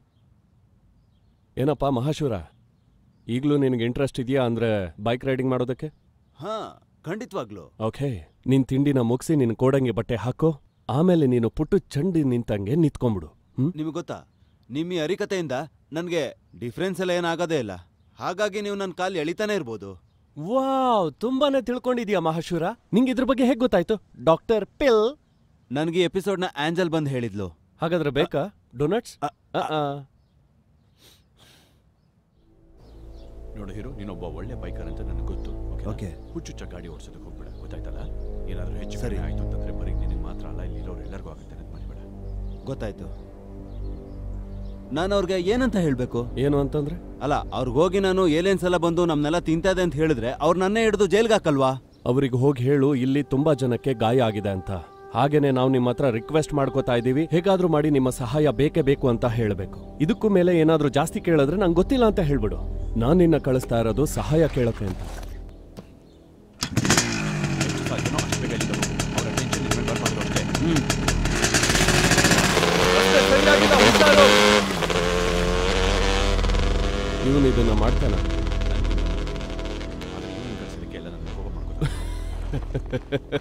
ಏನಪ್ಪ ಮಹಾಶೂರ ಈಗಲೂ ನಿನಗೆ ಇಂಟ್ರೆಸ್ಟ್ ಇದೆಯಾ ಅಂದ್ರೆ ಬೈಕ್ ರೈಡಿಂಗ್ ಮಾಡೋದಕ್ಕೆ ಹಾ ಖಂಡಿತವಾಗ್ಲು ಓಕೆ ನಿನ್ ತಿಂಡಿನ ಮುಗಿಸಿ ನಿನ್ ಕೋಡಂಗಿ ಬಟ್ಟೆ ಹಾಕೋ ಆಮೇಲೆ ನೀನು ಪುಟ್ಟು ಚಂಡಿ ನಿಂತಂಗೆ ನಿಂತ್ಕೊಂಬಿಡು ಹ್ಮ್ ನಿಮಗೆ ಗೊತ್ತಾ ನಿಮ್ಮ ಈ ಅರಿಕತೆಯಿಂದ ನನಗೆ ಡಿಫ್ರೆನ್ಸ್ ಎಲ್ಲ ಏನಾಗೋದೇ ಇಲ್ಲ ಹಾಗಾಗಿ ನೀವು ನನ್ನ ಕಾಲು ಎಳಿತಾನೆ ಇರ್ಬೋದು ವಾವ್ ತುಂಬಾನೇ ತಿಳ್ಕೊಂಡಿದ್ಯಾ ಮಹಾಶೂರ ನಿಂಗೆ ಇದ್ರ ಬಗ್ಗೆ ಹೇಗ್ ಗೊತ್ತಾಯ್ತು ಡಾಕ್ಟರ್ ಪಿಲ್ ನನಗೆ ಈ ಎಪಿಸೋಡ್ನ ಆಂಜಲ್ ಬಂದು ಹೇಳಿದ್ಲು ಹಾಗಾದ್ರೆ ಬೇಕಾ ಡೊನಟ್ಸ್ ಅ- ನೋಡು ಹೀರೋ ನೀನೊಬ್ಬ ಒಳ್ಳೆ ಬೈಕರ್ ಅಂತ ನನಗೆ ಗೊತ್ತು ಓಕೆನಾ? Okay. ಹುಚ್ಚುಚ್ಚ ಗಾಡಿ ಓಡಿಸೋದಕ್ಕೆ ಹೋಗ್ಬೇಡ ಗೊತ್ತಾಯ್ತಲ್ಲ ಏನಾದ್ರೂ ಹೆಚ್ಚು ಸರಿ. ಕಡಿಮೆ ಆಯ್ತು ಅಂತಂದ್ರೆ ಬರೀ ನಿನಗೆ ಮಾತ್ರ ಅಲ್ಲ ಇಲ್ಲಿರೋರು ಎಲ್ಲರಿಗೂ ಆಗುತ್ತೆ ಅಂತ ಮಾಡಬೇಡ ಗೊತ್ತಾಯ್ತು ನಾನು ಅವ್ರಿಗೆ ಏನಂತ ಹೇಳಬೇಕು ಏನು ಅಂತಂದ್ರೆ ಅಲ್ಲ ಅವ್ರಿಗೆ ಹೋಗಿ ನಾನು ಏಲಿಯನ್ಸ್ ಎಲ್ಲ ಬಂದು ನಮ್ನೆಲ್ಲ ತಿಂತದೆ ಅಂತ ಹೇಳಿದ್ರೆ ಅವ್ರು ನನ್ನೇ ಹಿಡಿದು ಜೈಲ್ಗೆ ಹಾಕಲ್ವಾ ಅವ್ರಿಗೆ ಹೋಗಿ ಹೇಳು ಇಲ್ಲಿ ತುಂಬಾ ಜನಕ್ಕೆ ಗಾಯ ಆಗಿದೆ ಅಂತ ಹಾಗೇನೆ ನಾವು ನಿಮ್ಮ ಹತ್ರ ರಿಕ್ವೆಸ್ಟ್ ಮಾಡ್ಕೋತಾ ಇದೀವಿ ಹೇಗಾದ್ರೂ ಮಾಡಿ ನಿಮ್ಮ ಸಹಾಯ ಬೇಕೇ ಬೇಕು ಅಂತ ಹೇಳಬೇಕು ಇದಕ್ಕೂ ಮೇಲೆ ಏನಾದ್ರೂ ಜಾಸ್ತಿ ಕೇಳಿದ್ರೆ ನಂಗೆ ಗೊತ್ತಿಲ್ಲ ಅಂತ ಹೇಳ್ಬಿಡು ನಾನ್ ನಿನ್ನ ಕಳಿಸ್ತಾ ಇರೋದು ಸಹಾಯ ಕೇಳಕ್ಕೆ ಅಂತ ಎಷ್ಟು ಸಾಧ್ಯನೋ ಅಷ್ಟು ಬೇಗ ಇಲ್ಲಿಂದ ಹೋಗು ಅವರ ಟೆನ್ಷನ್ ಇದ್ಮೇಲೆ ಬರ್ಬಾರ್ದು ಅಷ್ಟೇ ಇವನು ಇದನ್ನ ಮಾಡ್ತಾನ ಆದರೆ ಇವನು ಕಳಿಸೋದಕ್ಕೆ ಎಲ್ಲ ನನ್ನ ಕೋಪ ಮಾಡ್ಕೋತಾರೆ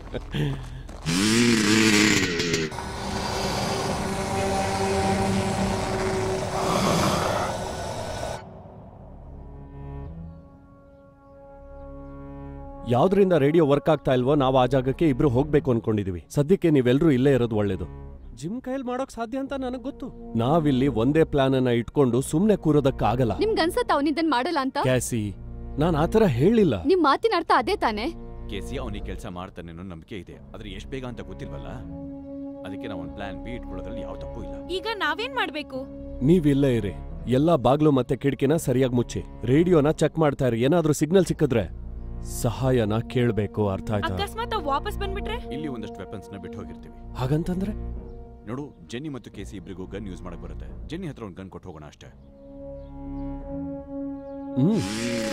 ಯಾವ್ದ್ರಿಂದ ರೇಡಿಯೋ ವರ್ಕ್ ಆಗ್ತಾ ಇಲ್ವೋ ನಾವು ಆ ಜಾಗಕ್ಕೆ ಇಬ್ರು ಹೋಗ್ಬೇಕು ಅನ್ಕೊಂಡಿದೀವಿ ಸದ್ಯಕ್ಕೆ ನೀವೆಲ್ರೂ ಇಲ್ಲೇ ಇರೋದು ಒಳ್ಳೇದು ಜಿಮ್ ಕೈಯಲ್ಲಿ ಮಾಡೋಕ್ ಸಾಧ್ಯ ಅಂತ ನನಗ್ ಗೊತ್ತು ನಾವಿಲ್ಲಿ ಒಂದೇ ಪ್ಲಾನ್ ಅನ್ನ ಇಟ್ಕೊಂಡು ಸುಮ್ನೆ ಕೂರೋದಕ್ಕಾಗಲ್ಲ ನಿಮ್ಗೆ ಅನ್ಸತ್ತ ಅವನಿದ್ದನ್ ಮಾಡಲ್ಲ ಅಂತ ಕ್ಯಾಸಿ ನಾನ್ ಆತರ ಹೇಳಿಲ್ಲ ನಿಮ್ ಮಾತಿನ ಅರ್ಥ ಅದೇ ತಾನೇ ಕೇಸಿ ಅವನಿಗೆ ಕೆಲಸ ಮಾಡ್ತಾನೆ ಅನ್ನೋ ನಂಬಿಕೆ ಇದೆ ಆದ್ರೆ ಎಷ್ಟು ಬೇಗ ಅಂತ ಗೊತ್ತಿಲ್ವಲ್ಲ ಅದಕ್ಕೆ ನಾವು ಒಂದು ಪ್ಲಾನ್ ಬಿ ಇಟ್ಕೊಳ್ಳೋದ್ರಲ್ಲಿ ಯಾವ ತಪ್ಪು ಇಲ್ಲ ಈಗ ನಾವೇನ್ ಮಾಡ್ಬೇಕು ನೀವಿಲ್ಲೇ ಇರಿ ಎಲ್ಲಾ ಬಾಗ್ಲು ಮತ್ತೆ ಕಿಟಕಿನ ಸರಿಯಾಗಿ ಮುಚ್ಚಿ ರೇಡಿಯೋನ ಚೆಕ್ ಮಾಡ್ತಾ ಇರಿ ಏನಾದ್ರೂ ಸಿಗ್ನಲ್ ಸಿಕ್ಕಿದ್ರೆ ಸಹಾಯನ ಕೇಳ್ಬೇಕು ಅರ್ಥ ಆಯ್ತಾ ಅಕಸ್ಮಾತ್ ಅವ್ ವಾಪಸ್ ಬಂದ್ಬಿಟ್ರೆ ಇಲ್ಲಿ ಒಂದಷ್ಟು ವೆಪನ್ಸ್ ನ ಬಿಟ್ಟು ಹೋಗಿರ್ತೀವಿ ಹಾಗಂತಂದ್ರೆ ನೋಡು ಜೆನ್ನಿ ಮತ್ತು ಕೇಸಿ ಇಬ್ಬರಿಗೂ ಗನ್ ಯೂಸ್ ಮಾಡಕ್ ಬರುತ್ತೆ ಜೆನ್ನಿ ಹತ್ರ ಒಂದು ಗನ್ ಕೊಟ್ಟು ಹೋಗೋಣ ಅಷ್ಟೇ ಹ್ಮ್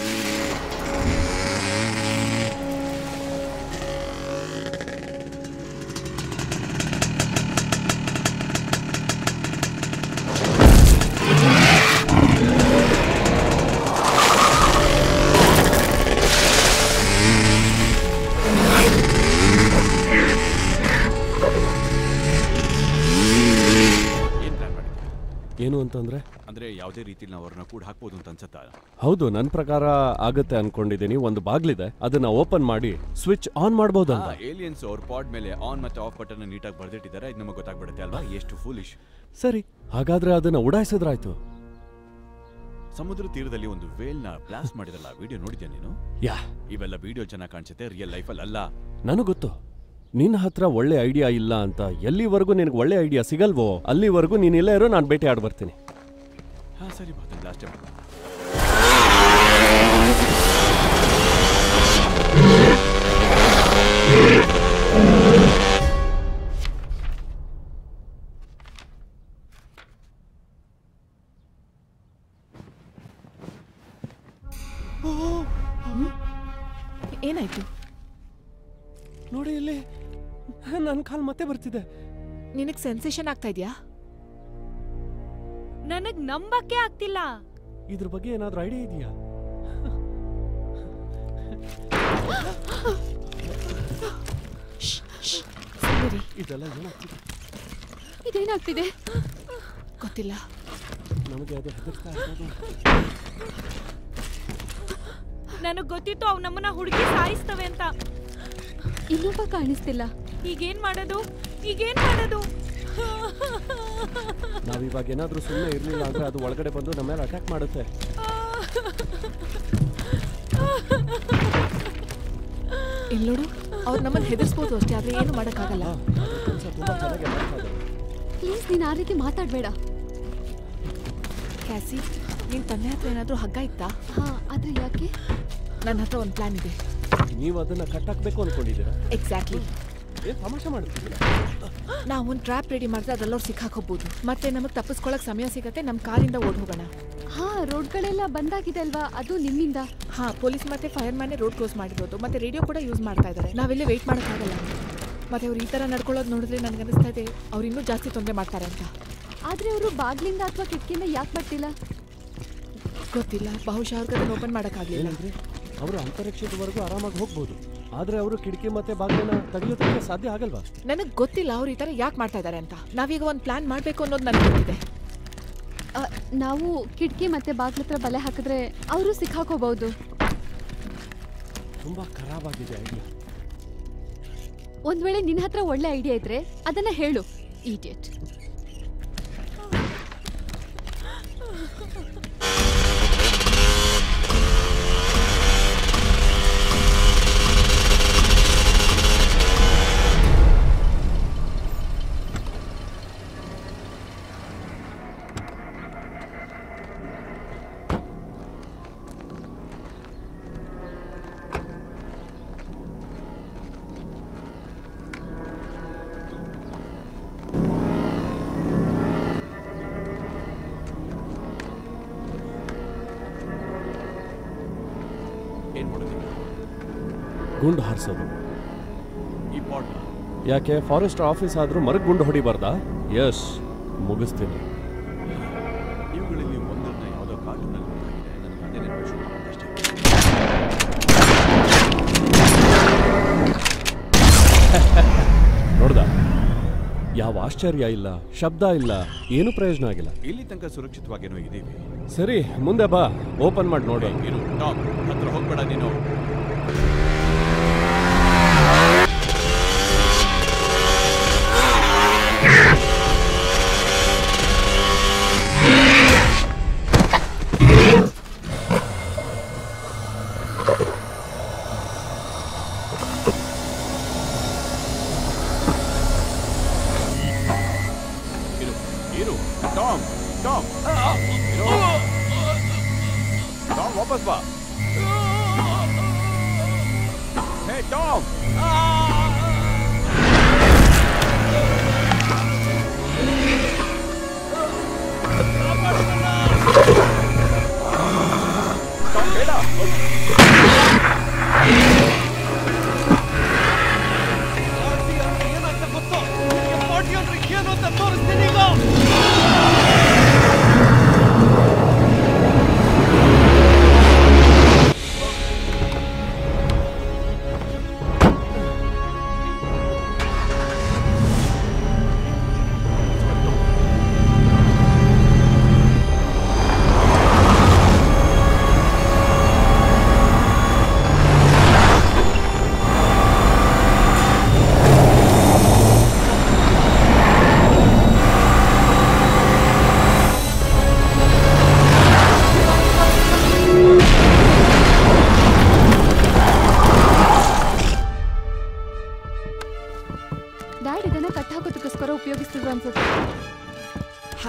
ಏನ್ ಪ್ಲಾನ್ ಮಾಡಿದ್ಯಾ ಏನು ಅಂತಂದ್ರೆ ಅಂದ್ರೆ ಯಾವುದೇ ರೀತಿಲಿ ನಾವು ಅವ್ರನ್ನ ಕೂಡ ಹಾಕ್ಬೋದು ಅಂತ ಅನ್ಸತ್ತಾ ಹೌದು ನನ್ ಪ್ರಕಾರ ಆಗತ್ತೆ ಅನ್ಕೊಂಡಿದೀನಿ ಒಂದು ಬಾಗ್ಲಿದೆ ಅದನ್ನ ಓಪನ್ ಮಾಡಿ ಸ್ವಿಚ್ ಆನ್ ಮಾಡ್ಬೋದಂತ ಏಲಿಯನ್ಸ್ ಅವ್ರ ಪಾಡ್ ಮೇಲೆ ಆನ್ ಮತ್ತೆ ಆಫ್ ಬಟನ್ ನೀಟಾಗಿ ಬರ್ದಿಟ್ಟಿದ್ದಾರೆ ಇದು ನಮಗೆ ಗೊತ್ತಾಗ್ಬಿಡುತ್ತೆ ಅಲ್ವಾ ಎಷ್ಟು ಫೂಲಿಶ್ ಸರಿ ಹಾಗಾದ್ರೆ ಅದನ್ನ ಉಡಾಯಿಸಿದ್ರಾಯ್ತು ಸಮುದ್ರ ತೀರದಲ್ಲಿ ಒಂದು ವೇಲ್ ನ ಬ್ಲಾಸ್ಟ್ ಮಾಡಿರಲ್ಲ ವಿಡಿಯೋ ನೋಡಿದ್ಯಾ ನೀನು ಯಾ ಇವೆಲ್ಲ ವಿಡಿಯೋ ಚೆನ್ನಾಗಿ ಕಾಣಿಸುತ್ತೆ ರಿಯಲ್ ಲೈಫಲ್ಲಿ ಅಲ್ಲ ನನಗ್ ಗೊತ್ತು ನಿನ್ನ ಹತ್ರ ಒಳ್ಳೆ ಐಡಿಯಾ ಇಲ್ಲ ಅಂತ ಎಲ್ಲಿವರೆಗೂ ನಿನಗೆ ಒಳ್ಳೆ ಐಡಿಯಾ ಸಿಗಲ್ವೋ ಅಲ್ಲಿವರೆಗೂ ನೀನು ಇಲ್ಲೇ ಇರೋ ನಾನು ಭೇಟಿ ಆಡ್ ಬರ್ತೀನಿ ಹಾಂ ಸರಿ ಬಾ ಲಾಸ್ಟ್ ಟೈಮ್ ಏನಾಯ್ತು ನೋಡಿ ಇಲ್ಲಿ ನನ್ನ ಕಾಲ್ ಮತ್ತೆ ಬರ್ತಿದೆ ನಿನಗ್ ಸೆನ್ಸೇಷನ್ ಆಗ್ತಾ ಇದ್ಯಾ ನನಗ್ ನಂಬಕ್ಕೆ ಆಗ್ತಿಲ್ಲ ಇದ್ರ ಬಗ್ಗೆ ಏನಾದ್ರೂ ಐಡಿಯಾ ಇದೆಯಾ ಸುಮ್ಮನಿರಿ ಇದೆಲ್ಲ ಏನಾಗ್ತಿದೆ ಇದೇನಾಗ್ತಿದೆ ಗೊತ್ತಿಲ್ಲ ನಮಗೆ ಅದು ಹೆದರ್ತಾ ಇರೋದು ನನಗ್ ಗೊತ್ತಿತ್ತು ಅವ್ ನಮ್ಮನ್ನ ಹುಡುಗಿ ಸಾಯಿಸ್ತವೆ ಅಂತ ಇನ್ನೊಬ್ಬ ಕಾಣಿಸ್ತಿಲ್ಲ ಈಗೇನ್ ಮಾಡೋದು ಈಗೇನ್ ಮಾಡೋದು ನಾವಿವಾಗ ಏನಾದ್ರೂ ಸುಮ್ಮನೆ ಇರಲಿಲ್ಲ ಅಂದ್ರೆ ಅದು ಒಳಗಡೆ ಬಂದು ನಮ್ಮ ಮೇಲೆ ಅಟ್ಯಾಕ್ ಮಾಡುತ್ತೆ ಇಲ್ಲೋಡು ಅವ್ರು ನಮ್ಮನ್ನ ಹೆದರ್ಸ್ಬೋದು ಅಷ್ಟೇ ಆದ್ರೆ ಏನು ಮಾಡಕ್ಕಾಗಲ್ಲ ಕೆಲಸ ತುಂಬಾ ಚೆನ್ನಾಗಿ ಮಾಡ್ತಾ ಇದೆ. ಪ್ಲೀಸ್ ನೀನ್ ಆ ರೀತಿ ಮಾತಾಡ್ಬೇಡ ಕ್ಯಾಸಿ ನಿನ್ ತಂದೆ ಹತ್ರ ಏನಾದ್ರೂ ಹಗ್ಗ ಇತ್ತಾ ಹಾ ಆದ್ರೆ ಯಾಕೆ ನನ್ನ ಹತ್ರ ಒಂದು ಪ್ಲಾನ್ ಇದೆ ನೀವು ಅದನ್ನ ಕಟ್ಟಾಕ್ಬೇಕು ಅನ್ಕೊಂಡಿದ್ದೀರಾ ಎಕ್ಸಾಕ್ಟ್ಲಿ ಏನ್ ತಮಾಷೆ ಮಾಡ್ತಿದ್ದೀರಾ ನಾವು ಒಂದು ಟ್ರ್ಯಾಪ್ ರೆಡಿ ಮಾಡಿದ್ರೆ ಅದರಲ್ಲವ್ರು ಸಿಕ್ಕಾಕೋಬಹುದು ಮತ್ತೆ ನಮಗೆ ತಪ್ಪಿಸ್ಕೊಳಕ್ ಸಮಯ ಸಿಗತ್ತೆ ನಮ್ಮ ಕಾರಿಂದ ಓಡ್ ಹೋಗೋಣ ಹಾ ರೋಡ್ಗಳೆಲ್ಲ ಬಂದಾಗಿದೆ ಅಲ್ವಾ ಅದು ನಿಮ್ಮಿಂದ ಹಾ ಪೊಲೀಸ್ ಮತ್ತೆ ಫೈರ್ ಮ್ಯಾನ್ ರೋಡ್ ಕ್ಲೋಸ್ ಮಾಡಿರೋದು ಮತ್ತೆ ರೇಡಿಯೋ ಕೂಡ ಯೂಸ್ ಮಾಡ್ತಾ ಇದ್ದಾರೆ ನಾವೆಲ್ಲಿ ವೆಯ್ಟ್ ಮಾಡೋಕ್ಕಾಗಲ್ಲ ಮತ್ತೆ ಅವ್ರು ಈ ತರ ನಡ್ಕೊಳ್ಳೋದು ನೋಡಿದ್ರೆ ನನಗೆ ಅನಿಸ್ತಾ ಇದೆ ಅವ್ರು ಇನ್ನೂ ಜಾಸ್ತಿ ತೊಂದರೆ ಮಾಡ್ತಾರೆ ಅಂತ ಆದ್ರೆ ಅವರು ಬಾಗ್ಲಿಂದ ಅಥವಾ ಕಿಟಕಿಯಿಂದ ಯಾಕೆ ಬರ್ತಿಲ್ಲ ಗೊತ್ತಿಲ್ಲ ಬಹುಶಃ ಅವ್ರಿಗೆ ಅದನ್ನ ಓಪನ್ ಮಾಡೋಕ್ಕಾಗಲಿಲ್ಲ ಏನಂದ್ರೆ ಅವರು ಅಂತರಿಕ್ಷದವರೆಗೂ ಆರಾಮಾಗಿ ಹೋಗ್ಬೋದು ಆದ್ರೆ ಅವರು ಕಿಟಕಿ ಮತ್ತೆ ಬಾಗಿಲನ್ನ ತೆಗೆಯೋದಕ್ಕೆ ಸಾಧ್ಯ ಆಗಲ್ವಾ ನನಗೆ ಗೊತ್ತಿಲ್ಲ ಅವ್ರು ಈ ತರ ಯಾಕೆ ಮಾಡ್ತಾ ಇದ್ದಾರೆ ಅಂತ ನಾವೀಗ ಒಂದು ಪ್ಲಾನ್ ಮಾಡಬೇಕು ಅನ್ನೋದು ನನಗೆ ಗೊತ್ತಿದೆ ಆ, ನಾವು ಕಿಟಕಿ ಮತ್ತೆ ಬಾಗ್ಲ ಹತ್ರ ಬಲೆ ಹಾಕಿದ್ರೆ ಅವರು ಸಿಕ್ಕಾಕೋಬಹುದು ತುಂಬಾ ಖರಾಬ್ ಆಗಿದೆ ಐಡಿಯಾ ಒಂದ್ ವೇಳೆ ನಿನ್ನ ಹತ್ರ ಒಳ್ಳೆ ಐಡಿಯಾ ಇದ್ರೆ ಅದನ್ನ ಹೇಳು ಈಡಿಯಟ್ ಏನು ಮಾಡೋದು ಗುಂಡು ಹಾರಿಸೋದು ಈ ಪಾಟ್ನ ಯಾಕೆ ಫಾರೆಸ್ಟ್ ಆಫೀಸ್ ಆದ್ರೂ ಮರಗ್ ಗುಂಡು ಹೊಡಿಬಾರ್ದಾ ಎಸ್ ಮುಗಿಸ್ತೀನಿ ಇವುಗಳಲ್ಲಿ ಒಂದನ್ನ ಯಾವುದೋ ಕಾರ್ಟೂನಲ್ಲಿ ಗೊತ್ತಾಗಿದೆ ನನಗೆ ಅದೇ ನೆನಪು ಶುರು ಮಾಡಿದ್ದಷ್ಟೇ ನೋಡ್ದ ಯಾವ ಆಶ್ಚರ್ಯ ಇಲ್ಲ ಶಬ್ದ ಇಲ್ಲ ಏನು ಪ್ರಯೋಜನ ಆಗಿಲ್ಲ ಇಲ್ಲಿ ತನಕ ಸುರಕ್ಷಿತವಾಗೇನೋ ಇದ್ದೀವಿ ಸರಿ ಮುಂದೆ ಬಾ ಓಪನ್ ಮಾಡಿ ನೋಡು ಇರು ಟಾಮ್ ಹತ್ರ ಹೋಗ್ಬೇಡ ನೀನು ಇರು ಇರು ಟಾಮ್ ಟಾಮ್ ಇರು ಟಾಮ್ ವಾಪಸ್ ಬಾ ಹೇ ಟಾಮ್ ಟಾಮ್ ಬೇಡ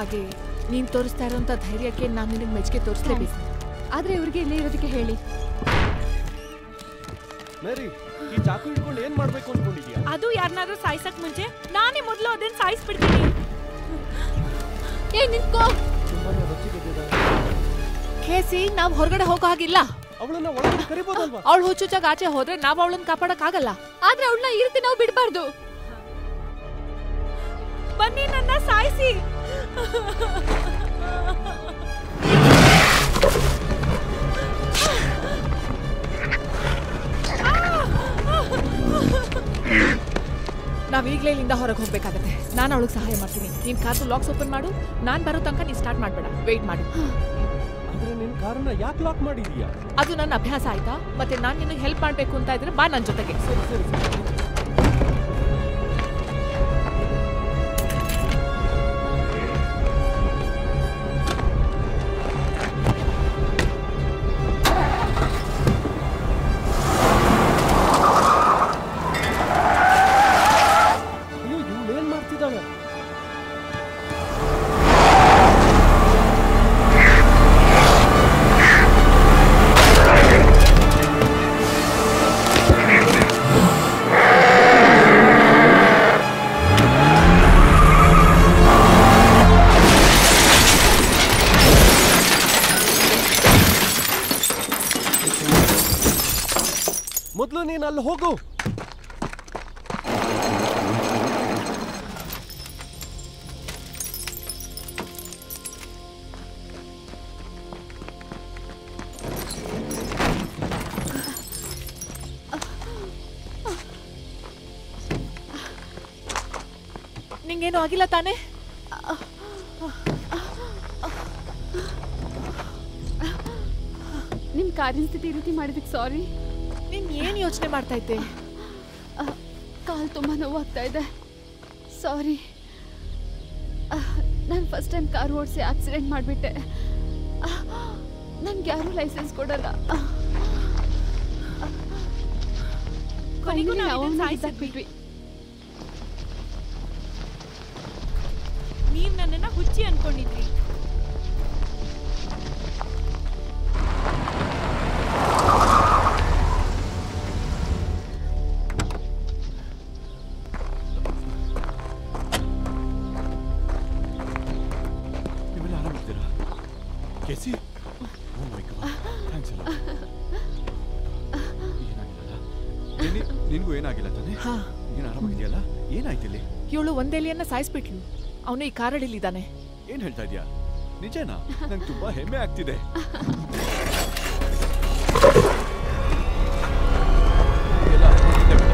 ಹಾಗೆ ನೀನ್ ತೋರಿಸ್ತಾ ಇರೋಂಥ ಧೈರ್ಯಕ್ಕೆ ನಾನು ನಿನಗೆ ಮೆಚ್ಚುಗೆ ತೋರಿಸ್ಲೇಬೇಕು ಆದ್ರೆ ಇವ್ರಿಗೆ ಇಲ್ಲೇ ಇರೋದಕ್ಕೆ ಹೇಳಿ ಮೇರಿ ಈ ಚಾಕು ಹಿಡ್ಕೊಂಡು ಏನ್ ಮಾಡ್ಬೇಕು ಅನ್ಕೊಂಡಿದ್ಯಾ ಅದು ಯಾರನ್ನಾದ್ರೂ ಸಾಯ್ಸಕ್ ಮುಂಚೆ ನಾನೇ ಮೊದಲು ಅದನ್ನ ಸಾಯಿಸ್ಬಿಡ್ತೀನಿ ಏ ನಿಂತ್ಕೋ ತುಂಬಾನೇ ರೊಚ್ಚಿಗೆದ್ದಿದೆ ಕೇಸಿ ನಾವ್ ಹೊರಗಡೆ ಹೋಗೋ ಹಾಗಿಲ್ಲ ಅವಳನ್ನ ಒಳಗಡೆ ಕರಿಬೋದಲ್ವಾ ಅವಳು ಹುಚ್ಚುಚ್ಚಾಗ ಆಚೆ ಹೋದ್ರೆ ನಾವ್ ಅವಳನ್ನ ಕಾಪಾಡಕ್ ಆಗಲ್ಲ ಆದ್ರೆ ಅವಳನ್ನ ಈ ರೀತಿ ನಾವು ಬಿಡಬಾರ್ದು ಬನ್ನಿ ನನ್ನ ಸಾಯಿಸಿ ನಾವ್ ಈಗ್ಲೇ ಇಲ್ಲಿಂದ ಹೊರಗೆ ಹೋಗ್ಬೇಕಾಗತ್ತೆ ನಾನು ಅವಳಿಗೆ ಸಹಾಯ ಮಾಡ್ತೀನಿ ನೀನ್ ಕಾರ್ದು ಲಾಕ್ಸ್ ಓಪನ್ ಮಾಡು ನಾನ್ ಬರೋ ತನಕ ನೀನ್ ಸ್ಟಾರ್ಟ್ ಮಾಡ್ಬೇಡ ವೇಟ್ ಮಾಡು ಆದ್ರೆ ನಿನ್ ಕಾರನ್ನ ಯಾಕೆ ಲಾಕ್ ಮಾಡಿದೀಯಾ ಅದು ನನ್ನ ಅಭ್ಯಾಸ ಆಯ್ತಾ ಮತ್ತೆ ನಾನ್ ನಿನಗೆ ಹೆಲ್ಪ್ ಮಾಡ್ಬೇಕು ಅಂತ ಇದ್ರೆ ಬಾ ನನ್ ಜೊತೆಗೆ ಸರಿ ಸರಿ ಸರಿ ಅಯ್ಯೋ ಇವಳೇನ್ ಮಾಡ್ತಿದ್ದಾಳೆ ಮೊದಲು ನೀನು ಅಲ್ಲಿ ಹೋಗು ನಿಂಗೇನು ಆಗಿಲ್ಲ ತಾನೇ ನಿಮ್ ಕಾರಿನ ಸ್ಥಿತಿ ಈ ರೀತಿ ಮಾಡಿದಕ್ಕೆ ಸಾರಿ ನೀನ್ ಏನ್ ಯೋಚನೆ ಮಾಡ್ತಾ ಇದ್ದೆ ಕಾಲ್ ತುಂಬಾ ನೋವಾಗ್ತಾ ಇದೆ ಸಾರಿ ನಾನು ಫಸ್ಟ್ ಟೈಮ್ ಕಾರ್ ಓಡಿಸಿ ಆಕ್ಸಿಡೆಂಟ್ ಮಾಡಿಬಿಟ್ಟೆ ನನ್ಗೆ ಯಾರೂ ಲೈಸೆನ್ಸ್ ಕೊಡಲ್ಲ ಕೊನೆಗೂ Finally ನಾವ್ ನಾವು ಇದನ್ನ ಅವ್ನ ಸಾಯ್ಸಿದ್ವಿ. ಬಿಟ್ವಿ ನೀವ್ ನನ್ನನ್ನ ಹುಚ್ಚಿ ಅನ್ಕೊಂಡಿದ್ರಿ ನೀವೆಲ್ಲ ಆರಾಮಿದ್ದೀರಾ Casey oh my God thanks ಅಲ್ಲ ಏನಾಗಿಲ್ಲ ನಿನ್ನೆ ನಿನ್ಗೂ ಏನಾಗಿಲ್ಲ ತಾನೆ ಹಾ ನೀನು ಆರಾಮಾಗಿದೆಯಲ್ಲ ಏನಾಯ್ತು ಇಲ್ಲಿ ಇವಳು ಒಂದೆಲಿಯನ್ನ ಸಾಯಿಸ್ಬಿಟ್ಲು ಅವನು ಈ ಕಾರಡಿಲಿದ್ದಾನೆ ಏನ್ ಹೇಳ್ತಾ ಇದೀಯಾ ನಿಜನಾ ನಂಗೆ ತುಂಬಾ ಹೆಮ್ಮೆ ಆಗ್ತಿದೆ ಎಲ್ಲ ಹಿಂದೆ ಬನ್ನಿ.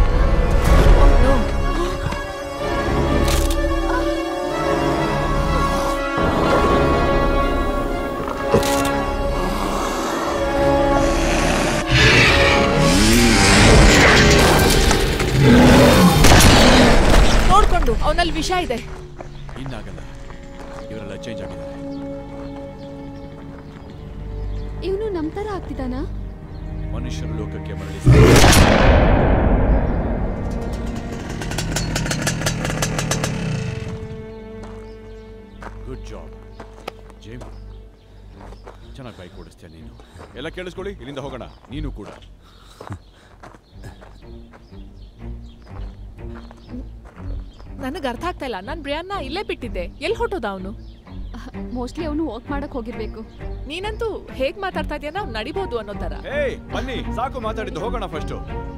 ನೋಡ್ಕೊಂಡು ಅವನಲ್ಲಿ ವಿಷ ಇದೆ ಇನ್ನಾಗಲ್ಲ ಇವರೆಲ್ಲ ಚೇಂಜ್ ಆಗಿದ್ದಾರೆ ಇವನು ನಮ್ ತರ ಆಗ್ತಿದ್ದಾನಾ ಮನುಷ್ಯರ ಲೋಕಕ್ಕೆ ಮರಳಿ ಗುಡ್ ಜಾಬ್ ಜೇಮ್ ಚೆನ್ನಾಗಿ ಬೈಕ್ ಓಡಿಸ್ತೀಯ ನೀನು ಎಲ್ಲ ಕೇಳಿಸ್ಕೊಳ್ಳಿ ಇಲ್ಲಿಂದ ಹೋಗೋಣ ನೀನು ಕೂಡ ನನಗೆ ಅರ್ಥ ಆಗ್ತಾ ಇಲ್ಲ ನಾನು ಬ್ರಿಯಾನ್ನ ಇಲ್ಲೇ ಬಿಟ್ಟಿದ್ದೆ ಎಲ್ಲಿ ಹೊಟ್ಟೋದ ಅವನು ಮೋಸ್ಟ್ಲಿ ಅವನು ವಾಕ್ ಮಾಡಕ್ ಹೋಗಿರ್ಬೇಕು ನೀನಂತೂ ಹೇಗ್ ಮಾತಾಡ್ತಾ ಇದೆಯಾ ನಾವು ನಡಿಬೋದು ಅನ್ನೋ ತರ ಏಯ್ ಬನ್ನಿ ಸಾಕು ಮಾತಾಡಿದ್ದು ಹೋಗೋಣ ಫಸ್ಟು